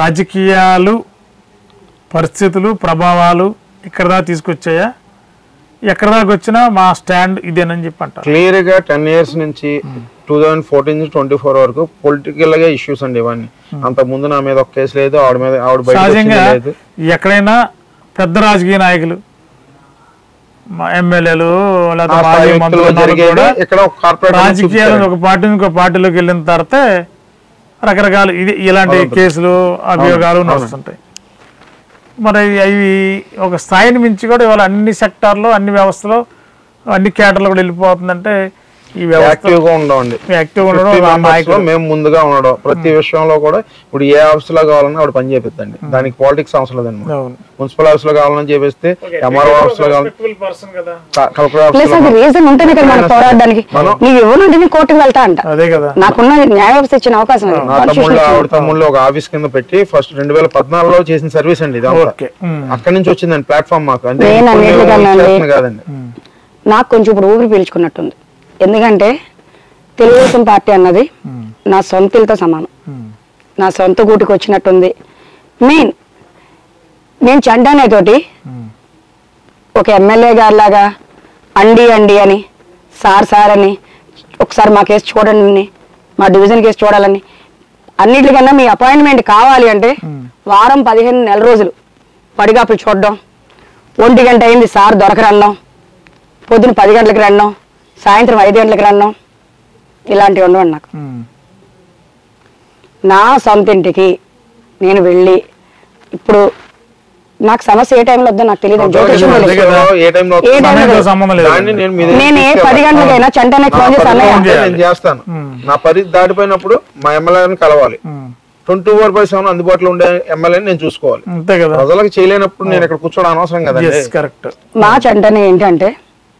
Speaker 1: రాజకీయాలు పరిస్థితులు ప్రభావాలు ఇక్కడ దాకా తీసుకొచ్చాయా ఎక్కడ దాకా వచ్చినా మా స్టాండ్ ఇదేనని చెప్పి అంటారు
Speaker 2: క్లియర్ గా టెన్ ఇయర్స్ నుంచి టూ థౌజండ్ ఫోర్టీన్ నుంచి ట్వంటీ ఫోర్ వరకు పొలిటికల్ గా ఇష్యూస్ అండి ఇవన్నీ అంత ముందు నా మీద ఒక కేసు లేదు ఆవిడ మీద ఆవిడ బయట
Speaker 1: సహజంగా
Speaker 2: లేదు
Speaker 1: ఎక్కడైనా పెద్ద రాజకీయ నాయకులు మా ఎమ్మెల్యేలు
Speaker 2: ఆ
Speaker 1: లేదా
Speaker 2: స్థాయి
Speaker 1: మాజీ
Speaker 2: వ్యక్తుల్లో
Speaker 1: మంత్రులు ఉన్నారు
Speaker 2: జరిగేది
Speaker 1: కూడా
Speaker 2: ఇక్కడ ఒక కార్పొరేట్
Speaker 1: రాజకీయాలు ఒక పార్టీ నుంచి ఒక పార్టీలోకి వెళ్ళిన తర్వాత రకరకాల ఇది ఇలాంటి కేసులు అభియోగాలు నడుస్తుంటాయి మరి అవి ఒక స్థాయిని మించి కూడా ఇవాళ అన్ని సెక్టార్లో అన్ని వ్యవస్థలో అన్ని కేటర్లు కూడా వెళ్ళిపోతుందంటే ఈ వ్యవస్థ
Speaker 2: యాక్టివ్ గా ఉండవండి
Speaker 1: యాక్టివ్ ఉండడం
Speaker 2: 50
Speaker 1: ఆ
Speaker 2: members లో
Speaker 1: నాయకులు
Speaker 2: మేము ముందుగా ఉండడం ప్రతి విషయంలో కూడా ఇప్పుడు ఏ ఆఫీస్ లో కావాలన్నా ఆవిడ పని చేపిద్దండి దానికి పాలిటిక్స్ అవసరం లేదండి
Speaker 1: అవును
Speaker 2: మున్సిపల్ ఆఫీస్ లో కావాలని చేపిస్తే ఎంఆర్ఓ ఆఫీస్ లో కావాలని
Speaker 1: కదా
Speaker 2: కలెక్టర్ ఆఫీస్
Speaker 3: ప్లస్ అది రీజన్ ఉంటేనే కదా మనం పోరాడడానికి నీవు ఎవరు నేను కోర్టుకు వెళ్తా అంట
Speaker 1: అదే కదా
Speaker 3: నాకున్న న్యాయ వ్యవస్థ ఇచ్చిన అవకాశం అది.
Speaker 2: నా తమ్ముళ్ళు ఆవిడ తమ్ముళ్ళు ఒక ఆఫీస్ కింద పెట్టి ఫస్ట్ రెండు వేల పద్నాలుగులో చేసిన సర్వీస్ అండి ఇదంతా
Speaker 1: ఓకే ఉమ్.
Speaker 2: అక్కడి నుంచి వచ్చిందండి ప్లాట్ఫామ్ మాకు అంటే
Speaker 3: నేను
Speaker 2: ఇప్పుడు మేము
Speaker 3: అన్నిటికన్నా అండి.
Speaker 2: చేస్తుంది కాదండి
Speaker 3: నాకు కొంచెం ఇప్పుడు ఊపిరి పీల్చుకున్నట్టుంది ఎందుకంటే తెలుగుదేశం పార్టీ అన్నది నా సొంతలతో సమానం
Speaker 1: ఉమ్.
Speaker 3: నా సొంత గూటికి వచ్చినట్టుంది మెయిన్ నేను చండానే తోటి
Speaker 1: ఉమ్.
Speaker 3: ఒక ఎమ్మెల్యే గారిలాగా అండి అండి అని సార్ సార్ అని ఒకసారి మా కేసు చూడండి అని, మా డివిజన్ కేసు చూడాలని అన్నిటికన్నా మీ అపాయింట్మెంట్ కావాలి అంటే వారం పదిహేను నెల రోజులు పడిగాపులు చూడడం ఒంటి గంట అయింది సార్ దొరకరన్నాం పొద్దున పది గంటలకు రండం సాయంత్రం ఐదు గంటలకు రండం ఇలాంటివి ఉండవండి నాకు
Speaker 1: ఉమ్.
Speaker 3: నా సొంత ఇంటికి నేను వెళ్ళి ఇప్పుడు నాకు సమస్య ఏ టైంలో వద్దో నాకు తెలియదు జ్యోతిష్యం
Speaker 1: అదే
Speaker 3: లేదు.
Speaker 1: కదా.
Speaker 2: ఏ టైంలో
Speaker 3: ఏ టైంలో
Speaker 1: సమయంతో
Speaker 3: లేదు.
Speaker 1: సంబంధం లేదు
Speaker 2: దాన్ని నేను మీ దగ్గరికి
Speaker 3: నేను ఏ
Speaker 2: తీసుకెళ్ళాలి.
Speaker 3: పది గంటలకైనా చంటనే
Speaker 2: నా
Speaker 3: ఫోన్ చేసి
Speaker 2: పరిధి
Speaker 3: అన్నయ్య
Speaker 2: ఉంటే నేను చేస్తాను నా పరిధి దాటిపోయినప్పుడు మా ఎమ్మెల్యేని కలవాలి
Speaker 1: ఉమ్.
Speaker 2: ట్వంటీ ఫోర్ బై సెవెన్ అందుబాటులో ఉండే ఎమ్మెల్యేని నేను చూసుకోవాలి
Speaker 1: అంతే కదా
Speaker 2: ప్రజలకు చేయలేనప్పుడు నేను ఇక్కడ కూర్చోవడం అనవసరం కదండి
Speaker 1: ఎస్ కరెక్ట్
Speaker 3: మా చంటనే ఏంటంటే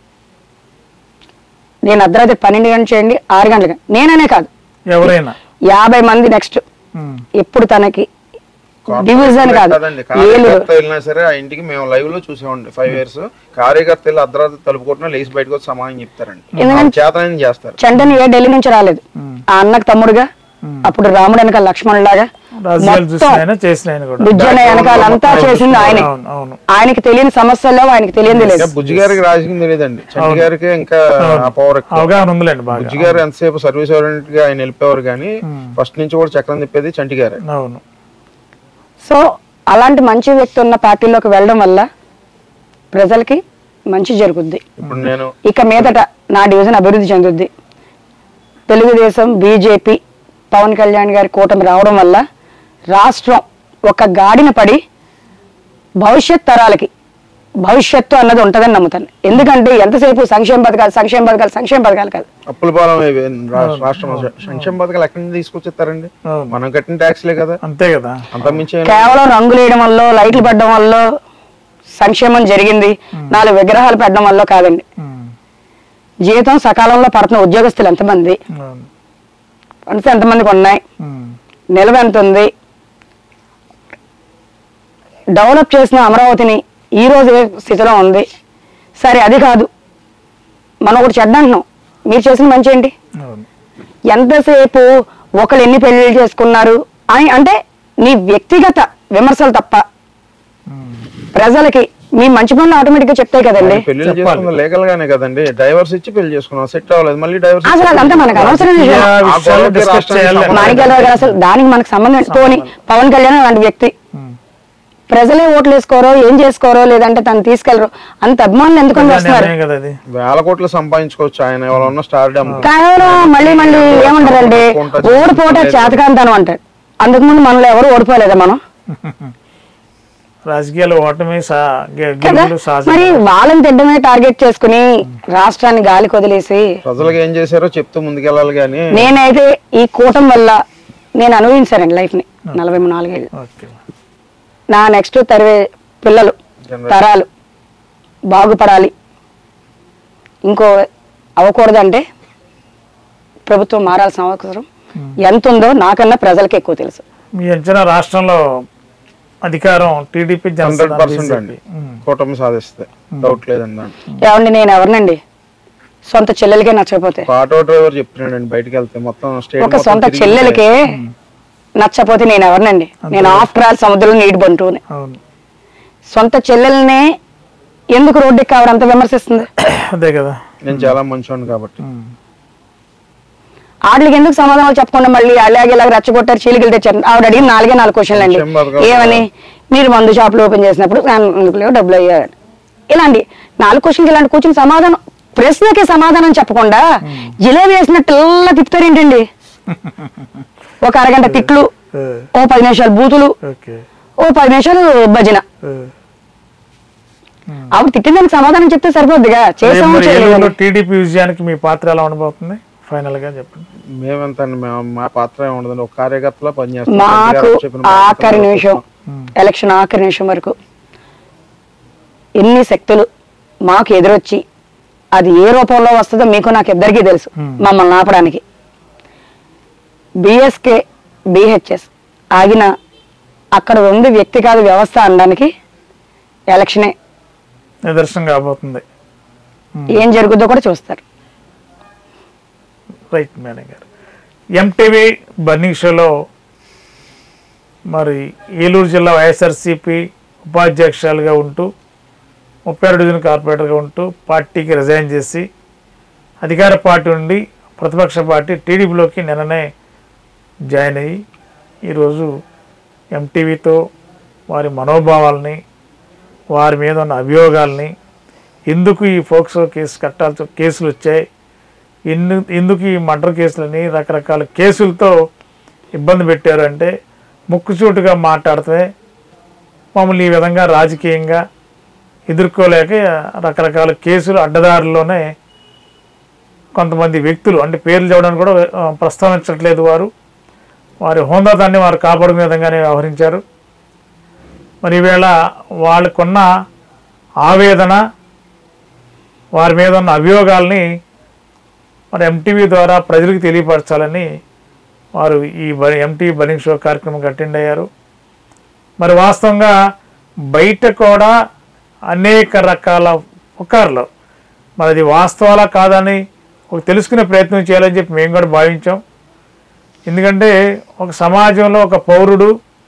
Speaker 3: నేను అర్ధరాత్రి పన్నెండు గంటలు చేయండి ఆరు గంటలకి నేననే కాదు
Speaker 1: ఎవరైనా
Speaker 3: యాభై మంది నెక్స్ట్
Speaker 1: ఉమ్.
Speaker 3: ఎప్పుడు తనకి డివిజన్ కాదు
Speaker 2: కాదండి
Speaker 3: ఏలూరు
Speaker 2: కార్యకర్త వెళ్ళినా సరే ఆ ఇంటికి మేము లైవ్ లో చూసామండి ఫైవ్ ఇయర్స్ కార్యకర్త వెళ్ళి అర్ధరాత్రి తలుపు కొట్టినా లేచి బయటకు వచ్చి సమాధానం చెప్తారండి
Speaker 3: ఎందుకంటే-
Speaker 2: చేతనని చేస్తారు
Speaker 3: చంటని ఏ ఢిల్లీ నుంచి రాలేదు ఆ అన్నకు తమ్ముడుగా అప్పుడు రాముడు వెనక లక్ష్మణులాగా
Speaker 1: రాజకీయాలు చూసిన ఆయన చేసిన ఆయన కూడా
Speaker 3: బుజ్జన వెనకాలంతా చేసింది ఆయనే
Speaker 1: అవును అవును
Speaker 3: ఆయనకి తెలియని సమస్యల్లో ఆయనకి తెలియదు
Speaker 2: ఇంకా
Speaker 3: లేదు
Speaker 2: బుజ్జి గారికి రాజకీయం తెలియదండి చంటి గారికి ఇంకా ఆ పవర్ ఎక్కువ
Speaker 1: అవగాహన ఉందిలేండి బాగా
Speaker 2: బుజ్జి గారు ఎంతసేపు సర్వీస్ ఓరియంటెడ్ గా ఆయన వెళ్ళిపోయారు కానీ ఫస్ట్ నుంచి కూడా చక్రం తిప్పేది చంటి గారే
Speaker 1: అవును
Speaker 3: సో అలాంటి మంచి వ్యక్తి ఉన్న పార్టీలోకి వెళ్ళడం వల్ల ప్రజలకి మంచి జరుగుద్ది
Speaker 2: ఇప్పుడు నేను
Speaker 3: ఇక మీదట నా డివిజన్ అభివృద్ధి చెందుద్ది తెలుగుదేశం బీజేపీ పవన్ కళ్యాణ్ గారి కూటమి రావడం వల్ల రాష్ట్రం ఒక గాడిన పడి భవిష్యత్ తరాలకి భవిష్యత్తు అన్నది ఉంటుందని నమ్ముతాను ఎందుకంటే ఎంతసేపు సంక్షేమ పథకాలు సంక్షేమ పథకాలు సంక్షేమ పథకాలు కాదు
Speaker 2: అప్పుల పాలన అయిపోయింది రా- రాష్ట్రం సంక్షేమ పథకాలు ఎక్కడి నుంచి తీసుకొచ్చేస్తారండి
Speaker 1: అవును.
Speaker 2: మనం కట్టిన ట్యాక్స్లే కదా
Speaker 1: అంతే కదా
Speaker 2: అంత మించి ఏం-
Speaker 3: కేవలం రంగులు వేయడం వల్ల లైట్లు పెట్టడం వల్ల సంక్షేమం జరిగింది నాలుగు విగ్రహాలు పెట్టడం వల్ల కాదండి
Speaker 1: ఉమ్.
Speaker 3: జీతం సకాలంలో పడుతున్న ఉద్యోగస్తులు ఎంతమంది
Speaker 1: అవును
Speaker 3: ఫండ్స్ ఎంతమందికి ఉన్నాయి
Speaker 1: ఉమ్.
Speaker 3: నిల్వ ఎంత ఉంది డెవలప్ చేసిన అమరావతిని ఈ రోజు ఏ స్థితిలో ఉంది సరే అది కాదు మనం ఒకటి చెడ్డ అంటున్నాం మీరు చేసిన మంచి ఏంటి
Speaker 1: అవును
Speaker 3: ఎంతసేపు ఒకళ్ళు ఎన్ని పెళ్లిళ్ళు చేసుకున్నారు అని అంటే నీ వ్యక్తిగత విమర్శలు తప్ప ప్రజలకి మీ మంచి పనులు ఆటోమేటిక్ గా చెప్తాయి కదండి
Speaker 2: పెళ్లి చేసుకున్న లీగల్ గానే కదండి డైవర్స్ ఇచ్చి పెళ్లి చేసుకున్నాం సెట్ అవ్వలేదు మళ్ళీ డైవర్స్
Speaker 3: అసలు అదంతా మనకు అనవసరం
Speaker 1: ఈ
Speaker 3: విషయం
Speaker 1: విషయాలు
Speaker 2: గొడవకి
Speaker 1: డిస్కస్
Speaker 2: రాష్ట్రానికి
Speaker 1: చేయాలి
Speaker 2: సంబంధం
Speaker 3: మాణిక్యాలరావు గారు అసలు దానికి మనకు సంబంధం పోని పవన్ కళ్యాణ్ అలాంటి వ్యక్తి
Speaker 1: ఉమ్.
Speaker 3: ప్రజలే ఓట్లు వేసుకోరో ఏం చేసుకోరో లేదంటే తను తీసుకెళ్లరు అంత అభిమానులు ఎందుకని వస్తున్నారు
Speaker 1: నిర్ణయం కదా అది
Speaker 2: వేల కోట్లు సంపాదించుకోవచ్చు ఆయన ఎవరు ఉన్న స్టార్ డమ్
Speaker 3: కేవలం మళ్ళీ మళ్ళీ ఏమంటారంటే ఓడిపోతే చేతకాంతనం అంటారు అంతకుముందు మనలో ఎవరు ఓడిపోలేదా మనం
Speaker 1: రాజకీయాలు ఓటమి సా గె-
Speaker 3: కదా
Speaker 1: గెలుపులు సహజం
Speaker 3: మరి వాళ్ళని తిట్టమే టార్గెట్ చేసుకుని రాష్ట్రాన్ని గాలి కొదిలేసి
Speaker 2: ప్రజలకు ఏం చేశారో చెప్తూ ముందుకెళ్ళాలి కానీ
Speaker 3: నేనైతే ఈ కూటమి వల్ల నేను అనుభవించానండి లైఫ్ ని నలభై నాలుగేళ్ళు
Speaker 1: ఓకే
Speaker 3: నా నెక్స్ట్ తరవే పిల్లలు తరాలు బాగుపడాలి ఇంకో అవ్వకూడదంటే ప్రభుత్వం మారాల్సిన అవసరం ఎంత ఉందో నాకన్నా ప్రజలకి ఎక్కువ తెలుసు
Speaker 1: మీ అంచనా రాష్ట్రంలో అధికారం టీడీపీ
Speaker 2: హండ్రెడ్
Speaker 1: జనసేన
Speaker 2: పర్సెంట్ అండి కూటమి సాధిస్తే డౌట్ లేదండి దాంట్లో.
Speaker 3: ఏమండి నేను ఎవరినండి సొంత చెల్లెలకే నచ్చకపోతే
Speaker 2: ఒక ఆటో డ్రైవర్ చెప్తున్నాడండి బయటికి వెళ్తే మొత్తం స్టేట్
Speaker 3: ఒక సొంత చెల్లెలకే నచ్చపోతే నేను ఎవరినండి నేను ఆఫ్టర్ ఆల్ సముద్రంలో నీటి బంటుని
Speaker 1: అవును
Speaker 3: సొంత చెల్లెల్నే ఎందుకు రోడ్డు ఎక్కి ఆవిడ అంత విమర్శిస్తుంది
Speaker 1: అదే కదా
Speaker 2: నేను చాలా మంచివాడిని కాబట్టి
Speaker 3: ఆటలకి ఎందుకు సమాధానాలు చెప్పకుండా మళ్ళీ అలాగే ఇలాగ రెచ్చగొట్టారు చీలికలు తెచ్చారు ఆవిడ అడిగిన నాలుగే నాలుగు క్వశ్చన్లు అండి
Speaker 2: విషయం బతకాలి.
Speaker 3: ఏమని మీరు మందు షాపులు ఓపెన్ చేసినప్పుడు అందుకు లేవు డబ్బులు అయ్యారు ఇలాంటి నాలుగు క్వశ్చన్కి ఇలాంటి కూర్చుని సమాధానం ప్రశ్నకి సమాధానం చెప్పకుండా జిలేబీ వేసినట్టు ఇలా తిప్పుతారు ఏంటండి ఒక అరగంట తిట్లు
Speaker 1: ఏ,
Speaker 3: ఓ పది నిమిషాలు బూతులు
Speaker 1: ఓకే
Speaker 3: ఓ పది నిమిషాలు భజన
Speaker 1: ఏ.
Speaker 3: ఆవిడ తిట్టిందానికి సమాధానం చెప్తే సరిపోద్దిగా చేసాము
Speaker 1: మరి ఏలూరులో
Speaker 3: చేయలేదు
Speaker 1: టీడీపీ విజయానికి మీ పాత్ర ఎలా ఉండబోతుంది ఫైనల్ గా చెప్పండి
Speaker 2: మేమెంత మేము మా పాత్ర ఏమి ఉండదండి ఒక కార్యకర్తలా పనిచేస్తాం
Speaker 3: మాకు
Speaker 2: గారు చెప్పిన మాట
Speaker 3: ఆఖరి
Speaker 2: ప్రకారం
Speaker 3: నిమిషం ఎలక్షన్ ఆఖరి నిమిషం వరకు ఎన్ని శక్తులు మాకు ఎదురొచ్చి అది ఏ రూపంలో వస్తుందో మీకు నాకు ఇద్దరికీ తెలుసు మమ్మల్ని ఆపడానికి బిఎస్కే బిహెచ్ఎస్ ఆగిన అక్కడ ఉంది వ్యక్తి కాదు వ్యవస్థ అనడానికి ఎలక్షనే
Speaker 1: నిదర్శనం కాబోతుంది
Speaker 3: ఏం జరుగుద్దో కూడా చూస్తారు
Speaker 1: రైట్ మేడం గారు ఎంటీవీ బర్నింగ్ షోలో మరి ఏలూరు జిల్లా వైఎస్ఆర్సీపీ ఉపాధ్యక్షులుగా ఉంటూ ముప్పై ఆరు డివిజన్ కార్పొరేటర్గా ఉంటూ పార్టీకి రిజైన్ చేసి అధికార పార్టీ నుండి ప్రతిపక్ష పార్టీ టీడీపీలోకి నిన్ననే జాయిన్ అయ్యి ఈరోజు ఎంటీవీతో వారి మనోభావాల్ని వారి మీద ఉన్న అభియోగాల్ని ఎందుకు ఈ ఫోక్సో కేసు కట్టాల్సి కేసులు వచ్చాయి ఎన్ని ఎందుకు ఈ మర్డర్ కేసులని రకరకాల కేసులతో ఇబ్బంది పెట్టారు అంటే ముక్కుచూటుగా మాట్లాడితే మమ్మల్ని ఈ విధంగా రాజకీయంగా ఎదుర్కోలేక రకరకాల కేసులు అడ్డదారుల్లోనే కొంతమంది వ్యక్తులు అంటే పేర్లు చెప్పడానికి కూడా ఆ, ప్రస్తావించట్లేదు వారు వారి హోందాతాన్ని వారు కాపాడుకునే విధంగానే వ్యవహరించారు మరి ఈవేళ వాళ్ళకున్న ఆవేదన వారి మీద ఉన్న అభియోగాల్ని మరి ఎంటీవీ ద్వారా ప్రజలకు తెలియపరచాలని వారు ఈ ఎంటీవీ బర్నింగ్ షో కార్యక్రమం అటెండ్ అయ్యారు మరి వాస్తవంగా బయట కూడా అనేక రకాల పుకార్లు మరి అది వాస్తవాలా కాదని ఒక తెలుసుకునే ప్రయత్నం చేయాలని చెప్పి మేము కూడా భావించాం ఎందుకంటే ఒక సమాజంలో ఒక పౌరుడు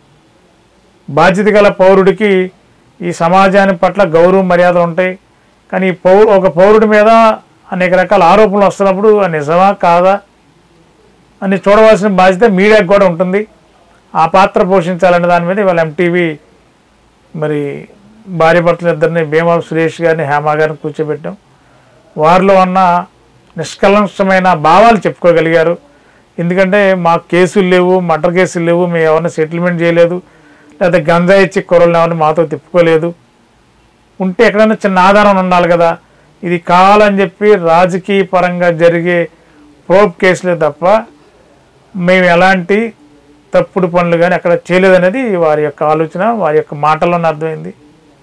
Speaker 1: బాధ్యత గల పౌరుడికి ఈ సమాజాన్ని పట్ల గౌరవం మర్యాదలు ఉంటాయి కానీ ఈ పౌరు ఒక పౌరుడి మీద అనేక రకాల ఆరోపణలు వస్తున్నప్పుడు అది నిజమా కాదా అని చూడవలసిన బాధ్యత మీడియాకు కూడా ఉంటుంది ఆ పాత్ర పోషించాలనే దాని మీద ఇవాళ ఎంటీవీ మరి భార్య భర్తలు ఇద్దరిని భీమా సురేష్ గారిని హేమ గారిని కూర్చోబెట్టాం వారిలో ఉన్న నిష్కలంషమైన భావాలు చెప్పుకోగలిగారు ఎందుకంటే మా కేసులు లేవు మర్డర్ కేసులు లేవు మేము ఎవరిని సెటిల్మెంట్ చేయలేదు లేదా గంజా ఇచ్చి కుర్రలు ఎవరిని మాతో తిప్పుకోలేదు ఉంటే ఎక్కడైనా చిన్న ఆధారం ఉండాలి కదా ఇది కావాలని చెప్పి రాజకీయ పరంగా జరిగే ప్రోబ్ కేసులే తప్ప మేము ఎలాంటి తప్పుడు పనులు కానీ అక్కడ చేయలేదనేది వారి యొక్క ఆలోచన వారి యొక్క మాటల్లోనే అర్థమైంది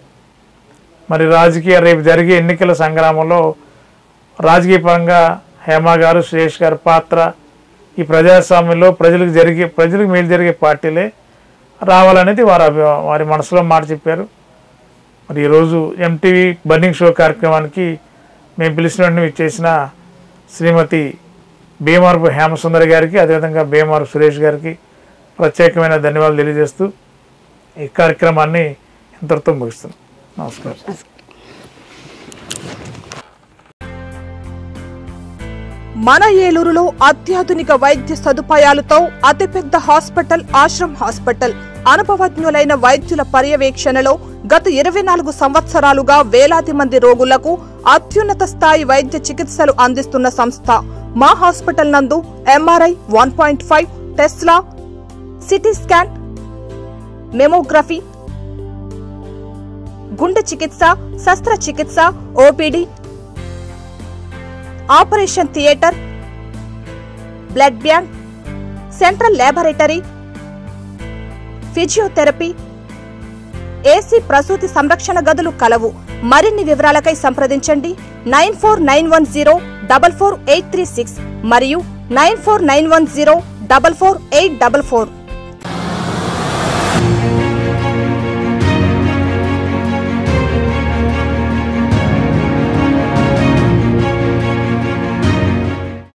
Speaker 1: మరి రాజకీయ రేపు జరిగే ఎన్నికల సంగ్రామంలో రాజకీయ పరంగా హేమ గారు సురేష్ గారి పాత్ర ఈ ప్రజాస్వామ్యంలో ప్రజలకు జరిగే ప్రజలకు మేలు జరిగే పార్టీలే రావాలనేది వారి అభి వారి మనసులో మాట చెప్పారు మరి ఈరోజు ఎంటీవీ బర్నింగ్ షో కార్యక్రమానికి మేము పిలిచిన వెంటనే ఇచ్చేసిన శ్రీమతి భీమారపు హేమసుందరి గారికి అదేవిధంగా భీమారపు సురేష్ గారికి ప్రత్యేకమైన ధన్యవాదాలు తెలియజేస్తూ ఈ కార్యక్రమాన్ని ఇంతటితో ముగిస్తున్నాం నమస్కారం
Speaker 4: మన ఏలూరులో అత్యాధునిక వైద్య సదుపాయాలతో అతిపెద్ద హాస్పిటల్ ఆశ్రమ్ హాస్పిటల్ అనుభవజ్ఞులైన వైద్యుల పర్యవేక్షణలో గత ఇరవై నాలుగు సంవత్సరాలుగా వేలాది మంది రోగులకు అత్యున్నత స్థాయి వైద్య చికిత్సలు అందిస్తున్న సంస్థ మా హాస్పిటల్ నందు MRI one point five tesla CT scan mammography గుండె చికిత్స శస్త్రచికిత్స OPD operation theatre blood bank central laboratory physiotherapy AC ప్రసూతి సంరక్షణ గదులు కలవు మరిన్ని వివరాలకై సంప్రదించండి nine four nine one zero double four eight three six మరియు nine four nine one zero double four eight double four